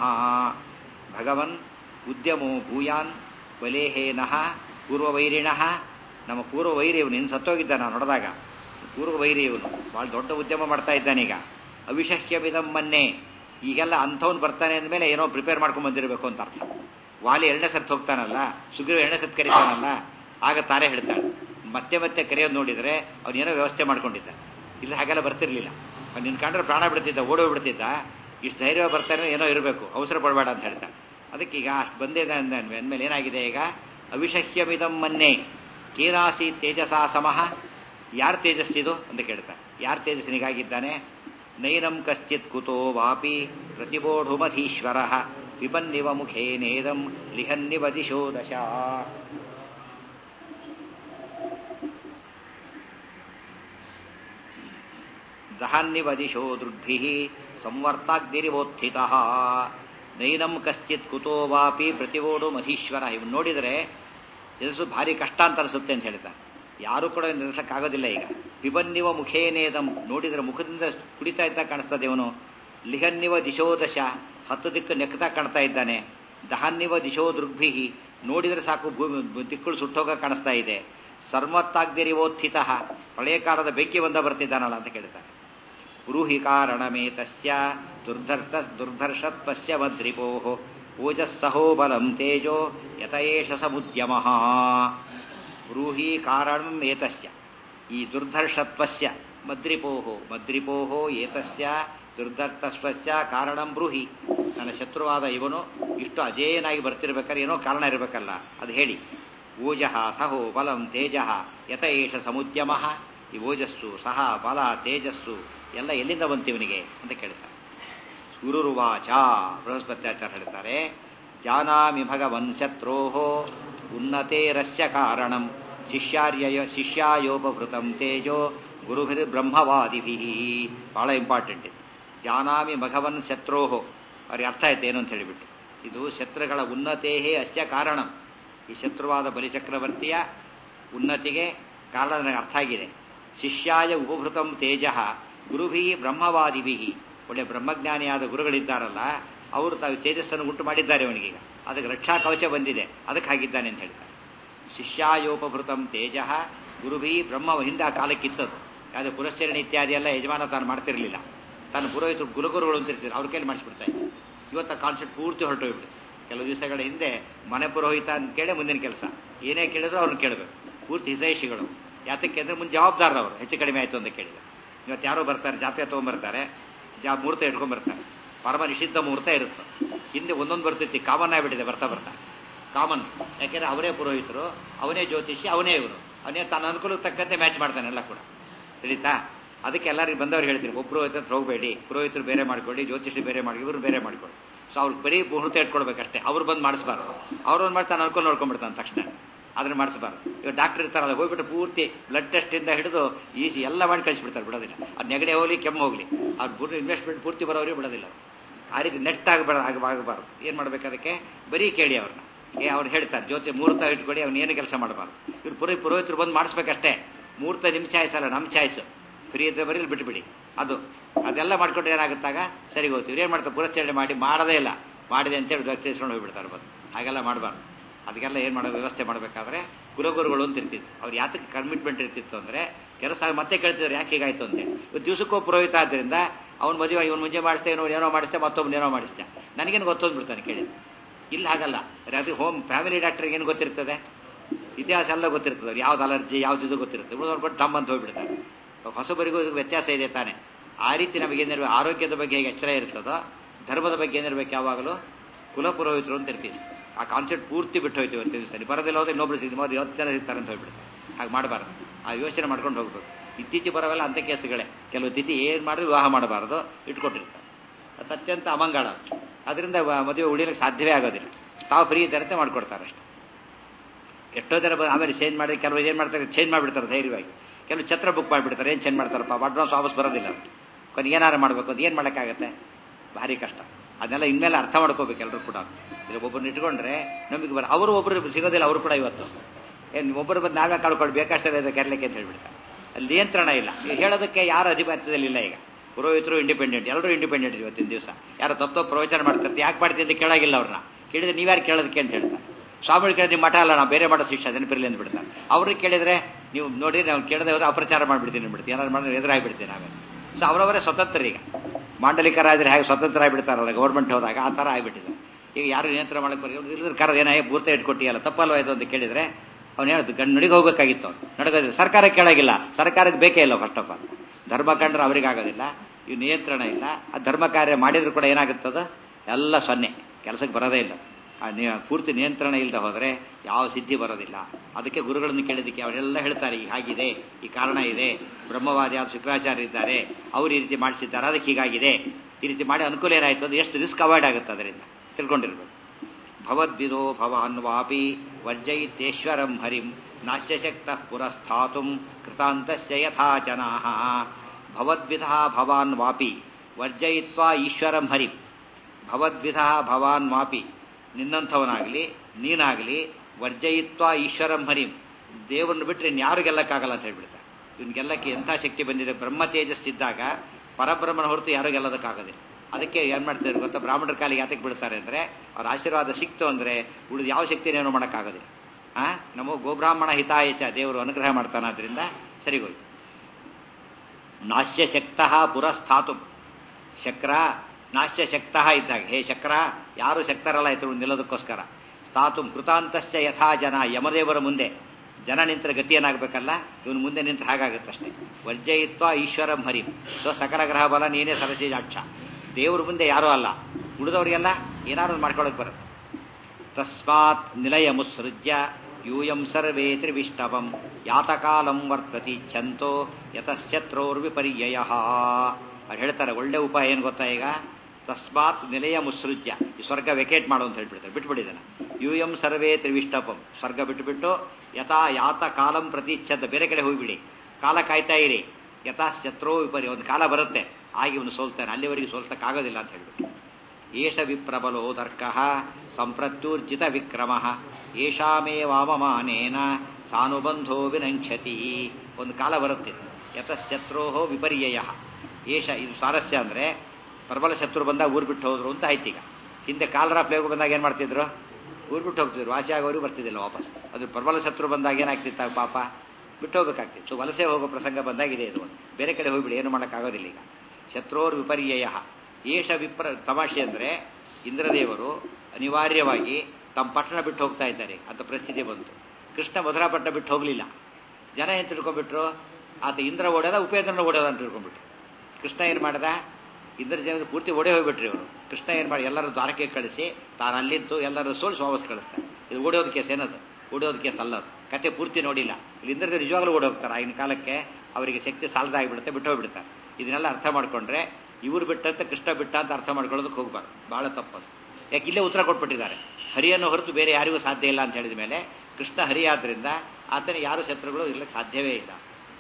ಭಗವನ್ ಉದ್ಯಮೋ ಭೂಯಾನ್ ಬಲೇಹೇನಃ ಪೂರ್ವವೈರಿಣಃ ನಮ್ಮ ಪೂರ್ವವೈರಿ ಇವನು ಇನ್ನು ಸತ್ತೋಗಿದ್ದ ನಾನು ಹೊಡೆದಾಗ ಪೂರ್ವವೈರಿ ಇವನು ಭಾಳ ದೊಡ್ಡ ಉದ್ಯಮ ಮಾಡ್ತಾ ಇದ್ದಾನೀಗ ಅವಿಷಹ್ಯಮಿದಂ ಮನ್ನೆ ಈಗೆಲ್ಲ ಅಂಥವ್ನು ಬರ್ತಾನೆ ಅಂದಮೇಲೆ ಏನೋ ಪ್ರಿಪೇರ್ ಮಾಡ್ಕೊಂಡು ಬಂದಿರಬೇಕು ಅಂತ ಅರ್ಥ ವಾಲಿ ಎರಡನೇ ಸತ್ತು ಹೋಗ್ತಾನಲ್ಲ ಸುಗ್ರೀವ ಎರಡನೇ ಸತ್ತು ಕರೀತಾನಲ್ಲ ಆಗ ತಾರೆ ಹೇಳ್ತಾಳೆ ಮತ್ತೆ ಮತ್ತೆ ಕರೆಯೋದು ನೋಡಿದ್ರೆ ಅವನೇನೋ ವ್ಯವಸ್ಥೆ ಮಾಡ್ಕೊಂಡಿದ್ದ ಇಲ್ಲ ಹಾಗೆಲ್ಲ ಬರ್ತಿರ್ಲಿಲ್ಲ ಅವ್ನು ನಿನ್ ಕಂಡ್ರೆ ಪ್ರಾಣ ಬಿಡ್ತಿದ್ದ ಓಡೋಗ್ಬಿಡ್ತಿದ್ದ ಇಷ್ಟು ಧೈರ್ಯ ಬರ್ತಾನೆ ಏನೋ ಇರಬೇಕು ಅವಸರ ಪಡಬೇಡ ಅಂತ ಹೇಳ್ತಾನೆ ಅದಕ್ಕೆ ಈಗ ಅಷ್ಟು ಬಂದಿದೆ ಅಂದ ಅಂದಮೇಲೆ ಏನಾಗಿದೆ ಈಗ ಅವಿಷಹ್ಯಮಿದಂ ಮನ್ನೆ ಕೀರಾಸಿ ತೇಜಸಾ ಸಮಃ ಯಾರ ತೇಜಸ್ಸಿದು ಅಂತ ಕೇಳ್ತಾನೆ ಯಾರ ತೇಜಸ್ಸಿನಿಗಾಗಿದ್ದಾನೆ ನೈನಂ ಕಶ್ಚಿತ್ ಕುತೋ ವಾಪಿ ಪ್ರತಿಬೋಢುಮಧೀಶ್ವರ ಪಿಬನ್ನಿವ ಮುಖೇನೇದಂ ಲಿಹನ್ನಿವ ದಿಶೋ ದಶ ದಹನ್ನಿವ ದಿಶೋ ದೃಗ್ಭಿ ಸಂವರ್ತಾಗ್ನಿರಿವೋತ್ಥಿತ ನೈನಂ ಕಶ್ಚಿತ್ ಕುತೋ ವಾಪಿ ಪ್ರತಿವೋಡು ಮಧೀಶ್ವರ ಇವ್ನು ನೋಡಿದರೆ ಎದುರಿಸು ಭಾರಿ ಕಷ್ಟ ಅಂತ ಅನಿಸುತ್ತೆ ಅಂತ ಹೇಳ್ತಾರೆ ಯಾರು ಕೂಡ ನಿಲ್ಲಿಸಕ್ಕಾಗೋದಿಲ್ಲ ಈಗ ಪಿಬನ್ನಿವ ಮುಖೇನೇದಂ ನೋಡಿದರೆ ಮುಖದಿಂದ ಕುಡಿತಾ ಇದ್ದ ಕಾಣಿಸ್ತದೆ ಇವನು ಲಿಹನ್ನಿವ ದಿಶೋದಶ ಹತ್ತು ದಿಕ್ಕು ನೆಕ್ತಾ ಕಾಣ್ತಾ ಇದ್ದಾನೆ ದಹನ್ನಿವ ದಿಶೋ ದೃಗ್ಭಿ ನೋಡಿದರೆ ಸಾಕು ಭೂಮಿ ದಿಕ್ಕುಳು ಸುಟ್ಟೋಗ ಕಾಣಿಸ್ತಾ ಇದೆ ಸರ್ವತ್ತಾಗ್ದಿರಿವೋತ್ಥಿತ ಹಳೆಯ ಕಾಲದ ಬೆಂಕಿ ಬಂದ ಬರ್ತಿದ್ದಾನಲ್ಲ ಅಂತ ಕೇಳ್ತಾರೆ ಬ್ರೂಹಿ ಕಾರಣಮೇತಸ್ಯ ದುರ್ಧರ್ಷ ದುರ್ಧರ್ಷತ್ವಸ್ಯ ಮದ್ರಿಪೋ ಓಜಸ್ಸಹೋ ಬಲಂ ತೇಜೋ ಯತ ಏಷ ಸಮುದ್ಯಮ ಬ್ರೂಹಿ ಕಾರಣಂ ಏತಸ್ಯ ಈ ದುರ್ಧರ್ಷತ್ವಸ್ಯ ಮದ್ರಿಪೋಹೋ ಮದ್ರಿಪೋಹೋ ಏತಸ್ಯ ದುರ್ಧರ್ಷತ್ವಸ್ಯ ಕಾರಣಂ ಬ್ರೂಹಿ ನನ್ನ ಶತ್ರುವಾದ ಇವನು ಇಷ್ಟು ಅಜೇಯನಾಗಿ ಬರ್ತಿರ್ಬೇಕಾದ್ರೆ ಏನೋ ಕಾರಣ ಇರಬೇಕಲ್ಲ ಅದು ಹೇಳಿ ಓಜಃ ಸಹೋ ಬಲಂ ತೇಜಃ ಯತ ಏಷ ಸಮುದ್ಯಮ ಈ ಓಜಸ್ಸು ಸಹ ಬಲ ತೇಜಸ್ಸು ಎಲ್ಲ ಎಲ್ಲಿಂದ ಬಂತು ಇವನಿಗೆ ಅಂತ ಕೇಳ್ತಾರೆ ಗುರುರುವಾಚ ಬೃಹಸ್ಪತ್ಯಾಚಾರ ಹೇಳ್ತಾರೆ ಜಾನಾಮಿ ಭಗವನ್ ಶತ್ರೋಹೋ ಉನ್ನತೇರಸ್ಯ ಕಾರಣಂ ಶಿಷ್ಯಾರ್ಯ ಶಿಷ್ಯಾಯೋಪಭೃತಂ ತೇಜೋ ಗುರುಭಿರ್ ಬ್ರಹ್ಮವಾದಿಭಿ ಬಹಳ ಇಂಪಾರ್ಟೆಂಟ್ ಇದು ಜಾನಾಮಿ ಭಗವನ್ ಶತ್ರೋಹೋ ಅವ್ರಿಗೆ ಅರ್ಥ ಆಯ್ತು ಏನು ಅಂತ ಹೇಳಿಬಿಟ್ಟು ಇದು ಶತ್ರುಗಳ ಉನ್ನತೇಹೇ ಅಸ್ಯ ಕಾರಣಂ ಈ ಶತ್ರುವಾದ ಬಲಿಚಕ್ರವರ್ತಿಯ ಉನ್ನತಿಗೆ ಕಾರಣ ನನಗೆ ಅರ್ಥ ಆಗಿದೆ ಶಿಷ್ಯಾಯ ಉಪಭೃತಂ ತೇಜ ಗುರುಭಿ ಬ್ರಹ್ಮವಾದಿಭಿ ಒಳ್ಳೆ ಬ್ರಹ್ಮಜ್ಞಾನಿಯಾದ ಗುರುಗಳಿದ್ದಾರಲ್ಲ ಅವರು ತಾವು ತೇಜಸ್ಸನ್ನು ಉಂಟು ಮಾಡಿದ್ದಾರೆ ಅವನಿಗೀಗ ಅದಕ್ಕೆ ರಕ್ಷಾ ಕವಚ ಬಂದಿದೆ ಅದಕ್ಕೆ ಹಾಗಿದ್ದಾನೆ ಅಂತ ಹೇಳ್ತಾರೆ ಶಿಷ್ಯಾಯೋಪಭೃತಂ ತೇಜ ಗುರುಭಿ ಬ್ರಹ್ಮ ಹಿಂದೆ ಆ ಕಾಲಕ್ಕಿತ್ತದು ಯಾವುದೇ ಪುರಸ್ಕರಣೆ ಇತ್ಯಾದಿ ಎಲ್ಲ ಯಜಮಾನ ತಾನು ಮಾಡ್ತಿರಲಿಲ್ಲ ತಾನು ಪುರೋಹಿತರು ಗುರುಗುರುಗಳು ಅಂತ ಇರ್ತಾರೆ ಅವ್ರ ಕೈಲಿ ಮಾಡಿಸ್ಬಿಡ್ತಾ ಇದ್ರು ಇವತ್ತು ಆ ಕಾನ್ಸೆಪ್ಟ್ ಪೂರ್ತಿ ಹೊರಟೋಗ್ಬಿಡುತ್ತೆ ಕೆಲವು ದಿವಸಗಳ ಹಿಂದೆ ಮನೆ ಪುರೋಹಿತ ಅಂತ ಕೇಳಿ ಮುಂದಿನ ಕೆಲಸ ಏನೇ ಕೇಳಿದ್ರು ಅವ್ರನ್ನ ಕೇಳಬೇಕು ಪೂರ್ತಿ ಹಿತೈಷಿಗಳು ಯಾತಕ್ಕೆ ಅಂದ್ರೆ ಮುಂದೆ ಜವಾಬ್ದಾರರು ಅವರು ಹೆಚ್ಚು ಕಡಿಮೆ ಆಯಿತು ಅಂತ ಕೇಳಿದ್ರು ಇವತ್ತು ಯಾರೋ ಬರ್ತಾರೆ ಜಾತಕ ತೊಗೊಂಬರ್ತಾರೆ ಜಾ ಮುಹೂರ್ತ ಇಟ್ಕೊಂಡ್ಬರ್ತಾರೆ ಪರಮ ನಿಷಿದ್ಧ ಮುಹೂರ್ತ ಇರುತ್ತೆ ಹಿಂದೆ ಒಂದೊಂದು ಬರ್ತೈತಿ ಕಾಮನ್ ಆಗಿಬಿಟ್ಟಿದೆ ಬರ್ತಾ ಬರ್ತಾ ಕಾಮನ್ ಯಾಕೆಂದ್ರೆ ಅವರೇ ಪುರೋಹಿತರು ಅವನೇ ಜ್ಯೋತಿಷಿ ಅವನೇ ಇವರು ಅವನೇ ತನ್ನ ಅನುಕೂಲಕ್ಕೆ ತಕ್ಕಂತೆ ಮ್ಯಾಚ್ ಮಾಡ್ತಾನೆ ಎಲ್ಲ ಕೂಡ ತಿಳಿತಾ ಅದಕ್ಕೆ ಎಲ್ಲರಿಗೂ ಬಂದವ್ರು ಹೇಳ್ತೀನಿ ಒಬ್ಬ ಪುರೋಹಿತ ಹೋಗಬೇಡಿ ಪುರೋಹಿತರು ಬೇರೆ ಮಾಡ್ಕೊಳ್ಳಿ ಜ್ಯೋತಿಷಿ ಬೇರೆ ಮಾಡಿ ಇವರು ಬೇರೆ ಮಾಡ್ಕೊಳ್ಳಿ ಸೊ ಅವ್ರಿಗೆ ಬರೀ ಮುಹೂರ್ತ ಇಟ್ಕೊಡ್ಬೇಕಷ್ಟೇ ಅವ್ರು ಬಂದು ಮಾಡಿಸ್ಬಾರ್ದು ಅವ್ರೊಂದು ಮಾಡಿ ತಾನು ಅನುಕೂಲ ನೋಡ್ಕೊಂಡ್ಬಿಡ್ತಾನೆ ತಕ್ಷಣ ಅದನ್ನ ಮಾಡಿಸ್ಬಾರ್ದು ಇವಾಗ ಡಾಕ್ಟರ್ ಇರ್ತಾರಲ್ಲ ಹೋಗ್ಬಿಟ್ಟು ಪೂರ್ತಿ ಬ್ಲಡ್ ಟೆಸ್ಟಿಂದ ಹಿಡಿದು ಈಸಿ ಎಲ್ಲ ಮಾಡಿ ಕಳಿಸ್ಬಿಡ್ತಾರೆ ಬಿಡೋದಿಲ್ಲ ಅದು ನೆಗಡಿ ಹೋಗ್ಲಿ ಕೆಮ್ಮು ಹೋಗ್ಲಿ ಅವ್ರು ಇನ್ವೆಸ್ಟ್ಮೆಂಟ್ ಪೂರ್ತಿ ಬರೋರಿಗೆ ಬಿಡೋದಿಲ್ಲ ಆ ರೀತಿ ನೆಟ್ ಆಗಬಾರ್ದು ಆಗ ಆಗಬಾರ್ದು ಏನು ಮಾಡ್ಬೇಕು ಅದಕ್ಕೆ ಬರೀ ಕೇಳಿ ಅವ್ರನ್ನ ಏ ಅವ್ರು ಹೇಳ್ತಾರೆ ಜ್ಯೋತಿ ಮುಹೂರ್ತ ಇಟ್ಕೊಡಿ ಅವ್ನು ಏನು ಕೆಲಸ ಮಾಡಬಾರ್ದು ಇವ್ರು ಪುರಿ ಪುರೋಹಿತರು ಬಂದು ಮಾಡಿಸ್ಬೇಕಷ್ಟೇ ಮುಹೂರ್ತ ನಿಮ್ಮ ಚಾಯ್ಸ್ ಅಲ್ಲ ನಮ್ಮ ಚಾಯ್ಸು ಫ್ರೀ ಇದ್ರೆ ಬರೀ ಇಲ್ಲಿ ಬಿಟ್ಬಿಡಿ ಅದು ಅದೆಲ್ಲ ಮಾಡ್ಕೊಂಡ್ರೆ ಏನಾಗುತ್ತಾಗ ಸರಿ ಹೋಗ್ತೀವಿ ಏನು ಮಾಡ್ತಾರೆ ಪುರಸ್ಕರಣೆ ಮಾಡಿ ಮಾಡದೇ ಇಲ್ಲ ಮಾಡಿದೆ ಅಂತೇಳಿ ರಕ್ಷಿಸ್ಕೊಂಡು ಹೋಗ್ಬಿಡ್ತಾರೆ ಬಂದು ಹಾಗೆಲ್ಲ ಮಾಡಬಾರ್ದು ಅದಕ್ಕೆಲ್ಲ ಏನು ಮಾಡೋ ವ್ಯವಸ್ಥೆ ಮಾಡಬೇಕಾದ್ರೆ ಕುಲಗುರುಗಳು ಅಂತ ಇರ್ತಿದ್ರು ಅವ್ರು ಯಾತಕ್ಕೆ ಕಮಿಟ್ಮೆಂಟ್ ಇರ್ತಿತ್ತು ಅಂದರೆ ಕೆಲಸ ಮತ್ತೆ ಕೇಳ್ತಿದ್ರು ಯಾಕೆ ಹೀಗಾಯ್ತು ಅಂತೇಳಿ ಇವತ್ತು ದಿವಸಕ್ಕೂ ಪುರೋಹಿತ ಆದ್ದರಿಂದ ಅವ್ನು ಮದುವೆ ಇವನು ಮುಂಜೆ ಮಾಡಿಸ್ತೇ ಇವನು ಏನೋ ಮಾಡಿಸ್ತೆ ಮತ್ತೊಬ್ಬನು ಏನೋ ಮಾಡಿಸ್ತೆ ನನಗೇನು ಗೊತ್ತೋಗ್ಬಿಡ್ತಾನೆ ಕೇಳಿ ಇಲ್ಲ ಹಾಗಲ್ಲ ಅದು ಹೋಮ್ ಫ್ಯಾಮಿಲಿ ಡಾಕ್ಟರ್ಗೆ ಏನು ಗೊತ್ತಿರ್ತದೆ ಇತಿಹಾಸ ಎಲ್ಲ ಗೊತ್ತಿರ್ತದೆ ಯಾವ್ದು ಅಲರ್ಜಿ ಯಾವ್ದು ಇದು ಗೊತ್ತಿರುತ್ತೆ ಉಳಿದವ್ರು ಬಟ್ ಡಮ್ ಅಂತ ಹೋಗ್ಬಿಡ್ತಾರೆ ಹೊಸಬರಿಗೂ ಇದಕ್ಕೆ ವ್ಯತ್ಯಾಸ ಇದೆ ತಾನೆ ಆ ರೀತಿ ನಮಗೇನಿರ್ಬೇಕು ಆರೋಗ್ಯದ ಬಗ್ಗೆ ಹೇಗೆ ಎಚ್ಚರ ಇರ್ತದೋ ಧರ್ಮದ ಬಗ್ಗೆ ಏನಿರ್ಬೇಕು ಯಾವಾಗಲೂ ಕುಲಪುರೋಹಿತರು ಅಂತ ಇರ್ತೀವಿ ಆ ಕಾನ್ಸೆಪ್ಟ್ ಪೂರ್ತಿ ಬಿಟ್ಟು ಹೋಯ್ತು ಇವತ್ತಿನ ಸರಿ ಬರೋದಿಲ್ಲ ಹೋದ್ರೆ ಇನ್ನೊಬ್ರು ಸಿಗ್ತಾರೆ ಮೊದಲು ಇವತ್ತು ಜನ ಸಿಗ್ತಾರೆ ಅಂತ ಹೋಗ್ಬಿಡ್ತಾರೆ ಹಾಗೆ ಮಾಡಬಾರ್ದು ಆ ಯೋಚನೆ ಮಾಡ್ಕೊಂಡು ಹೋಗ್ಬೇಕು ಇತ್ತೀಚೆಗೆ ಬರೋವೆಲ್ಲ ಅಂಥ ಕೇಸುಗಳೇ ಕೆಲವು ತಿಥಿ ಏನು ಮಾಡಿದ್ರು ವಿವಾಹ ಮಾಡಬಾರ್ದು ಇಟ್ಕೊಟ್ಟಿರ್ತಾರೆ ಅದು ಅತ್ಯಂತ ಅಮಂಗಳ ಅದರಿಂದ ಮದುವೆ ಉಳಿಯಲಿಕ್ಕೆ ಸಾಧ್ಯವೇ ಆಗೋದಿಲ್ಲ ತಾವು ಫ್ರೀ ಇದ್ದಾರಂತೆ ಮಾಡ್ಕೊಡ್ತಾರೆ ಅಷ್ಟೇ ಎಷ್ಟೋ ಜನ ಆಮೇಲೆ ಚೇಂಜ್ ಮಾಡಿ ಕೆಲವರು ಏನು ಮಾಡ್ತಾರೆ ಚೇಂಜ್ ಮಾಡಿಬಿಡ್ತಾರೆ ಧೈರ್ಯವಾಗಿ ಕೆಲವು ಛತ್ರ ಬುಕ್ ಮಾಡಿಬಿಡ್ತಾರೆ ಏನು ಚೇಂಜ್ ಮಾಡ್ತಾರಪ್ಪ ಅಡ್ವಾನ್ಸ್ ವಾಪಸ್ ಬರೋದಿಲ್ಲ ಕೊನೆಗೆ ಏನಾರು ಮಾಡಬೇಕು ಅದು ಏನು ಮಾಡೋಕ್ಕಾಗತ್ತೆ ಭಾರಿ ಕಷ್ಟ ಅದನ್ನೆಲ್ಲ ಇನ್ಮೇಲೆ ಅರ್ಥ ಮಾಡ್ಕೋಬೇಕು ಎಲ್ಲರೂ ಕೂಡ ಇಲ್ಲಿ ಒಬ್ಬರನ್ನ ಇಟ್ಕೊಂಡ್ರೆ ನಮಗೆ ಬರ ಅವರು ಒಬ್ಬರು ಸಿಗೋದಿಲ್ಲ ಅವರು ಕೂಡ ಇವತ್ತು ಏನು ಒಬ್ಬರು ಬಂದು ನಾವೇ ಕಳ್ಕೊಂಡು ಬೇಕಷ್ಟೇ ಇದೆ ಕೆರ್ಲಿಕ್ಕೆ ಅಂತ ಹೇಳ್ಬಿಡ್ತಾರೆ ಅಲ್ಲಿ ನಿಯಂತ್ರಣ ಇಲ್ಲ ಹೇಳೋದಕ್ಕೆ ಯಾರ ಅಧಿಪತ್ಯದಲ್ಲಿ ಇಲ್ಲ ಈಗ ಪುರೋಹಿತರು ಇಂಡಿಪೆಂಡೆಂಟ್ ಎಲ್ಲರೂ ಇಂಡಿಪೆಂಡೆಂಟ್ ಇವತ್ತಿನ ದಿವಸ ಯಾರು ತಪ್ಪು ತಪ್ಪು ಪ್ರವಚನ ಮಾಡ್ತಾರೆ ಯಾಕೆ ಮಾಡ್ತೀನಿ ಅಂತ ಕೇಳಾಗಿಲ್ಲ ಅವ್ರನ್ನ ಕೇಳಿದ್ರೆ ನೀವ್ಯಾರು ಕೇಳೋದಕ್ಕೆ ಅಂತ ಹೇಳ್ತಾರೆ ಸ್ವಾಮಿ ಕೇಳಿದ್ರೆ ಮಠ ಅಲ್ಲ ನಾವು ಬೇರೆ ಮಾಡೋ ಶಿಕ್ಷೆ ನೆನಪಿರಲಿ ಅಂತ ಬಿಡ್ತಾರೆ ಅವ್ರಿಗೆ ಕೇಳಿದ್ರೆ ನೀವು ನೋಡಿ ನಾವು ಕೇಳದೆ ಹೋದ್ರೆ ಅಪಪ್ರಚಾರ ಮಾಡಿಬಿಡ್ತೀನಿ ಬಿಡ್ತೀನಿ ಏನಾದ್ರು ಮಾಡಿದ್ರೆ ಎದುರಾಗಿಬಿಡ್ತೀನಿ ನಾವೇ ಸೊ ಅವರವರೇ ಸ್ವತಂತ್ರ ಈಗ ಮಾಂಡಲಿಕರಾದ್ರೆ ಹೇಗೆ ಸ್ವತಂತ್ರ ಆಗಿಬಿಡ್ತಾರಲ್ಲ ಗೌರ್ಮೆಂಟ್ ಹೋದಾಗ ಆ ಥರ ಆಗಿಬಿಟ್ಟಿದೆ ಈಗ ಯಾರು ನಿಯಂತ್ರಣ ಮಾಡಕ್ಕೆ ಬರೀ ಇಲ್ಲದ್ರೆ ಕರೆದು ಏನಾಗಿ ಬೂರ್ತ ಇಟ್ಕೊಟ್ಟಿಯಲ್ಲ ತಪ್ಪಲ್ವ ಇದು ಅಂತ ಕೇಳಿದ್ರೆ ಅವ್ನು ಹೇಳೋದು ಗಂಡು ನಡಿಗೆ ಹೋಗ್ಬೇಕಾಗಿತ್ತು ಅವ್ನು ನಡಗೋದಿಲ್ಲ ಸರ್ಕಾರಕ್ಕೆ ಕೇಳಾಗಿಲ್ಲ ಸರ್ಕಾರಕ್ಕೆ ಬೇಕೇ ಇಲ್ಲ ಫಸ್ಟ್ ಆಫ್ ಆಲ್ ಧರ್ಮ ಕಂಡ್ರೆ ಅವ್ರಿಗೆ ಆಗೋದಿಲ್ಲ ಈ ನಿಯಂತ್ರಣ ಇಲ್ಲ ಆ ಧರ್ಮ ಕಾರ್ಯ ಮಾಡಿದ್ರು ಕೂಡ ಏನಾಗುತ್ತದ ಎಲ್ಲ ಸೊನ್ನೆ ಕೆಲಸಕ್ಕೆ ಬರೋದೇ ಇಲ್ಲ ಆ ಪೂರ್ತಿ ನಿಯಂತ್ರಣ ಇಲ್ಲದೆ ಹೋದರೆ ಯಾವ ಸಿದ್ಧಿ ಬರೋದಿಲ್ಲ ಅದಕ್ಕೆ ಗುರುಗಳನ್ನು ಕೇಳಿದ್ದಕ್ಕೆ ಅವರೆಲ್ಲ ಹೇಳ್ತಾರೆ ಈ ಹಾಗಿದೆ ಈ ಕಾರಣ ಇದೆ ಬ್ರಹ್ಮವಾದಿ ಯಾರು ಶುಕ್ರಾಚಾರ್ಯ ಇದ್ದಾರೆ ಅವ್ರು ಈ ರೀತಿ ಮಾಡಿಸಿದ್ದಾರೆ ಅದಕ್ಕೆ ಹೀಗಾಗಿದೆ ಈ ರೀತಿ ಮಾಡಿ ಅನುಕೂಲ ಏನಾಯ್ತು ಅಂದ್ರೆ ಎಷ್ಟು ರಿಸ್ಕ್ ಅವಾಯ್ಡ್ ಆಗುತ್ತೆ ಅದರಿಂದ ತಿಳ್ಕೊಂಡಿರ್ಬೇಕು ಭವದ್ವಿದೋ ಭವಾನ್ ವಾಪಿ ವರ್ಜಯಿತೇಶ್ವರಂ ಹರಿಂ ನಾಶ್ಯಶಕ್ತ ಪುರಸ್ಥಾತು ಕೃತಾಂತಸ್ಯ ಯಥಾ ಜನಾಃ ಭವದ್ವಿಧ ಭವಾನ್ ವಾಪಿ ವರ್ಜಯಿತ್ವಾ ಈಶ್ವರಂ ಹರಿಂ ಭವದ್ವಿಧ ಭವಾನ್ ವಾಪಿ ನಿನ್ನಂಥವನಾಗಲಿ ನೀನಾಗಲಿ ವರ್ಜಯಿತ್ವಾ ಈಶ್ವರಂ ಹರಿಂ ದೇವರನ್ನು ಬಿಟ್ಟರೆ ಇನ್ಯಾರು ಗೆಲ್ಲಕ್ಕಾಗಲ್ಲ ಅಂತ ಹೇಳ್ಬಿಡ್ತಾರೆ ಇವನ್ ಗೆಲ್ಲಕ್ಕೆ ಎಂಥ ಶಕ್ತಿ ಬಂದಿದೆ ಬ್ರಹ್ಮ ತೇಜಸ್ಸಿದ್ದಾಗ ಪರಬ್ರಹ್ಮನ ಹೊರತು ಯಾರು ಗೆಲ್ಲೋದಕ್ಕಾಗೋದಿಲ್ಲ ಅದಕ್ಕೆ ಏನ್ ಮಾಡ್ತಾರೆ ಗೊತ್ತಾ ಬ್ರಾಹ್ಮಣರ ಕಾಲಿಗೆ ಯಾತಕ್ಕೆ ಬಿಡ್ತಾರೆ ಅಂದ್ರೆ ಅವ್ರ ಆಶೀರ್ವಾದ ಸಿಕ್ತು ಅಂದ್ರೆ ಉಳಿದ ಯಾವ ಶಕ್ತಿನೇನು ಮಾಡೋಕ್ಕಾಗೋದಿಲ್ಲ ಆ ನಮೋ ಗೋಬ್ರಾಹ್ಮಣ ಹಿತಾಯಚ ದೇವರು ಅನುಗ್ರಹ ಮಾಡ್ತಾನಾದ್ರಿಂದ ಸರಿಗೋಯ್ತು ನಾಶ್ಯ ಶಕ್ತ ಪುರಸ್ಥಾತು ಶಕ್ರ ನಾಶ್ಯ ಶಕ್ತ ಇದ್ದಾಗ ಹೇ ಶಕ್ರ ಯಾರು ಶಕ್ತರಲ್ಲ ಇದ್ರು ನಿಲ್ಲೋದಕ್ಕೋಸ್ಕರ ಸ್ಥಾತು ಕೃತಾಂತಶ್ಚ ಯಥಾ ಜನ ಯಮದೇವರ ಮುಂದೆ ಜನ ನಿಂತರ ಗತಿ ಏನಾಗಬೇಕಲ್ಲ ಇವನು ಮುಂದೆ ನಿಂತ ಹಾಗಾಗುತ್ತಷ್ಟೇ ವರ್ಜಯಿತ್ವ ಈಶ್ವರಂ ಹರಿಂ ಸೊ ಸಕಲ ಗ್ರಹ ಬಲ ನೀನೇ ಸರಸಿಜಾಕ್ಷ ದೇವ್ರ ಮುಂದೆ ಯಾರೂ ಅಲ್ಲ ಉಳಿದವರಿಗೆಲ್ಲ ಏನಾದ್ರು ಮಾಡ್ಕೊಳಕ್ ಬರುತ್ತೆ ತಸ್ಮಾತ್ ನಿಲಯ ಮುತ್ಸೃಜ್ಯ ಯೂಯಂ ಸರ್ವೇ ತ್ರಿವಿಷ್ಟವಂ ಯಾತಕಾಲಂ ವರ್ತತಿ ಛಂತೋ ಯತಶತ್ರೋರ್ವಿಪರ್ಯಯ ಅವ್ರು ಹೇಳ್ತಾರೆ ಒಳ್ಳೆ ಉಪಾಯ ಏನು ಗೊತ್ತಾ ಈಗ ತಸ್ಮಾತ್ ನಿಲಯ ಮುತ್ಸೃಜ್ಯ ಈ ಸ್ವರ್ಗ ವೆಕೇಟ್ ಮಾಡು ಅಂತ ಹೇಳ್ಬಿಡ್ತಾರೆ ಬಿಟ್ಬಿಟ್ಟಿದ್ದಾನೆ ಯೂಯಂ ಸರ್ವೇ ತ್ರಿವಿಷ್ಟಪಂ ಸ್ವರ್ಗ ಬಿಟ್ಟುಬಿಟ್ಟು ಯಥಾ ಯಾತ ಕಾಲಂ ಪ್ರತಿಚ್ಛದ ಬೇರೆ ಕಡೆ ಹೋಗ್ಬಿಡಿ ಕಾಲ ಕಾಯ್ತಾ ಇರಿ ಯಥಾ ಶತ್ರೋ ವಿಪರಿ ಒಂದು ಕಾಲ ಬರುತ್ತೆ ಆಗಿ ಇವನು ಸೋಲ್ತಾನೆ ಅಲ್ಲಿವರೆಗೆ ಸೋಲ್ತಕ್ಕಾಗೋದಿಲ್ಲ ಅಂತ ಹೇಳ್ಬಿಟ್ಟು ಏಷ ವಿಪ್ರಬಲೋ ತರ್ಕ ಸಂಪ್ರತ್ಯೂರ್ಜಿತ ವಿಕ್ರಮ ಏಷಾಮೇವಾಮಮಾನೇನ ಸಾನುಬಂಧೋ ವಿನಂಕ್ಷತಿ ಒಂದು ಕಾಲ ಬರುತ್ತೆ ಯತಶತ್ರೋ ವಿಪರ್ಯಯ ಏಷ ಇದು ಸ್ವಾರಸ್ಯ ಅಂದ್ರೆ ಪ್ರಬಲ ಶತ್ರು ಬಂದಾಗ ಊರು ಬಿಟ್ಟು ಹೋದ್ರು ಅಂತ ಆಯ್ತು ಈಗ ಹಿಂದೆ ಕಾಲರ ಪ್ಲೇಗು ಬಂದಾಗ ಏನ್ ಮಾಡ್ತಿದ್ರು ಊರು ಬಿಟ್ಟು ಹೋಗ್ತಿದ್ರು ವಾಸಿ ಆಗೋರು ಬರ್ತಿದ್ದಿಲ್ಲ ವಾಪಸ್ ಅದು ಪ್ರಬಲ ಶತ್ರು ಬಂದಾಗ ಏನಾಗ್ತಿತ್ತ ಪಾಪ ಬಿಟ್ಟು ಹೋಗ್ಬೇಕಾಗ್ತಿತ್ತು ಸೊ ವಲಸೆ ಹೋಗೋ ಪ್ರಸಂಗ ಬಂದಾಗಿದೆ ಇದು ಬೇರೆ ಕಡೆ ಹೋಗ್ಬಿಡಿ ಏನು ಮಾಡೋಕ್ಕಾಗೋದಿಲ್ಲ ಈಗ ಶತ್ರೋರ್ ವಿಪರ್ಯಯ ಏಷ ವಿಪ್ರ ತಮಾಷೆ ಅಂದ್ರೆ ಇಂದ್ರದೇವರು ಅನಿವಾರ್ಯವಾಗಿ ತಮ್ಮ ಪಟ್ಟಣ ಬಿಟ್ಟು ಹೋಗ್ತಾ ಇದ್ದಾರೆ ಅಂತ ಪರಿಸ್ಥಿತಿ ಬಂತು ಕೃಷ್ಣ ಮಧುರಾಪಟ್ಟಣ ಬಿಟ್ಟು ಹೋಗಲಿಲ್ಲ ಜನ ಏನು ತಿಳ್ಕೊಂಡ್ಬಿಟ್ರು ಆತ ಇಂದ್ರ ಓಡೋದ ಉಪೇಂದ್ರನ ಓಡೋದ ಅಂತ ತಿಳ್ಕೊಂಡ್ಬಿಟ್ರು ಕೃಷ್ಣ ಏನು ಮಾಡ್ದ ಇಂದ್ರ ಜನ ಪೂರ್ತಿ ಓಡೇ ಹೋಗ್ಬಿಟ್ರಿ ಅವರು ಕೃಷ್ಣ ಏನು ಮಾಡಿ ಎಲ್ಲರೂ ದ್ವಾರಕ್ಕೆ ಕಳಿಸಿ ತಾನು ಅಲ್ಲಿದ್ದು ಎಲ್ಲರೂ ಸೋಲಿಸಿ ವಾಪಸ್ ಕಳಿಸ್ತಾರೆ ಇದು ಓಡೋದು ಕೇಸ್ ಏನದು ಓಡೋದು ಕೇಸ್ ಅಲ್ಲದು ಕತೆ ಪೂರ್ತಿ ನೋಡಿಲ್ಲ ಇಲ್ಲಿ ಇಂದ್ರದೇವರು ನಿಜವಾಗ್ಲೂ ಓಡೋಗ್ತಾರೆ ಆಗಿನ ಕಾಲಕ್ಕೆ ಅವರಿಗೆ ಶಕ್ತಿ ಸಾಲದಾಗಿಬಿಡುತ್ತೆ ಬಿಟ್ಟು ಹೋಗ್ಬಿಡ್ತಾರೆ ಇದನ್ನೆಲ್ಲ ಅರ್ಥ ಮಾಡ್ಕೊಂಡ್ರೆ ಇವ್ರು ಬಿಟ್ಟಂತೆ ಕೃಷ್ಣ ಬಿಟ್ಟ ಅಂತ ಅರ್ಥ ಮಾಡ್ಕೊಳ್ಳೋದಕ್ಕೆ ಹೋಗ್ಬಾರ್ದು ಬಹಳ ತಪ್ಪದು ಯಾಕೆ ಇಲ್ಲೇ ಉತ್ತರ ಕೊಟ್ಬಿಟ್ಟಿದ್ದಾರೆ ಹರಿಯನ್ನು ಹೊರತು ಬೇರೆ ಯಾರಿಗೂ ಸಾಧ್ಯ ಇಲ್ಲ ಅಂತ ಹೇಳಿದ ಮೇಲೆ ಕೃಷ್ಣ ಹರಿ ಆದ್ರಿಂದ ಆತನಿಗೆ ಯಾರು ಶತ್ರುಗಳು ಇರ್ಲಿಕ್ಕೆ ಸಾಧ್ಯವೇ ಇಲ್ಲ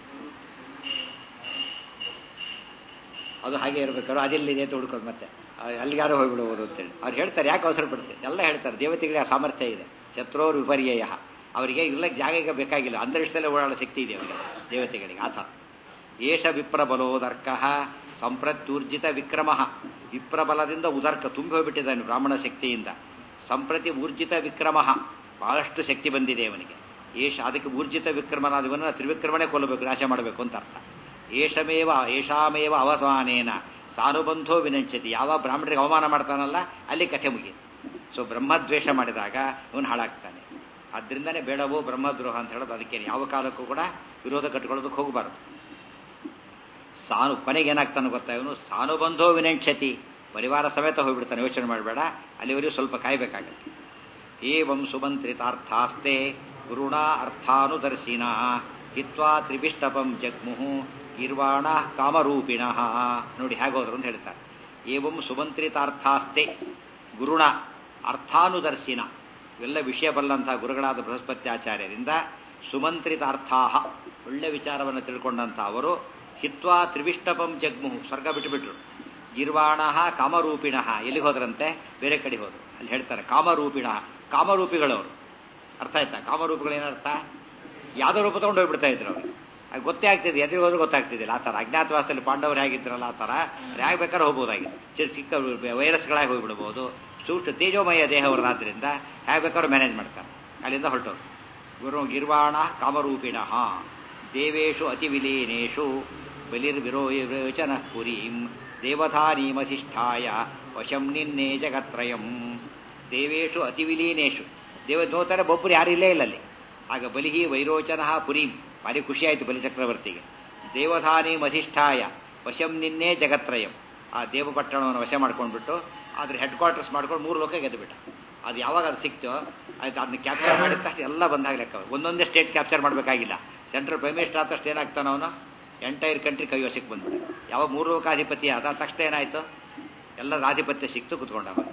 ಅದು ಹಾಗೆ ಇರಬೇಕಾದ್ರು ಅದಿಲ್ಲಿದೆ ಅಂತ ಹುಡ್ಕೋದು ಮತ್ತೆ ಅಲ್ಲಿಗೆ ಯಾರು ಹೋಗ್ಬಿಡ್ಬೋದು ಅಂತೇಳಿ ಅವ್ರು ಹೇಳ್ತಾರೆ ಯಾಕೆ ಅವಸರ ಪಡ್ತಾರೆ ಎಲ್ಲ ಹೇಳ್ತಾರೆ ದೇವತೆಗಳಿಗೆ ಆ ಸಾಮರ್ಥ್ಯ ಇದೆ ಶತ್ರೋರ್ ವಿಪರ್ಯಯ ಅವರಿಗೆ ಇರ್ಲಕ್ಕೆ ಜಾಗ ಈಗ ಬೇಕಾಗಿಲ್ಲ ಅಂತರಿಕ್ಷದಲ್ಲೇ ಓಡಾಡೋ ಶಕ್ತಿ ಇದೆ ಅವರಿಗೆ ದೇವತೆಗಳಿಗೆ ಆತ ಏಷ ವಿಪ್ರಬಲೋ ದರ್ಕ ಸಂಪ್ರತ್ಯೂರ್ಜಿತ ವಿಕ್ರಮ ವಿಪ್ರಬಲದಿಂದ ಉದರ್ಕ ತುಂಬಿ ಹೋಗ್ಬಿಟ್ಟಿದ್ದಾನೆ ಬ್ರಾಹ್ಮಣ ಶಕ್ತಿಯಿಂದ ಸಂಪ್ರತಿ ಊರ್ಜಿತ ವಿಕ್ರಮ ಬಹಳಷ್ಟು ಶಕ್ತಿ ಬಂದಿದೆ ಅವನಿಗೆ ಏಷ ಅದಕ್ಕೆ ಊರ್ಜಿತ ವಿಕ್ರಮನಾದವನ್ನ ತ್ರಿವಿಕ್ರಮಣೆ ಕೊಲ್ಲಬೇಕು ನಾಶ ಮಾಡಬೇಕು ಅಂತ ಅರ್ಥ ಏಷಮೇವ ಏಷಾಮೇವ ಅವಸಾನೇನ ಸಾನುಬಂಧೋ ವಿನಂಚತಿ ಯಾವ ಬ್ರಾಹ್ಮಣರಿಗೆ ಅವಮಾನ ಮಾಡ್ತಾನಲ್ಲ ಅಲ್ಲಿ ಕಥೆ ಮುಗಿಯುತ್ತೆ ಸೊ ಬ್ರಹ್ಮದ್ವೇಷ ಮಾಡಿದಾಗ ಇವನು ಹಾಳಾಗ್ತಾನೆ ಆದ್ರಿಂದನೇ ಬೇಡವೋ ಬ್ರಹ್ಮದ್ರೋಹ ಅಂತ ಹೇಳೋದು ಅದಕ್ಕೆ ಯಾವ ಕಾಲಕ್ಕೂ ಕೂಡ ವಿರೋಧ ಕಟ್ಕೊಳ್ಳೋದಕ್ಕೆ ಹೋಗಬಾರದು ಸಾನು ಕೊನೆಗೆ ಏನಾಗ್ತಾನೆ ಗೊತ್ತಾ ಇವನು ಸಾನುಬಂಧೋ ವಿನಂಕ್ಷತಿ ಪರಿವಾರ ಸಮೇತ ಹೋಗ್ಬಿಡ್ತಾನೆ ಯೋಚನೆ ಮಾಡಬೇಡ ಅಲ್ಲಿವರೆಗೂ ಸ್ವಲ್ಪ ಕಾಯ್ಬೇಕಾಗತ್ತೆ ಏವಂ ಸುಮಂತ್ರಿತಾರ್ಥಾಸ್ತೆ ಗುರುಣ ಅರ್ಥಾನುದರ್ಶಿನ ಹಿತ್ವಾ ತ್ರಿಭಿಷ್ಟಪಂ ಜಗ್ಮುಹು ಗಿರ್ವಾಣ ಕಾಮರೂಪಿಣ ನೋಡಿ ಹೇಗೋದ್ರು ಅಂತ ಹೇಳ್ತಾರೆ ಏವಂ ಸುಮಂತ್ರಿತಾರ್ಥಾಸ್ತೆ ಗುರುಣ ಅರ್ಥಾನುದರ್ಶಿನ ಇವೆಲ್ಲ ವಿಷಯ ಬಲ್ಲಂತಹ ಗುರುಗಳಾದ ಬೃಹಸ್ಪತ್ಯಾಚಾರ್ಯರಿಂದ ಸುಮಂತ್ರಿತಾರ್ಥಾ ಒಳ್ಳೆ ವಿಚಾರವನ್ನು ತಿಳ್ಕೊಂಡಂತ ಅವರು ಹಿತ್ವಾ ತ್ರಿವಿಷ್ಟಪಂ ಜಗ್ಮುಹು ಸ್ವರ್ಗ ಬಿಟ್ಟುಬಿಟ್ರು ಗಿರ್ವಾಣ ಕಾಮರೂಪಿಣ ಎಲ್ಲಿಗೆ ಹೋದ್ರಂತೆ ಬೇರೆ ಕಡೆ ಹೋದ್ರು ಅಲ್ಲಿ ಹೇಳ್ತಾರೆ ಕಾಮರೂಪಿಣ ಕಾಮರೂಪಿಗಳವರು ಅರ್ಥ ಆಯ್ತಾ ಕಾಮರೂಪಿಗಳು ಏನರ್ಥ ಯಾವ್ದೋ ರೂಪ ತಗೊಂಡು ಹೋಗ್ಬಿಡ್ತಾ ಇದ್ರು ಅವರು ಅದು ಗೊತ್ತೇ ಆಗ್ತಿದೆ ಎದುರು ಹೋದ್ರೂ ಗೊತ್ತಾಗ್ತಿದ್ದಿಲ್ಲ ಆ ಥರ ಅಜ್ಞಾತವಾಸದಲ್ಲಿ ಪಾಂಡವರು ಹೇಗಿದ್ರಲ್ಲ ಆ ಥರ ಹೇಗೆ ಬೇಕಾದ್ರೆ ಹೋಗ್ಬೋದಾಗಿದೆ ಚಿಕ್ಕ ಚಿಕ್ಕ ವೈರಸ್ಗಳಾಗಿ ಹೋಗ್ಬಿಡ್ಬೋದು ಸೂಕ್ಷ್ಮ ತೇಜೋಮಯ ದೇಹವರದಾದ್ರಿಂದ ಹೇಗೆ ಬೇಕಾದ್ರೂ ಮ್ಯಾನೇಜ್ ಮಾಡ್ತಾರೆ ಅಲ್ಲಿಂದ ಹೊರಟೋರು ಗುರು ಗಿರ್ವಾಣ ಕಾಮರೂಪಿಣ ದೇವೇಶು ಅತಿವಿಲೀನೇಶು ಬಲಿರ್ವಿರೋ ವಿರೋಚನ ಪುರೀಂ ದೇವಧಾನೀಮಧಿಷ್ಠಾಯ ವಶಂ ನಿನ್ನೆ ಜಗತ್ರಯಂ ದೇವೇಶು ಅತಿವಿಲೀನೇಶು ದೇವ ನೋತಾರೆ ಒಬ್ಬರು ಯಾರು ಇಲ್ಲೇ ಇಲ್ಲ ಅಲ್ಲಿ ಆಗ ಬಲಿಹಿ ವೈರೋಚನ ಪುರೀಂ ಭಾರಿ ಖುಷಿ ಆಯಿತು ಬಲಿಚಕ್ರವರ್ತಿಗೆ ದೇವಧಾನೀಂ ಅಧಿಷ್ಠಾಯ ವಶಂ ನಿನ್ನೆ ಜಗತ್ರಯಂ ಆ ದೇವಪಟ್ಟಣವನ್ನು ವಶ ಮಾಡ್ಕೊಂಡ್ಬಿಟ್ಟು ಅದ್ರ ಹೆಡ್ ಕ್ವಾರ್ಟರ್ಸ್ ಮಾಡ್ಕೊಂಡು ಮೂರು ಲೋಕ ಗೆದ್ದುಬಿಟ್ಟ ಅದು ಯಾವಾಗ ಅದು ಸಿಕ್ತೋ ಆಯ್ತು ಅದನ್ನ ಕ್ಯಾಪ್ಚರ್ ಮಾಡಿದ ತಕ್ಷಣ ಎಲ್ಲ ಬಂದಾಗ ಲೆಕ್ಕ ಒಂದೊಂದೇ ಸ್ಟೇಟ್ ಕ್ಯಾಪ್ಚರ್ ಮಾಡಬೇಕಾಗಿಲ್ಲ ಸೆಂಟ್ರಲ್ ಪ್ರೈಮ್ ಮಿನಿಸ್ಟರ್ ಆದ ತಕ್ಷಣ ಏನಾಗ್ತಾನ ಅವನು ಎಂಟೈರ್ ಕಂಟ್ರಿ ಕೈವಶಕ್ಕೆ ಬಂದ್ಬಿಟ್ಟು ಯಾವ ಮೂರು ಲೋಕಾಧಿಪತಿ ಆದ ತಕ್ಷಣ ಏನಾಯ್ತು ಎಲ್ಲರ ಆಧಿಪತ್ಯ ಸಿಕ್ತು ಕುತ್ಕೊಂಡವ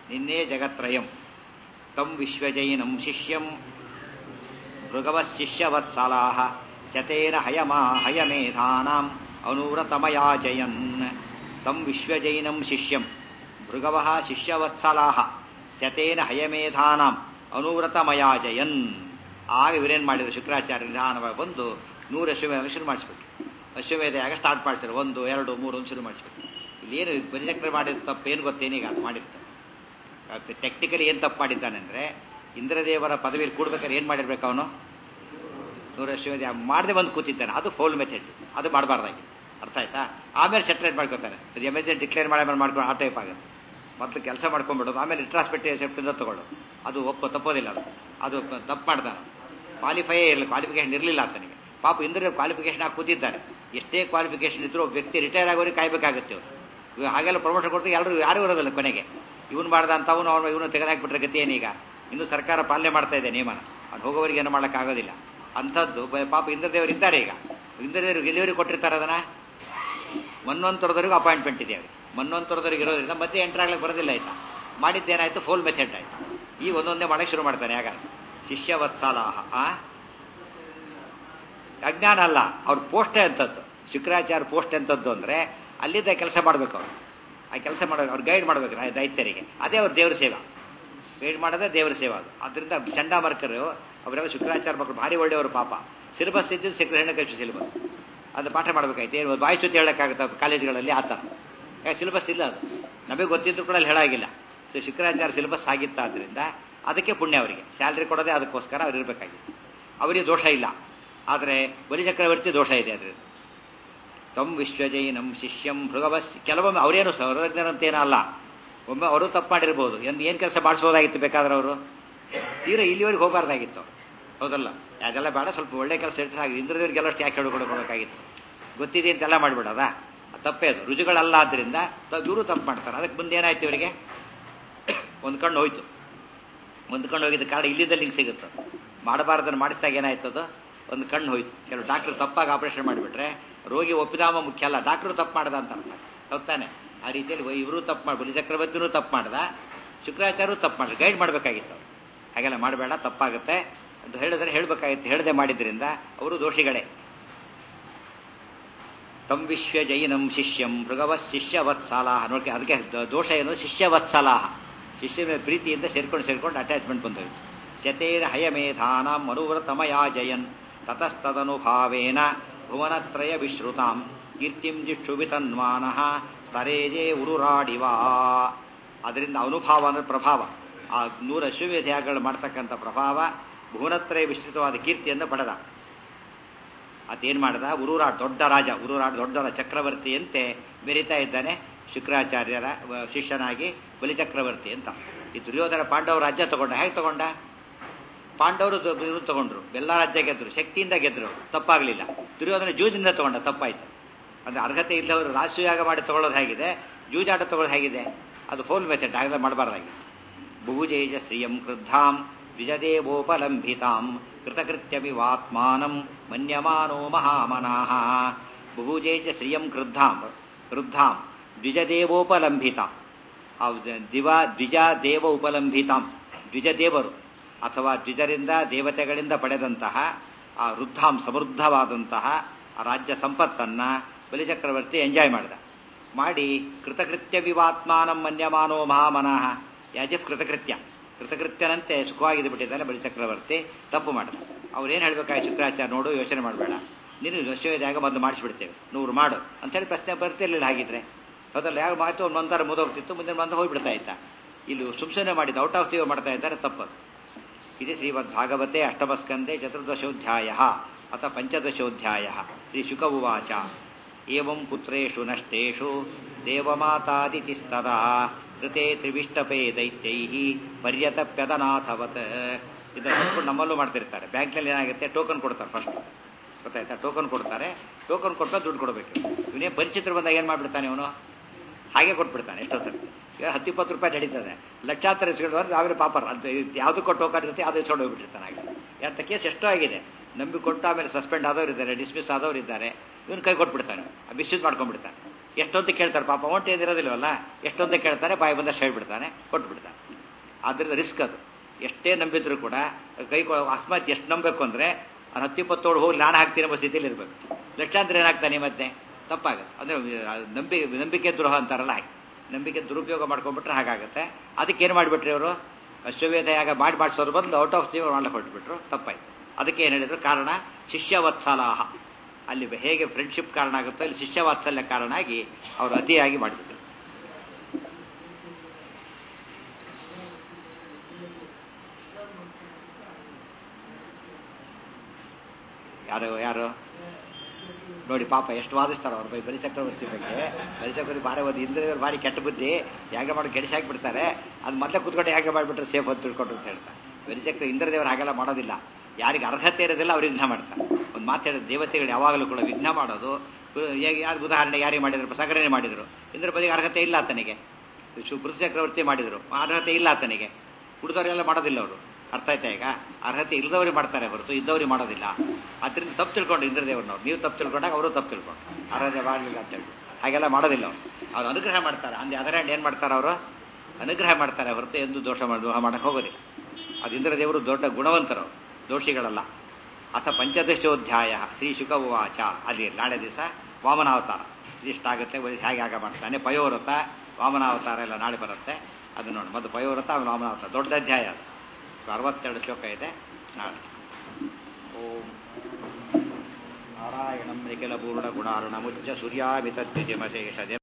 ನಿನ್ನೆ ಜಗತ್ರಯಂ ತಂ ವಿಶ್ವಜೈನಂ ಶಿಷ್ಯಂ ಭೃಗವಃ ಶಿಷ್ಯವತ್ಸಲಾಹ ಶತೇನ ಹಯಮಾ ಹಯಮೇಧಾನಾಂ ಅನುವ್ರತಮಯಾಜಯನ್ ತಂ ವಿಶ್ವಜೈನಂ ಶಿಷ್ಯಂ ಭೃಗವಃ ಶಿಷ್ಯವತ್ಸಲಾಹ ಶತೇನ ಹಯಮೇಧಾನಾಂ ಅನುವ್ರತಮಯಾಜಯನ್ ಆಗ ಇವರೇನು ಮಾಡಿದ್ರು ಶುಕ್ರಾಚಾರ್ಯ ನಿಧಾನವಾಗಿ ಬಂದು ನೂರು ಅಶ್ವಮೇಧ ಶುರು ಮಾಡಿಸ್ಬಿಟ್ರು ಅಶ್ವಮೇಧ ಯಾಗ ಸ್ಟಾರ್ಟ್ ಮಾಡಿಸಿದ್ರು ಒಂದು ಎರಡು ಮೂರು ಒಂದು ಶುರು ಮಾಡಿಸ್ಬಿಟ್ರು ಇಲ್ಲೇನು ಬಲಿಚಕ್ರ ಮಾಡಿದ ತಪ್ಪು ಏನು ಗೊತ್ತೇನೀಗ ಅದು ಮಾಡಿರ್ತಾರೆ ಟೆಕ್ನಿಕಲಿ ಏನು ತಪ್ಪು ಮಾಡಿದ್ದಾನೆ ಅಂದರೆ ಇಂದ್ರದೇವರ ಪದವಿಯಲ್ಲಿ ಕೂಡ್ಬೇಕಾದ್ರೆ ಏನು ಮಾಡಿರ್ಬೇಕು ಅವನು ನೂರ ಅಶ್ವಮೇಧ ಮಾಡದೆ ಬಂದು ಕೂತಿದ್ದಾನೆ ಅದು ಫೌಲ್ ಮೆಥಡ್ ಅದು ಮಾಡಬಾರ್ದಾಗಿ ಅರ್ಥ ಆಯ್ತಾ ಆಮೇಲೆ ಸೆಟ್ರೇಟ್ ಮಾಡ್ಕೋತಾನೆ ಅದು ಎಮರ್ಜೆನ್ಸಿ ಡಿಕ್ಲೇರ್ ಮಾಡಿ ಆಮೇಲೆ ಮಾಡ್ಕೊಂಡು ಆ ಟೈಪ್ ಆಗುತ್ತೆ ಮೊದಲು ಕೆಲಸ ಮಾಡ್ಕೊಂಡ್ಬಿಡೋದು ಆಮೇಲೆ ಇಂಟ್ರಾಸ್ಪೆಕ್ಟಿವ್ ಸೆಪ್ಟಿಂದ ತಗೊಳ್ಳೋದು ಅದು ಒಪ್ಪೋ ತಪ್ಪೋದಿಲ್ಲ ಅದು ಅದು ತಪ್ಪು ಮಾಡ್ತಾನೆ ಕ್ವಾಲಿಫೈಯೇ ಇರಲಿಲ್ಲ ಕ್ವಾಲಿಫಿಕೇಶನ್ ಇರಲಿಲ್ಲ ಆತನಿಗೆ ಪಾಪ ಇಂದ್ರ ಕ್ವಾಲಿಫಿಕೇಶನ್ ಆಗಿ ಕೂತಿದ್ದಾರೆ ಎಷ್ಟೇ ಕ್ವಾಲಿಫಿಕೇಶನ್ ಇದ್ರೂ ಒಬ್ಬ ವ್ಯಕ್ತಿ ರಿಟೈರ್ ಆಗೋರಿಗೆ ಕಾಯ್ಬೇಕಾಗುತ್ತೆ ಅವರು ಇವಾಗ ಹಾಗೆಲ್ಲ ಪ್ರಮೋಷನ್ ಕೊಡ್ತಾರೆ ಎಲ್ಲರೂ ಯಾರು ಇರೋದಿಲ್ಲ ಕೊನೆಗೆ ಇವನು ಮಾಡ್ದ ಅಂತ ಅವನು ಅವನು ಇವನು ತೆಗೆದಾಕ್ಬಿಟ್ರೆ ಗತಿ ಏನೀಗ ಇನ್ನು ಸರ್ಕಾರ ಪಾಲನೆ ಮಾಡ್ತಾ ಇದೆ ನಿಯಮನ ಅವ್ನು ಹೋಗೋವರಿಗೆ ಏನು ಮಾಡೋಕ್ಕಾಗೋದಿಲ್ಲ ಅಂಥದ್ದು ಬ- ಪಾಪ ಇಂದ್ರದೇವರು ಇದ್ದಾರೆ ಈಗ ಇಂದ್ರದೇವರು ಎಲ್ಲಿವರೆಗೆ ಕೊಟ್ಟಿರ್ತಾರೆ ಅದನ್ನ ಮನ್ನೊಂತರದವರೆಗೂ ಅಪಾಯಿಂಟ್ಮೆಂಟ್ ಇದೆ ಅವ್ರಿಗೆ ಮನ್ನೊಂತರದವರೆಗೆ ಇರೋದ್ರಿಂದ ಮತ್ತೆ ಎಂಟರ್ ಆಗ್ಲಿಕ್ಕೆ ಬರೋದಿಲ್ಲ ಆಯ್ತಾ ಮಾಡಿದ್ದೇನಾಯ್ತು ಫೋಲ್ ಮೆಥಡ್ ಆಯ್ತು ಈ ಒಂದೊಂದೇ ಮಾಡಕ್ಕೆ ಶುರು ಮಾಡ್ತಾನೆ ಯಾಗ ಶಿಷ್ಯವತ್ಸಲಾಹ ಆ ಅಜ್ಞಾನ ಅಲ್ಲ ಅವ್ರ ಪೋಸ್ಟ್ ಎಂಥದ್ದು ಶುಕ್ರಾಚಾರ್ಯ ಪೋಸ್ಟ್ ಎಂಥದ್ದು ಅಂದರೆ ಅಲ್ಲಿದ್ದ ಕೆಲಸ ಮಾಡ್ಬೇಕು ಅವ್ರು ಆ ಕೆಲಸ ಮಾಡಬೇಕು ಅವ್ರು ಗೈಡ್ ಮಾಡ್ಬೇಕು ರಾ- ದೈತ್ಯರಿಗೆ ಅದೇ ಅವ್ರ ದೇವ್ರ ಸೇವಾ ಗೈಡ್ ಮಾಡೋದೇ ದೇವ್ರ ಸೇವಾ ಅದು ಅದರಿಂದ ಚಂಡಾಮರ್ಕರು ಅವರೆಲ್ಲ ಶುಕ್ರಾಚಾರ್ಯ ಮಕ್ಕಳು ಭಾರಿ ಒಳ್ಳೆಯವರು ಪಾಪ ಸಿಲೆಬಸ್ ಇದ್ದು ಶುಕ್ರಹಣ್ಣ ಕೃಷಿ ಸಿಲೆಬಸ್ ಅದು ಪಾಠ ಮಾಡ್ಬೇಕಾಯ್ತು ಏನು ಬಾಯಿ ಸುತ್ತಿ ಹೇಳೋಕ್ಕಾಗುತ್ತೆ ಕಾಲೇಜ್ಗಳಲ್ಲಿ ಆ ಥರ ಯಾಕೆ ಸಿಲೆಬಸ್ ಇಲ್ಲ ಅದು ನಮಗೆ ಗೊತ್ತಿದ್ರು ಕೂಡ ಅಲ್ಲಿ ಹೇಳಾಗಿಲ್ಲ ಸೊ ಶುಕ್ರಾಚಾರ್ಯ ಸಿಲೆಬಸ್ ಆಗಿತ್ತ ಆದ್ದರಿಂದ ಅದಕ್ಕೆ ಪುಣ್ಯ ಅವರಿಗೆ ಸ್ಯಾಲ್ರಿ ಕೊಡೋದೇ ಅದಕ್ಕೋಸ್ಕರ ಅವ್ರು ಇರಬೇಕಾಗಿತ್ತು ಅವರಿಗೆ ದೋಷ ಇಲ್ಲ ಆದರೆ ಬಲಿಚಕ್ರವರ್ತಿ ದೋಷ ಇದೆ ಅದರಿಂದ ತಂ ವಿಶ್ವಜೈನಂ ಶಿಷ್ಯಂ ಭೃಗವಸ್ ಕೆಲವೊಮ್ಮೆ ಅವರೇನು ಸರ್ವಜ್ಞರಂತೇನೋ ಅಲ್ಲ ಒಮ್ಮೆ ಅವರು ತಪ್ಪು ಮಾಡಿರ್ಬೋದು ಎಂದು ಏನು ಕೆಲಸ ಮಾಡಿಸ್ಬೋದಾಗಿತ್ತು ಬೇಕಾದ್ರೆ ಅವರು ತೀರಾ ಇಲ್ಲಿವರೆಗೆ ಹೋಗಬಾರ್ದಾಗಿತ್ತು ಅವ್ರು ಹೌದಲ್ಲ ಅದೆಲ್ಲ ಬೇಡ ಸ್ವಲ್ಪ ಒಳ್ಳೆ ಕೆಲಸ ಇರ್ತದೆ ಹಾಗೆ ಇಂದ್ರದೇವ್ರಿಗೆಲ್ಲಷ್ಟು ಯಾಕೆ ಹೇಳ್ಕೊಡ್ಬೇಕಾಗಿತ್ತು ಗೊತ್ತಿದೆ ಅಂತೆಲ್ಲ ಮಾಡಿಬಿಡೋದ ತಪ್ಪೇ ಅದು ರುಜುಗಳಲ್ಲ ಆದ್ದರಿಂದ ಇವರು ತಪ್ಪು ಮಾಡ್ತಾರೆ ಅದಕ್ಕೆ ಮುಂದೆ ಏನಾಯ್ತು ಇವರಿಗೆ ಒಂದು ಕಣ್ಣು ಹೋಯ್ತು ಒಂದು ಕಣ್ಣು ಹೋಗಿದ್ದ ಕಾರಣ ಇಲ್ಲಿದ್ದ ಲಿಂಕ್ ಸಿಗುತ್ತೆ ಮಾಡಬಾರ್ದನ್ನು ಮಾಡಿಸಿದಾಗ ಏನಾಯ್ತದು ಒಂದು ಕಣ್ಣು ಹೋಯ್ತು ಕೆಲವು ಡಾಕ್ಟರ್ ತಪ್ಪಾಗಿ ಆಪರೇಷನ್ ಮಾಡಿಬಿಟ್ರೆ ರೋಗಿ ಒಪ್ಪಿದಾಮ ಮುಖ್ಯ ಅಲ್ಲ ಡಾಕ್ಟರ್ ತಪ್ಪು ಮಾಡ್ದ ಅಂತ ಅರ್ಥ ಹೌದಾನೆ ಆ ರೀತಿಯಲ್ಲಿ ಇವರು ತಪ್ಪು ಮಾಡಿ ಬಲಿ ಚಕ್ರವರ್ತಿನೂ ತಪ್ಪು ಮಾಡ್ದ ಶುಕ್ರಾಚಾರ್ಯರು ತಪ್ಪು ಮಾಡಿದ್ರು ಗೈಡ್ ಮಾಡಬೇಕಾಗಿತ್ತು ಅವ್ರು ಹಾಗೆಲ್ಲ ಮಾಡಬೇಡ ತಪ್ಪಾಗುತ್ತೆ ಅಂತ ಹೇಳಿದ್ರೆ ಹೇಳಬೇಕಾಗಿತ್ತು ಹೇಳದೆ ಮಾಡಿದ್ರಿಂದ ಅವರು ದೋಷಿಗಳೇ ತಂ ವಿಶ್ವ ಜೈನಂ ಶಿಷ್ಯಂ ಭೃಗವತ್ ಶಿಷ್ಯವತ್ಸಲಾಹ ನೋಡಿ ಅದಕ್ಕೆ ದ- ದೋಷ ಏನು ಶಿಷ್ಯವತ್ಸಲಾಹ ಶಿಷ್ಯ ಮೇಲೆ ಪ್ರೀತಿಯಿಂದ ಸೇರ್ಕೊಂಡು ಸೇರ್ಕೊಂಡು ಅಟ್ಯಾಚ್ಮೆಂಟ್ ಬಂದೋಯ್ತು ಶತೇನ ಹಯಮೇಧಾನಾಂ ಮನುವ್ರತಮಯಾ ಜಯನ್ ತತಸ್ತದನುಭಾವೇನ ಭುವನತ್ರಯ ವಿಶ್ರುತಾಂ ಕೀರ್ತಿಂ ಜಿಕ್ಷುಭಿತನ್ವಾನಃ ಸರೇಜೆ ಉರುರಾಡಿವಾ ಅದರಿಂದ ಅನುಭಾವ ಅಂದ್ರೆ ಪ್ರಭಾವ ಆ ನೂರ ಅಶ್ವಮೇಧಯಾಗಗಳು ಮಾಡ್ತಕ್ಕಂಥ ಪ್ರಭಾವ ಭುವನತ್ರಯ ವಿಸ್ತೃತವಾದ ಕೀರ್ತಿಯನ್ನು ಪಡೆದ ಅದೇನ್ ಮಾಡ್ದ ಉರುರಾಡ್ ದೊಡ್ಡ ರಾಜ ಉರುರಾಡ್ ದೊಡ್ಡ ಚಕ್ರವರ್ತಿಯಂತೆ ಮೆರಿತಾ ಇದ್ದಾನೆ ಶುಕ್ರಾಚಾರ್ಯರ ವ- ಶಿಷ್ಯನಾಗಿ ಬಲಿಚಕ್ರವರ್ತಿ ಅಂತ ಈ ದುರ್ಯೋಧನ ಪಾಂಡವ ರಾಜ್ಯ ತಗೊಂಡ ಹೇಗೆ ತಗೊಂಡ ಪಾಂಡವರು ದು- ಇವ್ರು ತಗೊಂಡ್ರು ಎಲ್ಲ ರಾಜ್ಯ ಗೆದ್ರು ಶಕ್ತಿಯಿಂದ ಗೆದ್ರು ತಪ್ಪಾಗ್ಲಿಲ್ಲ ದುರ್ಯೋಧನ ಜೂಜಿನಿಂದ ತಗೊಂಡ ತಪ್ಪಾಯ್ತು ಅಂದ್ರೆ ಅರ್ಹತೆ ಇಲ್ಲವರು ರಾಷ್ಟ್ರೀಯಾಗ ಮಾಡಿ ತಗೊಳ್ಳೋದು ಹೇಗಿದೆ ಜೂಜಾಟ ತಗೊಳ್ಳೋದು ಹೇಗಿದೆ ಅದು ಫೋಲ್ ಮೆಥಡ್ ಹಾಗೆ ಮಾಡಬಾರ್ದಾಗಿತ್ತು ಭುಜೇಜ ಶ್ರಿಯಂ ಕ್ರುದ್ಧಾಂ ದ್ವಿಜದೇವೋಪಲಂಭಿತಾಂ ಕೃತಕೃತ್ಯಮಿವಾತ್ಮಾನಂ ಮನ್ಯಮಾನೋ ಮಹಾಮನಾಹ ಬುಭುಜೇಜ ಶ್ರಿಯಂ ಕ್ರುದ್ಧಾಂ ಕ್ರುದ್ಧಾಂ ದ್ವಿಜದೇವೋಪಲಂಭಿತಾಂ ಆ ದಿವ ದ್ವಿಜ ದೇವ ಉಪಲಂಭಿತಾಂ ದ್ವಿಜದೇವರು ಅಥವಾ ದ್ವಿಜರಿಂದ ದೇವತೆಗಳಿಂದ ಪಡೆದಂತಹ ಆ ವೃದ್ಧಾಂ ಸಮೃದ್ಧವಾದಂತಹ ಆ ರಾಜ್ಯ ಸಂಪತ್ತನ್ನ ಬಲಿಚಕ್ರವರ್ತಿ ಎಂಜಾಯ್ ಮಾಡಿದ ಮಾಡಿ ಕೃತಕೃತ್ಯ ವಿವಾತ್ಮಾನಂ ಮನ್ಯಮಾನೋ ಮಹಾಮನಃ ಯಾಜಿಫ್ ಕೃತಕೃತ್ಯ ಕೃತಕೃತ್ಯನಂತೆ ಸುಖವಾಗಿದ್ದು ಬಿಟ್ಟಿದ್ದಾನೆ ಬಲಿಚಕ್ರವರ್ತಿ ತಪ್ಪು ಮಾಡಿದ ಅವ್ರೇನು ಹೇಳ್ಬೇಕಾಗಿ ಶುಕ್ರಾಚಾರ್ಯ ನೋಡು ಯೋಚನೆ ಮಾಡಬೇಡ ನೀನು ಅಶ್ವಮೇಧಾಗ ಬಂದು ಮಾಡಿಸ್ಬಿಡ್ತೇವೆ ನೂರು ಮಾಡು ಅಂತೇಳಿ ಪ್ರಶ್ನೆ ಬರ್ತಿರ್ಲಿಲ್ಲ ಹಾಗಿದ್ರೆ ಹೌದಲ್ಲ ಯಾರು ಮಾತು ಒಂದು ಮಂತ್ರ ಮುದೋಗ್ತಿತ್ತು ಮುಂದಿನ ಮಂತ್ರ ಹೋಗ್ಬಿಡ್ತಾ ಇತ್ತ ಇಲ್ಲಿ ಸುಮ್ಸನೆ ಮಾಡಿದ ಔಟ್ ಆಫ್ ಟಿವ್ ಮಾಡ್ತಾ ಇದ್ದಾರೆ ತಪ್ಪದು ಇದು ಶ್ರೀಮದ್ ಭಾಗವತೆ ಅಷ್ಟಮಸ್ಕಂದೆ ಚತುರ್ದಶೋಧ್ಯಾಯ ಅಥ ಪಂಚದಶೋಧ್ಯಾಯ ಶ್ರೀ ಶುಕ ಉವಾಚ ಏವಂ ಪುತ್ರೇಷು ನಷ್ಟೇಷು ದೇವಮಾತಾದಿತಿಸ್ತದಾ ಕೃತೆ ತ್ರಿವಿಷ್ಟಪೇ ದೈತ್ಯೈ ಪರ್ಯತಪ್ಯದನಾಥವತ್ ಇದನ್ನು ನೋಡ್ಕೊಂಡು ನಮ್ಮಲ್ಲೂ ಮಾಡ್ತಿರ್ತಾರೆ ಬ್ಯಾಂಕ್ನಲ್ಲಿ ಏನಾಗುತ್ತೆ ಟೋಕನ್ ಕೊಡ್ತಾರೆ ಫಸ್ಟ್ ಗೊತ್ತಾಯ್ತಾ ಟೋಕನ್ ಕೊಡ್ತಾರೆ ಟೋಕನ್ ಕೊಟ್ಟು ದುಡ್ಡು ಕೊಡಬೇಕು ಇವನೇ ಪರಿಚಿತರು ಬಂದಾಗ ಏನು ಮಾಡ್ಬಿಡ್ತಾನೆ ಅವನು ಹಾಗೆ ಕೊಟ್ಬಿಡ್ತಾನೆ ಎಷ್ಟೋ ಸರಿ ಈಗ ಹತ್ತು ಇಪ್ಪತ್ತು ರೂಪಾಯಿ ನಡೀತದೆ ಲಕ್ಷಾಂತರ ಇಸ್ಕೊಂಡು ಆಮೇಲೆ ಪಾಪರ್ ಅಂತ ಯಾವುದಕ್ಕೂ ಟೋಕನ್ ಇರುತ್ತೆ ಅದು ಇಸ್ಕೊಂಡು ಹೋಗ್ಬಿಟ್ಟಿರ್ತಾನೆ ಹಾಗೆ ಅಂತ ಕೇಸ್ ಎಷ್ಟೋ ಆಗಿದೆ ನಂಬಿ ಕೊಟ್ಟು ಆಮೇಲೆ ಸಸ್ಪೆಂಡ್ ಆದವ್ರು ಇದ್ದಾರೆ ಡಿಸ್ಮಿಸ್ ಆದವ್ರು ಇದ್ದಾರೆ ಇವನು ಕೈ ಕೊಟ್ಬಿಡ್ತಾನೆ ಮಿಸ್ಯೂಸ್ ಮಾಡ್ಕೊಂಡ್ಬಿಡ್ತಾನೆ ಎಷ್ಟೊಂದು ಕೇಳ್ತಾರೆ ಪಾಪ ಅಮೌಂಟ್ ಏನಿರೋದಿಲ್ವಲ್ಲ ಎಷ್ಟೊಂದು ಕೇಳ್ತಾರೆ ಬಾಯಿ ಬಂದಷ್ಟು ಹೇಳ್ಬಿಡ್ತಾನೆ ಕೊಟ್ಬಿಡ್ತಾನೆ ಆದ್ದರಿಂದ ರಿಸ್ಕ್ ಅದು ಎಷ್ಟೇ ನಂಬಿದ್ರು ಕೂಡ ಕೈ ಕೊ- ಅಕಸ್ಮಾತ್ ಎಷ್ಟು ನಂಬಬೇಕು ಅಂದರೆ ಅವ್ನು ಹತ್ತಿಪ್ಪತ್ತೋಳು ಹೋಗಿ ನಾನು ಹಾಕ್ತೀನಿ ಎಂಬ ಸ್ಥಿತಿಯಲ್ಲಿ ಇರಬೇಕು ಲಕ್ಷಾಂತರ ಏನಾಗ್ತಾನೆ ಮತ್ತೆ ತಪ್ಪಾಗುತ್ತೆ ಅಂದರೆ ನಂಬಿ ನಂಬಿಕೆ ದ್ರೋಹ ಅಂತಾರಲ್ಲ ಹಾಗೆ ನಂಬಿಕೆ ದುರುಪಯೋಗ ಮಾಡ್ಕೊಂಡ್ಬಿಟ್ರೆ ಹಾಗಾಗುತ್ತೆ ಅದಕ್ಕೆ ಏನು ಮಾಡಿಬಿಟ್ರಿ ಅವರು ಅಶ್ವವೇಧ ಯಾಗ ಮಾಡಿ ಮಾಡಿಸೋದ್ರ ಬದಲು ಔಟ್ ಆಫ್ ಜೀವ ಮಾಡ್ಲಿಕ್ಕೆ ಹೊರಟ್ಬಿಟ್ರು ತಪ್ಪಾಯ್ತು ಅದಕ್ಕೆ ಏನು ಹೇಳಿದ್ರು ಕಾರಣ ಶಿಷ್ಯವತ್ಸಲಾಹ ಅಲ್ಲಿ ಹೇಗೆ ಫ್ರೆಂಡ್ಶಿಪ್ ಕಾರಣ ಆಗುತ್ತೋ ಅಲ್ಲಿ ಶಿಷ್ಯವಾತ್ಸಲ್ಯ ಕಾರಣ ಆಗಿ ಅವರು ಅತಿಯಾಗಿ ಮಾಡಿಬಿಟ್ರು ಯಾರು ಯಾರು ನೋಡಿ ಪಾಪ ಎಷ್ಟು ವಾದಿಸ್ತಾರೆ ಅವ್ರ ಬೈ ಬಲಿ ಚಕ್ರವರ್ತಿ ಬಗ್ಗೆ ಬಲಿ ಚಕ್ರವರ್ತಿ ಭಾರಿ ಓದಿ ಇಲ್ಲದ್ರೆ ಭಾರಿ ಕೆಟ್ಟ ಬುದ್ಧಿ ಯಾಗ ಮಾಡಿ ಗೆಡಿಸಿ ಹಾಕಿಬಿಡ್ತಾರೆ ಅದು ಮೊದಲೇ ಕೂತ್ಕೊಂಡು ಯಾಗ ಮಾಡಿಬಿಟ್ರೆ ಸೇಫ್ ಅಂತ ತಿಳ್ಕೊಂಡು ಅಂತ ಹೇಳ್ತಾರೆ ಬಲಿಚಕ್ರ ಇಂದ್ರದೇವರು ಹಾಗೆಲ್ಲ ಮಾಡೋದಿಲ್ಲ ಯಾರಿಗೆ ಅರ್ಹತೆ ಇರೋದಿಲ್ಲ ಅವ್ರು ವಿಘ್ನ ಮಾಡ್ತಾರೆ ಒಂದು ಮಾತು ಹೇಳಿದ ದೇವತೆಗಳು ಯಾವಾಗಲೂ ಕೂಡ ವಿಘ್ನ ಮಾಡೋದು ಹೇಗೆ ಯಾರು ಉದಾಹರಣೆ ಯಾರಿಗೆ ಮಾಡಿದ್ರು ಸಗರಣೆ ಮಾಡಿದ್ರು ಇಂದ್ರ ಬದಿಗೆ ಅರ್ಹತೆ ಇಲ್ಲ ಆತನಿಗೆ ಬೃಹತ್ ಚಕ್ರವರ್ತಿ ಮಾಡಿದ್ರು ಅರ್ಹತೆ ಇಲ್ಲ ಆತನಿಗೆ ಉಳಿದವರೆಲ್ಲ ಮಾಡೋದಿಲ್ಲ ಅವರು ಅರ್ಥ ಆಯ್ತಾ ಈಗ ಅರ್ಹತೆ ಇಲ್ಲದವ್ರಿಗೆ ಮಾಡ್ತಾರೆ ಹೊರತು ಇದ್ದವ್ರಿಗೆ ಮಾಡೋದಿಲ್ಲ ಅದರಿಂದ ತಪ್ಪು ತಿಳ್ಕೊಂಡು ಇಂದ್ರದೇವ್ರನ್ನವ್ರು ನೀವು ತಪ್ಪು ತಿಳ್ಕೊಂಡಾಗ ಅವರು ತಪ್ಪು ತಿಳ್ಕೊಂಡು ಅರ್ಹತೆ ಮಾಡಲಿಲ್ಲ ಅಂತ ಹೇಳಿ ಹಾಗೆಲ್ಲ ಮಾಡೋದಿಲ್ಲ ಅವ್ರು ಅವ್ರು ಅನುಗ್ರಹ ಮಾಡ್ತಾರೆ ಅಂದ್ರೆ ಅದರ ಏನು ಮಾಡ್ತಾರೆ ಅವರು ಅನುಗ್ರಹ ಮಾಡ್ತಾರೆ ಹೊರತು ಎಂದು ದೋಷ ಮಾಡಿ ದೋಷ ಮಾಡಕ್ಕೆ ಹೋಗೋದಿಲ್ಲ ಅದು ಇಂದ್ರದೇವರು ದೊಡ್ಡ ಗುಣವಂತರು ದೋಷಿಗಳಲ್ಲ ಅಥ ಪಂಚದಶೋಧ್ಯಾಯ ಶ್ರೀ ಶುಕ ಉವಾಚ ಅಲ್ಲಿ ನಾಳೆ ದಿವಸ ವಾಮನಾವತಾರ ಇಷ್ಟಾಗುತ್ತೆ ಹೇಗೆ ಆಗ ಮಾಡ್ತಾನೆ ಪಯೋವ್ರತ ವಾಮನಾವತಾರ ಎಲ್ಲ ನಾಳೆ ಬರುತ್ತೆ ಅದು ನೋಡಿ ಮತ್ತು ಪಯೋವ್ರತ ಆಮೇಲೆ ವಾಮನಾವತಾರ ದೊಡ್ಡ ಅಧ್ಯಾಯ ಅದು ಅರವತ್ತೆರಡು ಶ್ಲೋಕ ಇದೆ ನಾಳೆ ಓಂ ನಾರಾಯಣಂ ನಿಖಿಲ ಪೂರ್ಣ ಗುಣಾರ್ಣ ಮುಚ್ಚ ಸೂರ್ಯಾಮಿತ ದ್ವಿಜಮಶೇಷ